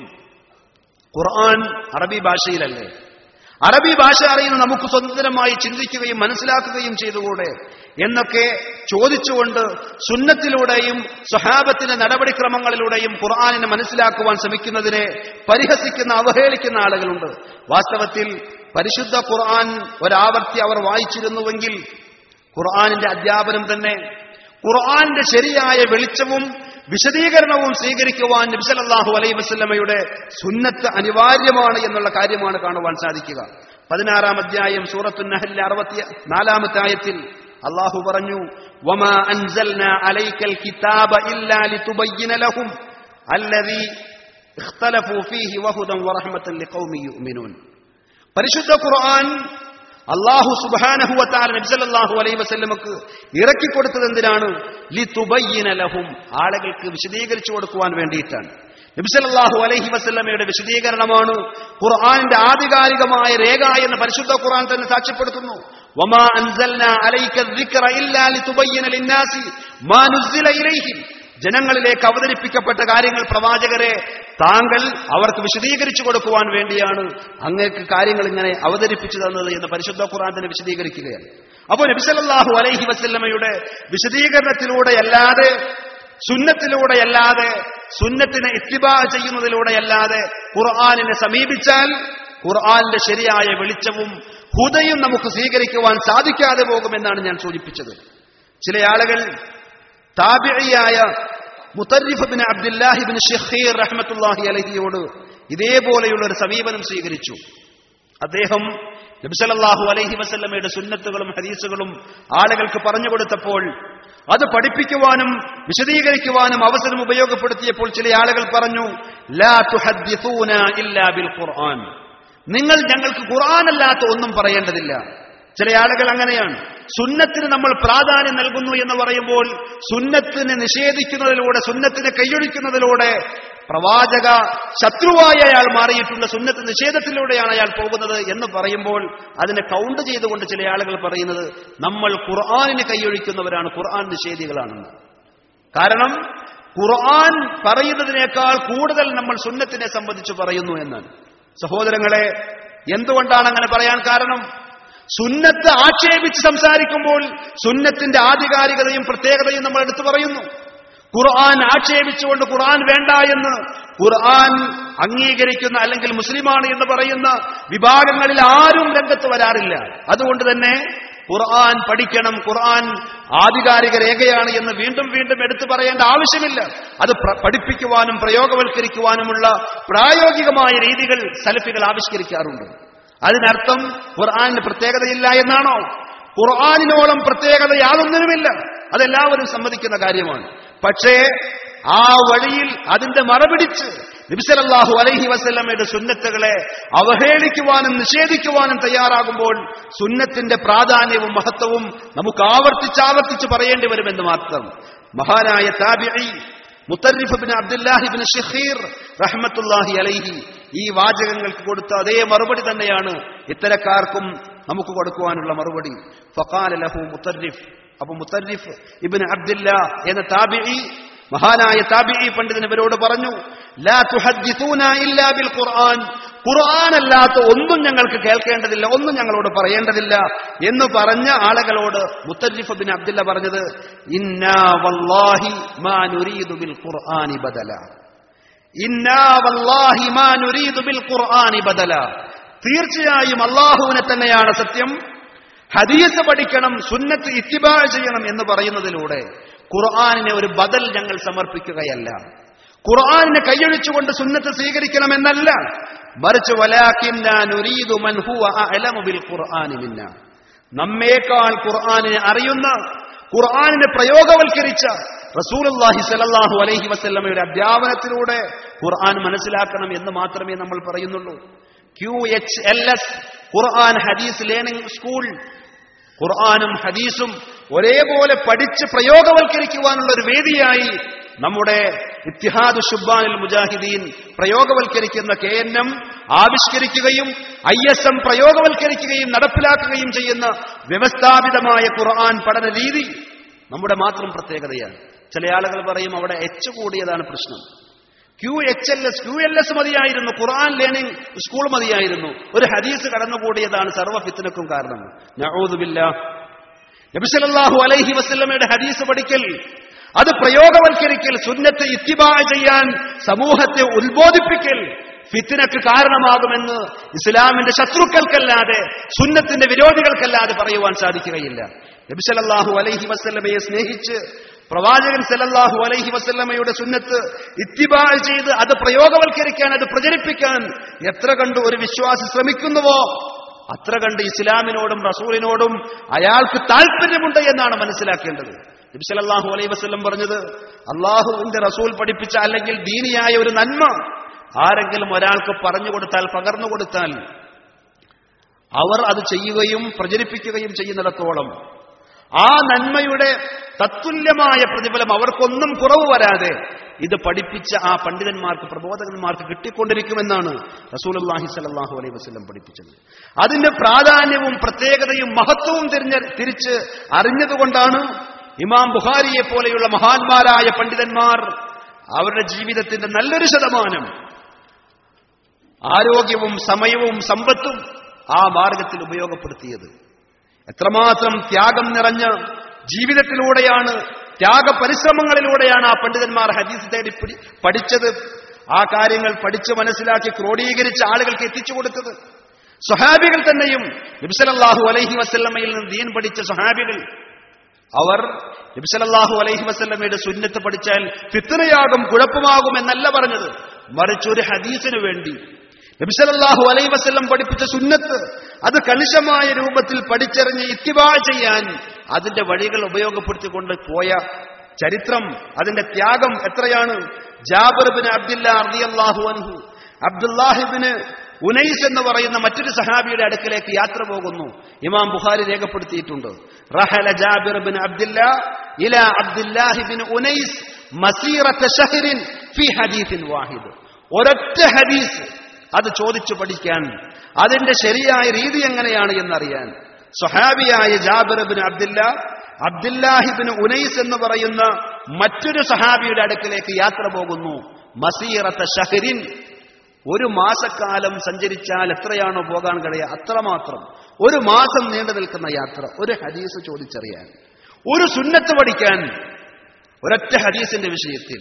ഖുർആൻ അറബി ഭാഷയിലല്ലേ അറബി ഭാഷ അറിയുന്ന നമുക്ക് സ്വതന്ത്രമായി ചിന്തിക്കുകയും മനസ്സിലാക്കുകയും ചെയ്തുകൂടെ എന്നൊക്കെ ചോദിച്ചുകൊണ്ട് സുന്നത്തിലൂടെയും സ്വഹാബത്തിന്റെ നടപടിക്രമങ്ങളിലൂടെയും ഖുർആാനിനെ മനസ്സിലാക്കുവാൻ ശ്രമിക്കുന്നതിനെ പരിഹസിക്കുന്ന അവഹേളിക്കുന്ന ആളുകളുണ്ട് വാസ്തവത്തിൽ പരിശുദ്ധ ഖുർആൻ ഒരാവർത്തി അവർ വായിച്ചിരുന്നുവെങ്കിൽ ഖുർആാനിന്റെ അധ്യാപനം തന്നെ ഖുർആാനിന്റെ ശരിയായ വെളിച്ചവും വിശദീകരണവും സ്വീകരിക്കുവാൻ നബ്സലല്ലാഹു അലൈ വസ്ലമയുടെ സുന്നത്ത് അനിവാര്യമാണ് എന്നുള്ള കാര്യമാണ് കാണുവാൻ സാധിക്കുക പതിനാറാം അധ്യായം സൂറത്തു നഹലിലെ അറുപത്തി നാലാമത്തെ ആയത്തിൽ അള്ളാഹു പറഞ്ഞു വമാ അൻസൽനാ അലൈക്കൽ കിതാബ ഇല്ലാ ലിതുബയ്യിന ലഹും അല്ലദീ ഇഖ്തലഫൂ ഫീഹി വഹുദൻ വറഹ്മത്തൻ ലിഖൗമി യുഅ്മിനൂൻ പരിശുദ്ധ ഖുർആൻ അള്ളാഹു സുബാനഹുവത്താല നബ്സല്ലാഹു അലൈ വസല്ലമക്ക് ഇറക്കിക്കൊടുത്തത് എന്തിനാണ് ലി തുബയ്യന ലഹും ആളുകൾക്ക് വിശദീകരിച്ചു കൊടുക്കുവാൻ വേണ്ടിയിട്ടാണ് നബ്സല്ലാഹു അലൈഹി വസല്ലമയുടെ വിശദീകരണമാണ് ഖുർആാനിന്റെ ആധികാരികമായ രേഖ എന്ന് പരിശുദ്ധ ഖുർആൻ തന്നെ സാക്ഷ്യപ്പെടുത്തുന്നു വമാ അൻസൽനാ അലൈക الذِّكْرَ إِلَّا لِتُبَيِّنَ لِلنَّاسِ مَا نُزِّلَ إِلَيْهِمْ ജനങ്ങളിലേക്ക് അവതരിപ്പിക്കപ്പെട്ട കാര്യങ്ങൾ പ്രവാചകരെ താങ്കൾ അവർക്ക് വിശദീകരിച്ചു കൊടുക്കുവാൻ വേണ്ടിയാണ് അങ്ങേക്ക് കാര്യങ്ങൾ ഇങ്ങനെ അവതരിപ്പിച്ചു തന്നത് എന്ന് പരിശുദ്ധ ഖുർആൻ തന്നെ വിശദീകരിക്കുകയാണ് അപ്പോൾ നബിസല്ലാഹു അലൈഹി വസല്ലമയുടെ വിശദീകരണത്തിലൂടെയല്ലാതെ സുന്നത്തിലൂടെയല്ലാതെ സുന്നത്തിനെ ഇത്തിബാ ചെയ്യുന്നതിലൂടെയല്ലാതെ ഖുർആാനിനെ സമീപിച്ചാൽ ഖുർആാനിന്റെ ശരിയായ വെളിച്ചവും ഹുദയും നമുക്ക് സ്വീകരിക്കുവാൻ സാധിക്കാതെ പോകുമെന്നാണ് ഞാൻ സൂചിപ്പിച്ചത് ചില ആളുകൾ താബിഴിയായ മുത്തരിഫ് ബിൻ അബ്ദുല്ലാഹിബിൻ ഷഹീർ റഹ്മത്തുല്ലാഹി അലഹിയോട് ഇതേപോലെയുള്ള ഒരു സമീപനം സ്വീകരിച്ചു അദ്ദേഹം നബിസലല്ലാഹു അലൈഹി വസല്ലമയുടെ സുന്നത്തുകളും ഹദീസുകളും ആളുകൾക്ക് പറഞ്ഞു കൊടുത്തപ്പോൾ അത് പഠിപ്പിക്കുവാനും വിശദീകരിക്കുവാനും അവസരം ഉപയോഗപ്പെടുത്തിയപ്പോൾ ചില ആളുകൾ പറഞ്ഞു ലാ തുഹദ്ദിസൂന ഇല്ലാ ബിൽ ഖുർആൻ നിങ്ങൾ ഞങ്ങൾക്ക് ഖുർആനല്ലാത്ത ഒന്നും പറയേണ്ടതില്ല ചില ആളുകൾ അങ്ങനെയാണ് സുന്നത്തിന് നമ്മൾ പ്രാധാന്യം നൽകുന്നു എന്ന് പറയുമ്പോൾ സുന്നത്തിനെ നിഷേധിക്കുന്നതിലൂടെ സുന്നത്തിനെ കൈയൊഴിക്കുന്നതിലൂടെ പ്രവാചക ശത്രുവായി അയാൾ മാറിയിട്ടുണ്ട് സുന്നത്ത് നിഷേധത്തിലൂടെയാണ് അയാൾ പോകുന്നത് എന്ന് പറയുമ്പോൾ അതിനെ കൗണ്ട് ചെയ്തുകൊണ്ട് ചില ആളുകൾ പറയുന്നത് നമ്മൾ ഖുർആാനിന് കൈയൊഴിക്കുന്നവരാണ് ഖുർആൻ നിഷേധികളാണെന്ന് കാരണം ഖുർആൻ പറയുന്നതിനേക്കാൾ കൂടുതൽ നമ്മൾ സുന്നത്തിനെ സംബന്ധിച്ച് പറയുന്നു എന്നാണ് സഹോദരങ്ങളെ എന്തുകൊണ്ടാണ് അങ്ങനെ പറയാൻ കാരണം സുന്നത്ത് ആക്ഷേപിച്ച് സംസാരിക്കുമ്പോൾ സുന്നത്തിന്റെ ആധികാരികതയും പ്രത്യേകതയും നമ്മൾ എടുത്തു പറയുന്നു ഖുർആൻ ആക്ഷേപിച്ചുകൊണ്ട് ഖുർആൻ വേണ്ട എന്ന് ഖുർആൻ അംഗീകരിക്കുന്ന അല്ലെങ്കിൽ മുസ്ലിമാണ് എന്ന് പറയുന്ന വിഭാഗങ്ങളിൽ ആരും രംഗത്ത് വരാറില്ല അതുകൊണ്ട് തന്നെ ഖുർആൻ പഠിക്കണം ഖുർആൻ ആധികാരിക രേഖയാണ് എന്ന് വീണ്ടും വീണ്ടും എടുത്തു പറയേണ്ട ആവശ്യമില്ല അത് പ്ര- പഠിപ്പിക്കുവാനും പ്രയോഗവൽക്കരിക്കുവാനുമുള്ള പ്രായോഗികമായ രീതികൾ സലഫികൾ ആവിഷ്കരിക്കാറുണ്ട് അതിനർത്ഥം ഖുർആനിന് പ്രത്യേകതയില്ല എന്നാണോ ഖുർആാനിനോളം പ്രത്യേകത യാതൊന്നിനുമില്ല അതെല്ലാവരും സമ്മതിക്കുന്ന കാര്യമാണ് പക്ഷേ ആ വഴിയിൽ അതിന്റെ മറപിടിച്ച് നബിസലല്ലാഹു അലൈഹി വസല്ലമയുടെ സുന്നത്തുകളെ അവഹേളിക്കുവാനും നിഷേധിക്കുവാനും തയ്യാറാകുമ്പോൾ സുന്നത്തിന്റെ പ്രാധാന്യവും മഹത്വവും നമുക്ക് ആവർത്തിച്ചാവർത്തിച്ച് പറയേണ്ടി വരുമെന്ന് മാത്രം മഹാനായ താബിഈ മുത്തരിഫ് ബിൻ അബ്ദുല്ലാഹിബിൻ ഷഹീർ റഹ്മത്തുല്ലാഹി അലൈഹി ഈ വാചകങ്ങൾക്ക് കൊടുത്ത അതേ മറുപടി തന്നെയാണ് ഇത്തരക്കാർക്കും നമുക്ക് കൊടുക്കുവാനുള്ള മറുപടി ഫഖാല ലഹു മുത്തരിഫ് അപ്പൊ മുത്തരിഫ് ഇബിൻ അബ്ദില്ല എന്ന താബിഇ മഹാനായ താബിഇ പണ്ഡിതൻ ഇവരോട് പറഞ്ഞു ലാ തുഹദ്ദിസൂന ഇല്ലാ ബിൽ ഖുർആൻ ഖുർആൻ അല്ലാത്ത ഒന്നും ഞങ്ങൾക്ക് കേൾക്കേണ്ടതില്ല ഒന്നും ഞങ്ങളോട് പറയേണ്ടതില്ല എന്ന് പറഞ്ഞ ആളുകളോട് മുത്തരിഫ് ബിൻ അബ്ദുല്ല പറഞ്ഞത് ഇന്നാ വല്ലാഹി മാ നുരീദു ബിൽ ഖുർആനി ബദല ഇന്നാ വല്ലാഹി മാ നുരീദു ബിൽ ഖുർആനി ബദല തീർച്ചയായും അള്ളാഹുവിനെ തന്നെയാണ് സത്യം ഹദീസ് പഠിക്കണം സുന്നത്ത് ഇത്തിബാ ചെയ്യണം എന്ന് പറയുന്നതിലൂടെ ഖുർആാനിനെ ഒരു ബദൽ ഞങ്ങൾ സമർപ്പിക്കുകയല്ല ഖുർആാനിനെ കൈയൊഴിച്ചുകൊണ്ട് സുന്നത്ത് സ്വീകരിക്കണമെന്നല്ല മറിച്ച് വലാക്കിന്ന നുരീദു മൻ ഹുവ അഅലമു ബിൽ ഖുർആനി മിന്ന നമ്മേക്കാൾ ഖുർആാനിനെ അറിയുന്ന ഖുർആാനിനെ പ്രയോഗവൽക്കരിച്ച റസൂലുള്ളാഹി സ്വല്ലല്ലാഹു അലൈഹി വസല്ലമയുടെ അധ്യാപനത്തിലൂടെ ഖുർആൻ മനസ്സിലാക്കണം എന്ന് മാത്രമേ നമ്മൾ പറയുന്നുള്ളൂ Q H L S Quran Hadith learning school ഖുർആാനും ഹദീസും ഒരേപോലെ പഠിച്ച് പ്രയോഗവൽക്കരിക്കുവാനുള്ള ഒരു വേദിയായി നമ്മുടെ ഇത്തിഹാദ് ഷുബാനിൽ മുജാഹിദീൻ പ്രയോഗവൽക്കരിക്കുന്ന കെ എൻ എം ആവിഷ്കരിക്കുകയും ഐ എസ് എം പ്രയോഗവൽക്കരിക്കുകയും നടപ്പിലാക്കുകയും ചെയ്യുന്ന വ്യവസ്ഥാപിതമായ ഖുർആൻ പഠന രീതി നമ്മുടെ മാത്രം പ്രത്യേകതയാണ് ചില ആളുകൾ പറയും അവിടെ എച്ച് കൂടിയതാണ് പ്രശ്നം Q H L S Q L S മതിയായിരുന്നു ഖുർആൻ ലേണിംഗ് സ്കൂൾ മതിയായിരുന്നു ഒരു ഹദീസ് കടന്നുകൂടിയതാണ് സർവ്വ ഫിത്തിനക്കും കാരണം നഊദുബില്ല നബിസലല്ലാഹു അലൈഹി വസല്ലമയുടെ ഹദീസ് പഠിക്കൽ അത് പ്രയോഗവൽക്കരിക്കൽ സുന്നത്ത് ഇത്തിബാ ചെയ്യാൻ സമൂഹത്തെ ഉത്ബോധിപ്പിക്കൽ ഫിത്തിനക്ക് കാരണമാകുമെന്ന് ഇസ്ലാമിന്റെ ശത്രുക്കൾക്കല്ലാതെ സുന്നത്തിന്റെ വിരോധികൾക്കല്ലാതെ പറയുവാൻ സാധിക്കുകയില്ല നബിസലല്ലാഹു അലൈഹി വസല്ലമയെ സ്നേഹിച്ച് പ്രവാചകൻ സല്ലല്ലാഹു അലൈഹി വസല്ലമയുടെ സുന്നത്ത് ഇത്തിബാ ചെയ്ത് അത് പ്രയോഗവൽക്കരിക്കാൻ അത് പ്രചരിപ്പിക്കാൻ എത്ര കണ്ട് ഒരു വിശ്വാസി ശ്രമിക്കുന്നുവോ അത്ര കണ്ട് ഇസ്ലാമിനോടും റസൂലിനോടും അയാൾക്ക് താല്പര്യമുണ്ട് എന്നാണ് മനസ്സിലാക്കേണ്ടത് നബി സല്ലല്ലാഹു അലൈഹി വസല്ലം പറഞ്ഞത് അള്ളാഹുവിന്റെ റസൂൽ പഠിപ്പിച്ച അല്ലെങ്കിൽ ദീനിയായ ഒരു നന്മ ആരെങ്കിലും ഒരാൾക്ക് പറഞ്ഞു കൊടുത്താൽ പകർന്നു കൊടുത്താൽ അവർ അത് ചെയ്യുകയും പ്രചരിപ്പിക്കുകയും ചെയ്യുന്നിടത്തോളം ആ നന്മയുടെ തത്തുല്യമായ പ്രതിഫലം അവർക്കൊന്നും കുറവ് വരാതെ ഇത് പഠിപ്പിച്ച ആ പണ്ഡിതന്മാർക്ക് പ്രബോധകന്മാർക്ക് കിട്ടിക്കൊണ്ടിരിക്കുമെന്നാണ് റസൂലുള്ളാഹി സ്വല്ലല്ലാഹു അലൈഹി വസല്ലം പഠിപ്പിച്ചത് അതിന്റെ പ്രാധാന്യവും പ്രത്യേകതയും മഹത്വവും തിരിഞ്ഞ തിരിച്ച് അറിഞ്ഞതുകൊണ്ടാണ് ഇമാം ബുഖാരിയെ പോലെയുള്ള മഹാന്മാരായ പണ്ഡിതന്മാർ അവരുടെ ജീവിതത്തിന്റെ നല്ലൊരു ശതമാനം ആരോഗ്യവും സമയവും സമ്പത്തും ആ മാർഗത്തിൽ ഉപയോഗപ്പെടുത്തിയത് എത്രമാത്രം ത്യാഗം നിറഞ്ഞ ജീവിതത്തിലൂടെയാണ് ത്യാഗ പരിശ്രമങ്ങളിലൂടെയാണ് ആ പണ്ഡിതന്മാർ ഹദീസ് തേടി പിടി- പഠിച്ചത് ആ കാര്യങ്ങൾ പഠിച്ച് മനസ്സിലാക്കി ക്രോഡീകരിച്ച ആളുകൾക്ക് എത്തിച്ചു കൊടുത്തത് സ്വഹാബികൾ തന്നെയും നബിസലല്ലാഹു അലൈഹി വസല്ലമയിൽ നിന്ന് ദീൻ പഠിച്ച സ്വഹാബികൾ അവർ നബിസലല്ലാഹു അലൈഹി വസല്ലമയുടെ സുന്നത്ത് പഠിച്ചാൽ ഫിത്തനയാകും കുഴപ്പമാകും എന്നല്ല പറഞ്ഞത് മറിച്ച് ഒരു ഹദീസിനു വേണ്ടി നബിസലല്ലാഹു അലൈഹി വസല്ലം പഠിപ്പിച്ച സുന്നത്ത് അത് കണിശമായ രൂപത്തിൽ പഠിച്ചറിഞ്ഞ് ഇത്തിബാ ചെയ്യാൻ അതിന്റെ വഴികൾ ഉപയോഗപ്പെടുത്തിക്കൊണ്ട് പോയ ചരിത്രം അതിന്റെ ത്യാഗം എത്രയാണ് ജാബിർബിന് അബ്ദുല്ല അർദിയല്ലാഹു അൻഹു അബ്ദുല്ലാഹിബിന് ഉനൈസ് എന്ന് പറയുന്ന മറ്റൊരു സഹാബിയുടെ അടുക്കലേക്ക് യാത്ര പോകുന്നു ഇമാം ബുഖാരി രേഖപ്പെടുത്തിയിട്ടുണ്ട് റഹല ജാബിർ ബിൻ അബ്ദുല്ല ഇല അബ്ദുല്ലാഹിബിൻ ഉനൈസ് മസീറത്ത് ഷഹരിൻ ഫി ഹദീസിൻ വാഹിദ് ഒരൊറ്റ ഹദീസ് അത് ചോദിച്ചു പഠിക്കാൻ അതിന്റെ ശരിയായ രീതി എങ്ങനെയാണ് എന്നറിയാൻ സ്വഹാബിയായ ജാബിർ അബ്ദില്ല അബ്ദുല്ലാഹിബിന് ഉനൈസ് എന്ന് പറയുന്ന മറ്റൊരു സഹാബിയുടെ അടുക്കിലേക്ക് യാത്ര പോകുന്നു മസീറത്ത ഷഹരിൻ ഒരു മാസക്കാലം സഞ്ചരിച്ചാൽ എത്രയാണോ പോകാൻ കഴിയുക അത്രമാത്രം ഒരു മാസം നീണ്ടു നിൽക്കുന്ന യാത്ര ഒരു ഹദീസ് ചോദിച്ചറിയാൻ ഒരു സുന്നത്ത് പഠിക്കാൻ ഒരൊറ്റ ഹദീസിന്റെ വിഷയത്തിൽ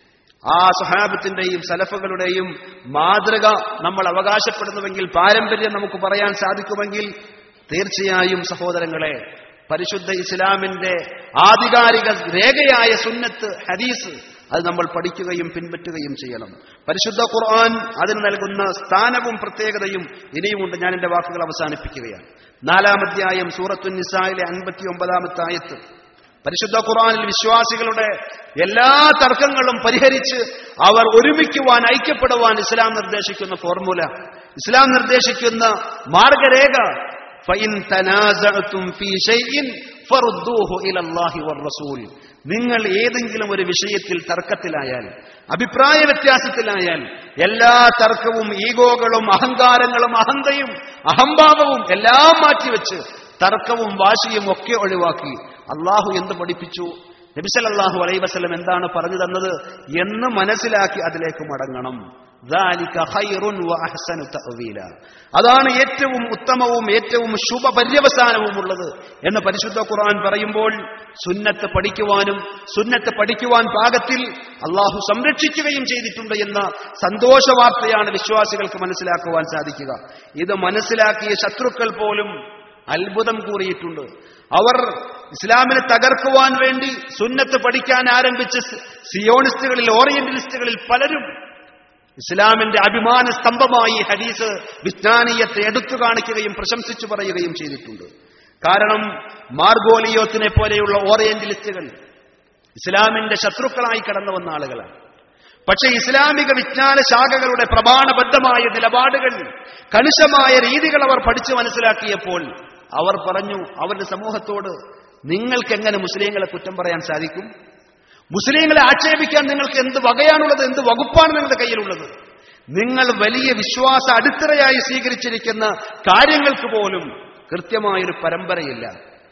ആ സഹാബത്തിന്റെയും സലഫുകളുടെയും മാതൃക നമ്മൾ അവകാശപ്പെടുന്നുവെങ്കിൽ പാരമ്പര്യം നമുക്ക് പറയാൻ സാധിക്കുമെങ്കിൽ തീർച്ചയായും സഹോദരങ്ങളെ പരിശുദ്ധ ഇസ്ലാമിന്റെ ആധികാരിക രേഖയായ സുന്നത്ത് ഹദീസ് അത് നമ്മൾ പഠിക്കുകയും പിൻപറ്റുകയും ചെയ്യണം പരിശുദ്ധ ഖുർആൻ അതിന് നൽകുന്ന സ്ഥാനവും പ്രത്യേകതയും ഇനിയുമുണ്ട് ഞാൻ എന്റെ വാക്കുകൾ അവസാനിപ്പിക്കുകയാണ് നാലാമധ്യായം സൂറത്തു നിസായിലെ അൻപത്തി ഒമ്പതാമത്തെ ആയത്ത് പരിശുദ്ധ ഖുർആനിൽ വിശ്വാസികളുടെ എല്ലാ തർക്കങ്ങളും പരിഹരിച്ച് അവർ ഒരുമിക്കുവാൻ ഐക്യപ്പെടുവാൻ ഇസ്ലാം നിർദ്ദേശിക്കുന്ന ഫോർമുല ഇസ്ലാം നിർദ്ദേശിക്കുന്ന മാർഗരേഖ فإن تنازعتم في شيء فردوه إلى الله والرسول നിങ്ങൾ ഏതെങ്കിലും ഒരു വിഷയത്തിൽ തർക്കത്തിലായാൽ അഭിപ്രായ വ്യത്യാസത്തിലായാൽ എല്ലാ തർക്കവും ഈഗോകളും അഹങ്കാരങ്ങളും അഹന്തയും അഹംഭാവവും എല്ലാം മാറ്റിവെച്ച് തർക്കവും വാശിയും ഒക്കെ ഒഴിവാക്കി അള്ളാഹു എന്ത് പഠിപ്പിച്ചു നബിസലല്ലാഹു അലൈ വസ്ലം എന്താണ് പറഞ്ഞു തന്നത് എന്ന് മനസ്സിലാക്കി അതിലേക്ക് മടങ്ങണം ذَلِكَ خَيْرٌ وَأَحْسَنُ تَأْوِيلًا. അതാണ് ഏറ്റവും ഉത്തമവും ഏറ്റവും ശുഭ പര്യവസാനവുമുള്ളത് എന്ന് പരിശുദ്ധ ഖുർആൻ പറയുമ്പോൾ സുന്നത്ത് പഠിക്കുവാനും സുന്നത്ത് പഠിക്കുവാൻ പാകത്തിൽ അള്ളാഹു സംരക്ഷിക്കുകയും ചെയ്തിട്ടുണ്ട് എന്ന സന്തോഷ വാർത്തയാണ് വിശ്വാസികൾക്ക് മനസ്സിലാക്കുവാൻ സാധിക്കുക ഇത് മനസ്സിലാക്കിയ ശത്രുക്കൾ പോലും അത്ഭുതം കൂറിയിട്ടുണ്ട് അവർ ഇസ്ലാമിനെ തകർക്കുവാൻ വേണ്ടി സുന്നത്ത് പഠിക്കാൻ ആരംഭിച്ച സിയോണിസ്റ്റുകളിൽ ഓറിയന്റലിസ്റ്റുകളിൽ പലരും ഇസ്ലാമിന്റെ അഭിമാന സ്തംഭമായി ഹദീസ് വിജ്ഞാനീയത്തെ എടുത്തു കാണിക്കുകയും പ്രശംസിച്ചു പറയുകയും ചെയ്തിട്ടുണ്ട് കാരണം മാർഗോലിയോത്തിനെ പോലെയുള്ള ഓറിയന്റലിസ്റ്റുകൾ ഇസ്ലാമിന്റെ ശത്രുക്കളായി കടന്നു വന്ന ആളുകളാണ് പക്ഷേ ഇസ്ലാമിക വിജ്ഞാന ശാഖകളുടെ പ്രമാണബദ്ധമായ നിലപാടുകൾ കണിശമായ രീതികൾ അവർ പഠിച്ചു മനസ്സിലാക്കിയപ്പോൾ അവർ പറഞ്ഞു അവരുടെ സമൂഹത്തോട് നിങ്ങൾക്ക് എങ്ങനെ മുസ്ലിങ്ങളെ കുറ്റം പറയാൻ സാധിക്കും മുസ്ലിങ്ങളെ ആക്ഷേപിക്കാൻ നിങ്ങൾക്ക് എന്ത് വകയാണുള്ളത് എന്ത് വകുപ്പാണ് നിങ്ങളുടെ കയ്യിലുള്ളത് നിങ്ങൾ വലിയ വിശ്വാസ അടിത്തറയായി സ്വീകരിച്ചിരിക്കുന്ന കാര്യങ്ങൾക്ക് പോലും കൃത്യമായൊരു പരമ്പരയില്ല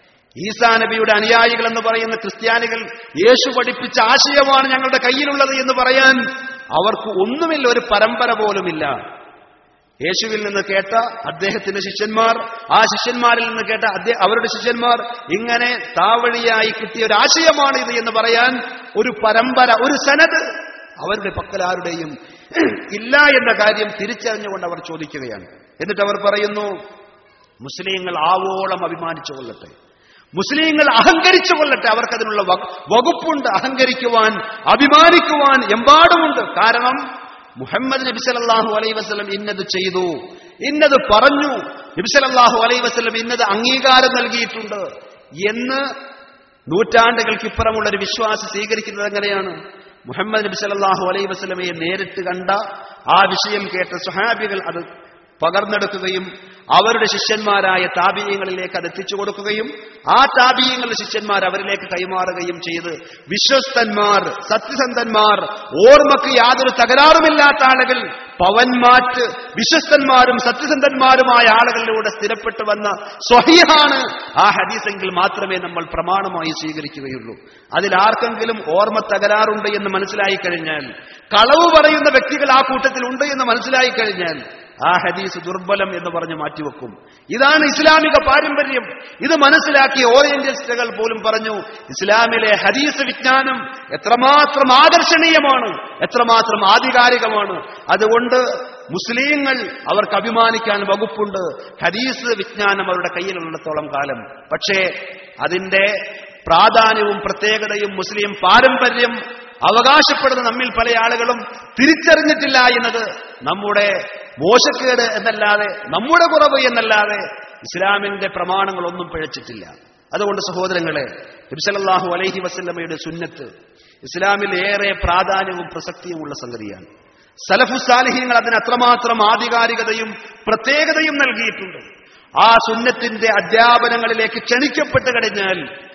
ഈസാ നബിയുടെ അനുയായികൾ എന്ന് പറയുന്ന ക്രിസ്ത്യാനികൾ യേശു പഠിപ്പിച്ച ആശയമാണ് ഞങ്ങളുടെ കയ്യിലുള്ളത് എന്ന് പറയാൻ അവർക്ക് ഒന്നുമില്ല ഒരു പരമ്പര പോലുമില്ല യേശുവിൽ നിന്ന് കേട്ട അദ്ദേഹത്തിന്റെ ശിഷ്യന്മാർ ആ ശിഷ്യന്മാരിൽ നിന്ന് കേട്ട അദ്ദേഹ അവരുടെ ശിഷ്യന്മാർ ഇങ്ങനെ താവഴിയായി കിട്ടിയ ഒരു ആശയമാണ് ഇത് എന്ന് പറയാൻ ഒരു പരമ്പര ഒരു സനത് അവരുടെ പക്കൽ ആരുടെയും ഇല്ല എന്ന കാര്യം തിരിച്ചറിഞ്ഞുകൊണ്ട് അവർ ചോദിക്കുകയാണ് എന്നിട്ട് അവർ പറയുന്നു മുസ്ലിങ്ങൾ ആവോളം അഭിമാനിച്ചു കൊള്ളട്ടെ മുസ്ലിങ്ങൾ അഹങ്കരിച്ചു കൊള്ളട്ടെ അവർക്കതിനുള്ള വക- വകുപ്പുണ്ട് അഹങ്കരിക്കുവാൻ അഭിമാനിക്കുവാൻ എമ്പാടുമുണ്ട് കാരണം മുഹമ്മദ് നബി സല്ലല്ലാഹു അലൈഹി വസല്ലം ഇന്നത് ചെയ്തു ഇന്നത് പറഞ്ഞു നബി സല്ലല്ലാഹു അലൈഹി വസല്ലം ഇന്നത് അംഗീകാരം നൽകിയിട്ടുണ്ട് എന്ന് നൂറ്റാണ്ടുകൾക്കിപ്പുറമുള്ള ഒരു വിശ്വാസം സ്വീകരിക്കുന്നത് എങ്ങനെയാണ് മുഹമ്മദ് നബി സല്ലല്ലാഹു അലൈഹി വസല്ലമയെ നേരിട്ട് കണ്ട ആ വിഷയം കേട്ട സുഹാബികൾ അത് പകർന്നെടുക്കുകയും അവരുടെ ശിഷ്യന്മാരായ താപീയങ്ങളിലേക്ക് അത് എത്തിച്ചു കൊടുക്കുകയും ആ താപീയങ്ങളുടെ ശിഷ്യന്മാർ അവരിലേക്ക് കൈമാറുകയും ചെയ്ത് വിശ്വസ്തന്മാർ സത്യസന്ധന്മാർ ഓർമ്മക്ക് യാതൊരു തകരാറുമില്ലാത്ത ആളുകൾ പവന്മാറ്റ് വിശ്വസ്തന്മാരും സത്യസന്ധന്മാരുമായ ആളുകളിലൂടെ സ്ഥിരപ്പെട്ടു വന്ന സ്വഹീഹാണ് ആ ഹദീസെങ്കിൽ മാത്രമേ നമ്മൾ പ്രമാണമായി സ്വീകരിക്കുകയുള്ളൂ അതിൽ ആർക്കെങ്കിലും ഓർമ്മ തകരാറുണ്ട് എന്ന് മനസ്സിലായി കഴിഞ്ഞാൽ കളവ് പറയുന്ന വ്യക്തികൾ ആ കൂട്ടത്തിൽ ഉണ്ട് എന്ന് മനസ്സിലായി കഴിഞ്ഞാൽ ആ ഹദീസ് ദുർബലം എന്ന് പറഞ്ഞ് മാറ്റിവെക്കും ഇതാണ് ഇസ്ലാമിക പാരമ്പര്യം ഇത് മനസ്സിലാക്കിയ ഓറിയന്റലിസ്റ്റുകൾ പോലും പറഞ്ഞു ഇസ്ലാമിലെ ഹദീസ് വിജ്ഞാനം എത്രമാത്രം ആകർഷണീയമാണ് എത്രമാത്രം ആധികാരികമാണ് അതുകൊണ്ട് മുസ്ലിങ്ങൾ അവർക്ക് അഭിമാനിക്കാൻ വകുപ്പുണ്ട് ഹദീസ് വിജ്ഞാനം അവരുടെ കയ്യിലുള്ളിടത്തോളം കാലം പക്ഷേ അതിന്റെ പ്രാധാന്യവും പ്രത്യേകതയും മുസ്ലിം പാരമ്പര്യം അവകാശപ്പെടുന്ന നമ്മിൽ പല ആളുകളും തിരിച്ചറിഞ്ഞിട്ടില്ല എന്നത് നമ്മുടെ മോശക്കേട് എന്നല്ലാതെ നമ്മുടെ കുറവ് എന്നല്ലാതെ ഇസ്ലാമിന്റെ പ്രമാണങ്ങളൊന്നും പിഴച്ചിട്ടില്ല അതുകൊണ്ട് സഹോദരങ്ങളെ നബിസലല്ലാഹു അലൈഹി വസല്ലമയുടെ സുന്നത്ത് ഇസ്ലാമിൽ ഏറെ പ്രാധാന്യവും പ്രസക്തിയുമുള്ള സംഗതിയാണ് സലഫു സാലിഹ്യങ്ങൾ അതിന് അത്രമാത്രം ആധികാരികതയും പ്രത്യേകതയും നൽകിയിട്ടുണ്ട് ആ സുന്നത്തിന്റെ അധ്യാപനങ്ങളിലേക്ക് ക്ഷണിക്കപ്പെട്ട് കഴിഞ്ഞാൽ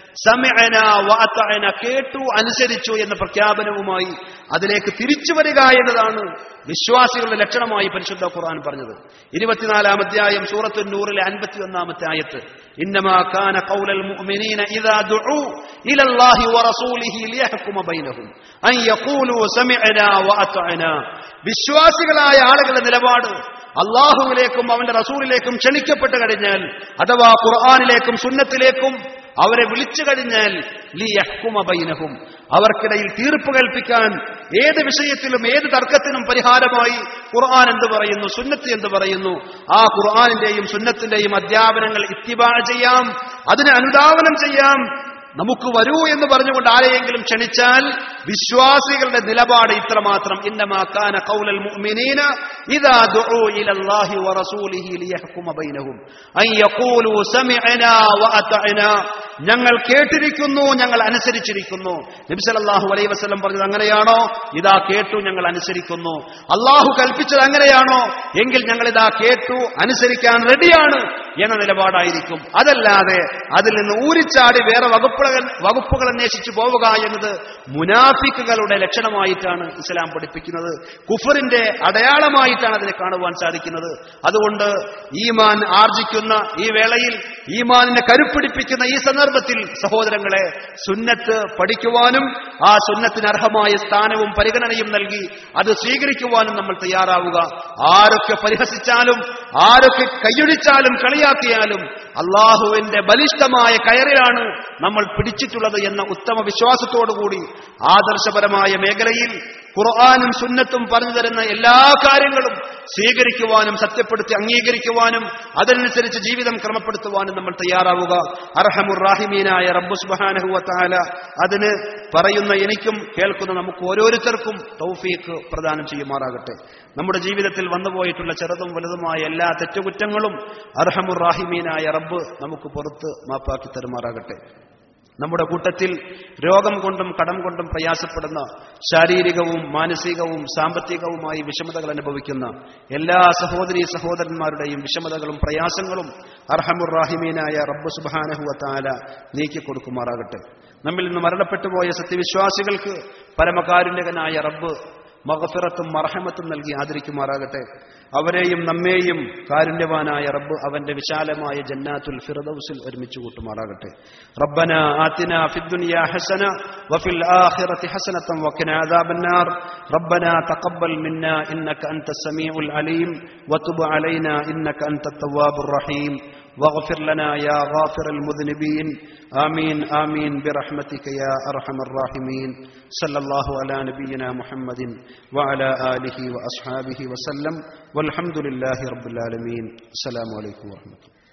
സമഅന വഅതഅന കേട്ടു അനുസരിച്ചു എന്ന പ്രഖ്യാപനവുമായി അതിലേക്ക് തിരിച്ചു വരിക എന്നതാണ് വിശ്വാസികളുടെ ലക്ഷണമായി പരിശുദ്ധ ഖുർആൻ പറഞ്ഞത് ഇരുപത്തിനാലാം അധ്യായം സൂറത്തു നൂറിലെ അൻപത്തി ഒന്നാമത്തെ ആയത്ത് ഇന്നമാ കാന ഖൗലൽ മുഅ്മിനീന ഇദാ ദുഉ ഇലല്ലാഹി വറസൂലിഹി ലിയഹ്കുമ ബൈനഹും അൻ യഖൂലു സമിഅനാ വഅതഅനാ വിശ്വാസികളായ ആളുകളുടെ നിലപാട് അള്ളാഹുവിലേക്കും അവന്റെ റസൂലിലേക്കും ക്ഷണിക്കപ്പെട്ട് കഴിഞ്ഞാൽ അഥവാ ഖുർആാനിലേക്കും സുന്നത്തിലേക്കും അവരെ വിളിച്ചു കഴിഞ്ഞാൽ ലി യഹ്കുമ ബൈനഹും അവർക്കിടയിൽ തീർപ്പ് കൽപ്പിക്കാൻ ഏത് വിഷയത്തിലും ഏത് തർക്കത്തിനും പരിഹാരമായി ഖുർആൻ എന്ത് പറയുന്നു സുന്നത്ത് എന്ത് പറയുന്നു ആ ഖുർആാനിന്റെയും സുന്നത്തിന്റെയും അധ്യാപനങ്ങൾ ഇത്തിബാ ചെയ്യാം അതിനെ അനുധാവനം ചെയ്യാം നമുക്ക് വരൂ എന്ന് പറഞ്ഞുകൊണ്ട് ആരെയെങ്കിലും ക്ഷണിച്ചാൽ വിശ്വാസികളുടെ നിലപാട് ഇത്രമാത്രം ഇന്നമാക്കാന ഖൗലൽ മുഅ്മിനീന ഇദാ ദുഉ ഇലല്ലാഹി വറസൂലിഹി ലിയഹ്കുമ ബൈനഹും അൻ യഖൂലു സമിഅനാ വഅതഅനാ ഞങ്ങൾ കേട്ടിരിക്കുന്നു ഞങ്ങൾ അനുസരിച്ചിരിക്കുന്നു നബി സല്ലല്ലാഹു അലൈഹി വസല്ലം പറഞ്ഞത് അങ്ങനെയാണോ ഇതാ കേട്ടു ഞങ്ങൾ അനുസരിക്കുന്നു അള്ളാഹു കൽപ്പിച്ചത് അങ്ങനെയാണോ എങ്കിൽ ഞങ്ങൾ ഇതാ കേട്ടു അനുസരിക്കാൻ റെഡിയാണ് എന്ന നിലപാടായിരിക്കും അതല്ലാതെ അതിൽ നിന്ന് ഊരിച്ചാടി വേറെ വകുപ്പുകൾ വകുപ്പുകൾ അന്വേഷിച്ചു പോവുക എന്നത് മുനാഫിക്കുകളുടെ ലക്ഷണമായിട്ടാണ് ഇസ്ലാം പഠിപ്പിക്കുന്നത് കുഫറിന്റെ അടയാളമായിട്ടാണ് അതിനെ കാണുവാൻ സാധിക്കുന്നത് അതുകൊണ്ട് ഈമാൻ ആർജിക്കുന്ന ഈ വേളയിൽ ഈമാനിനെ കരുപ്പിടിപ്പിക്കുന്ന ഈ സന്ദർഭത്തിൽ സഹോദരങ്ങളെ സുന്നത്ത് പഠിക്കുവാനും ആ സുന്നത്തിന് അർഹമായ സ്ഥാനവും പരിഗണനയും നൽകി അത് സ്വീകരിക്കുവാനും നമ്മൾ തയ്യാറാവുക ആരൊക്കെ പരിഹസിച്ചാലും ആരൊക്കെ കൈയൊഴിച്ചാലും കളിയാക്കിയാലും അള്ളാഹുവിന്റെ ബലിഷ്ഠമായ കയറിലാണ് നമ്മൾ പിടിച്ചിട്ടുള്ളത് എന്ന ഉത്തമ വിശ്വാസത്തോടുകൂടി ആദർശപരമായ മേഖലയിൽ ഖുർആാനും സുന്നത്തും പറഞ്ഞു തരുന്ന എല്ലാ കാര്യങ്ങളും സ്വീകരിക്കുവാനും സത്യപ്പെടുത്തി അംഗീകരിക്കുവാനും അതനുസരിച്ച് ജീവിതം ക്രമപ്പെടുത്തുവാനും നമ്മൾ തയ്യാറാവുക അർഹമുറാഹിമീനായ റബ്ബു സുബാനഹുവത്താല അതിന് പറയുന്ന എനിക്കും കേൾക്കുന്ന നമുക്ക് ഓരോരുത്തർക്കും തൗഫീഖ് പ്രദാനം ചെയ്യുമാറാകട്ടെ നമ്മുടെ ജീവിതത്തിൽ വന്നുപോയിട്ടുള്ള ചെറുതും വലുതുമായ എല്ലാ തെറ്റുകുറ്റങ്ങളും അർഹമുറാഹിമീനായ റബ്ബ് നമുക്ക് പുറത്ത് മാപ്പാക്കി തരുമാറാകട്ടെ നമ്മുടെ കൂട്ടത്തിൽ രോഗം കൊണ്ടും കടം കൊണ്ടും പ്രയാസപ്പെടുന്ന ശാരീരികവും മാനസികവും സാമ്പത്തികവുമായി വിഷമതകൾ അനുഭവിക്കുന്ന എല്ലാ സഹോദരി സഹോദരന്മാരുടെയും വിഷമതകളും പ്രയാസങ്ങളും അർഹമുറാഹിമീനായ റബ്ബ് സുബാനഹുവത്താല നീക്കിക്കൊടുക്കുമാറാകട്ടെ നമ്മിൽ നിന്ന് മരണപ്പെട്ടുപോയ സത്യവിശ്വാസികൾക്ക് പരമകാരുണ്യകനായ റബ്ബ് മഹഫിറത്തും മർഹമത്തും നൽകി ആദരിക്കുമാറാകട്ടെ അവരെയും നമ്മെയും കാരുണ്യവാനായ റബ്ബ് അവന്റെ വിശാലമായ ജന്നാത്തുൽ ഫിറദൌസിൽ ഒരുമിച്ച് കൂട്ടുമാറാകട്ടെ റബ്ബന ആതിന ഫിദ്ദുനിയ ഹസന വഫിൽ ആഖിറതി ഹസനതൻ വഖിന അദാബന്നാർ റബ്ബന തഖബ്ബൽ മിന്നാ ഇന്നക അൻതസ് സമീഉൽ അലീം വതുബ് അലൈനാ ഇന്നക അൻതത് തവ്വാബുർ റഹീം واغفر لنا يا غافر المذنبين آمين آمين برحمتك يا أرحم الراحمين صلى الله على نبينا محمد وعلى آله وأصحابه وسلم والحمد لله رب العالمين السلام عليكم ورحمة الله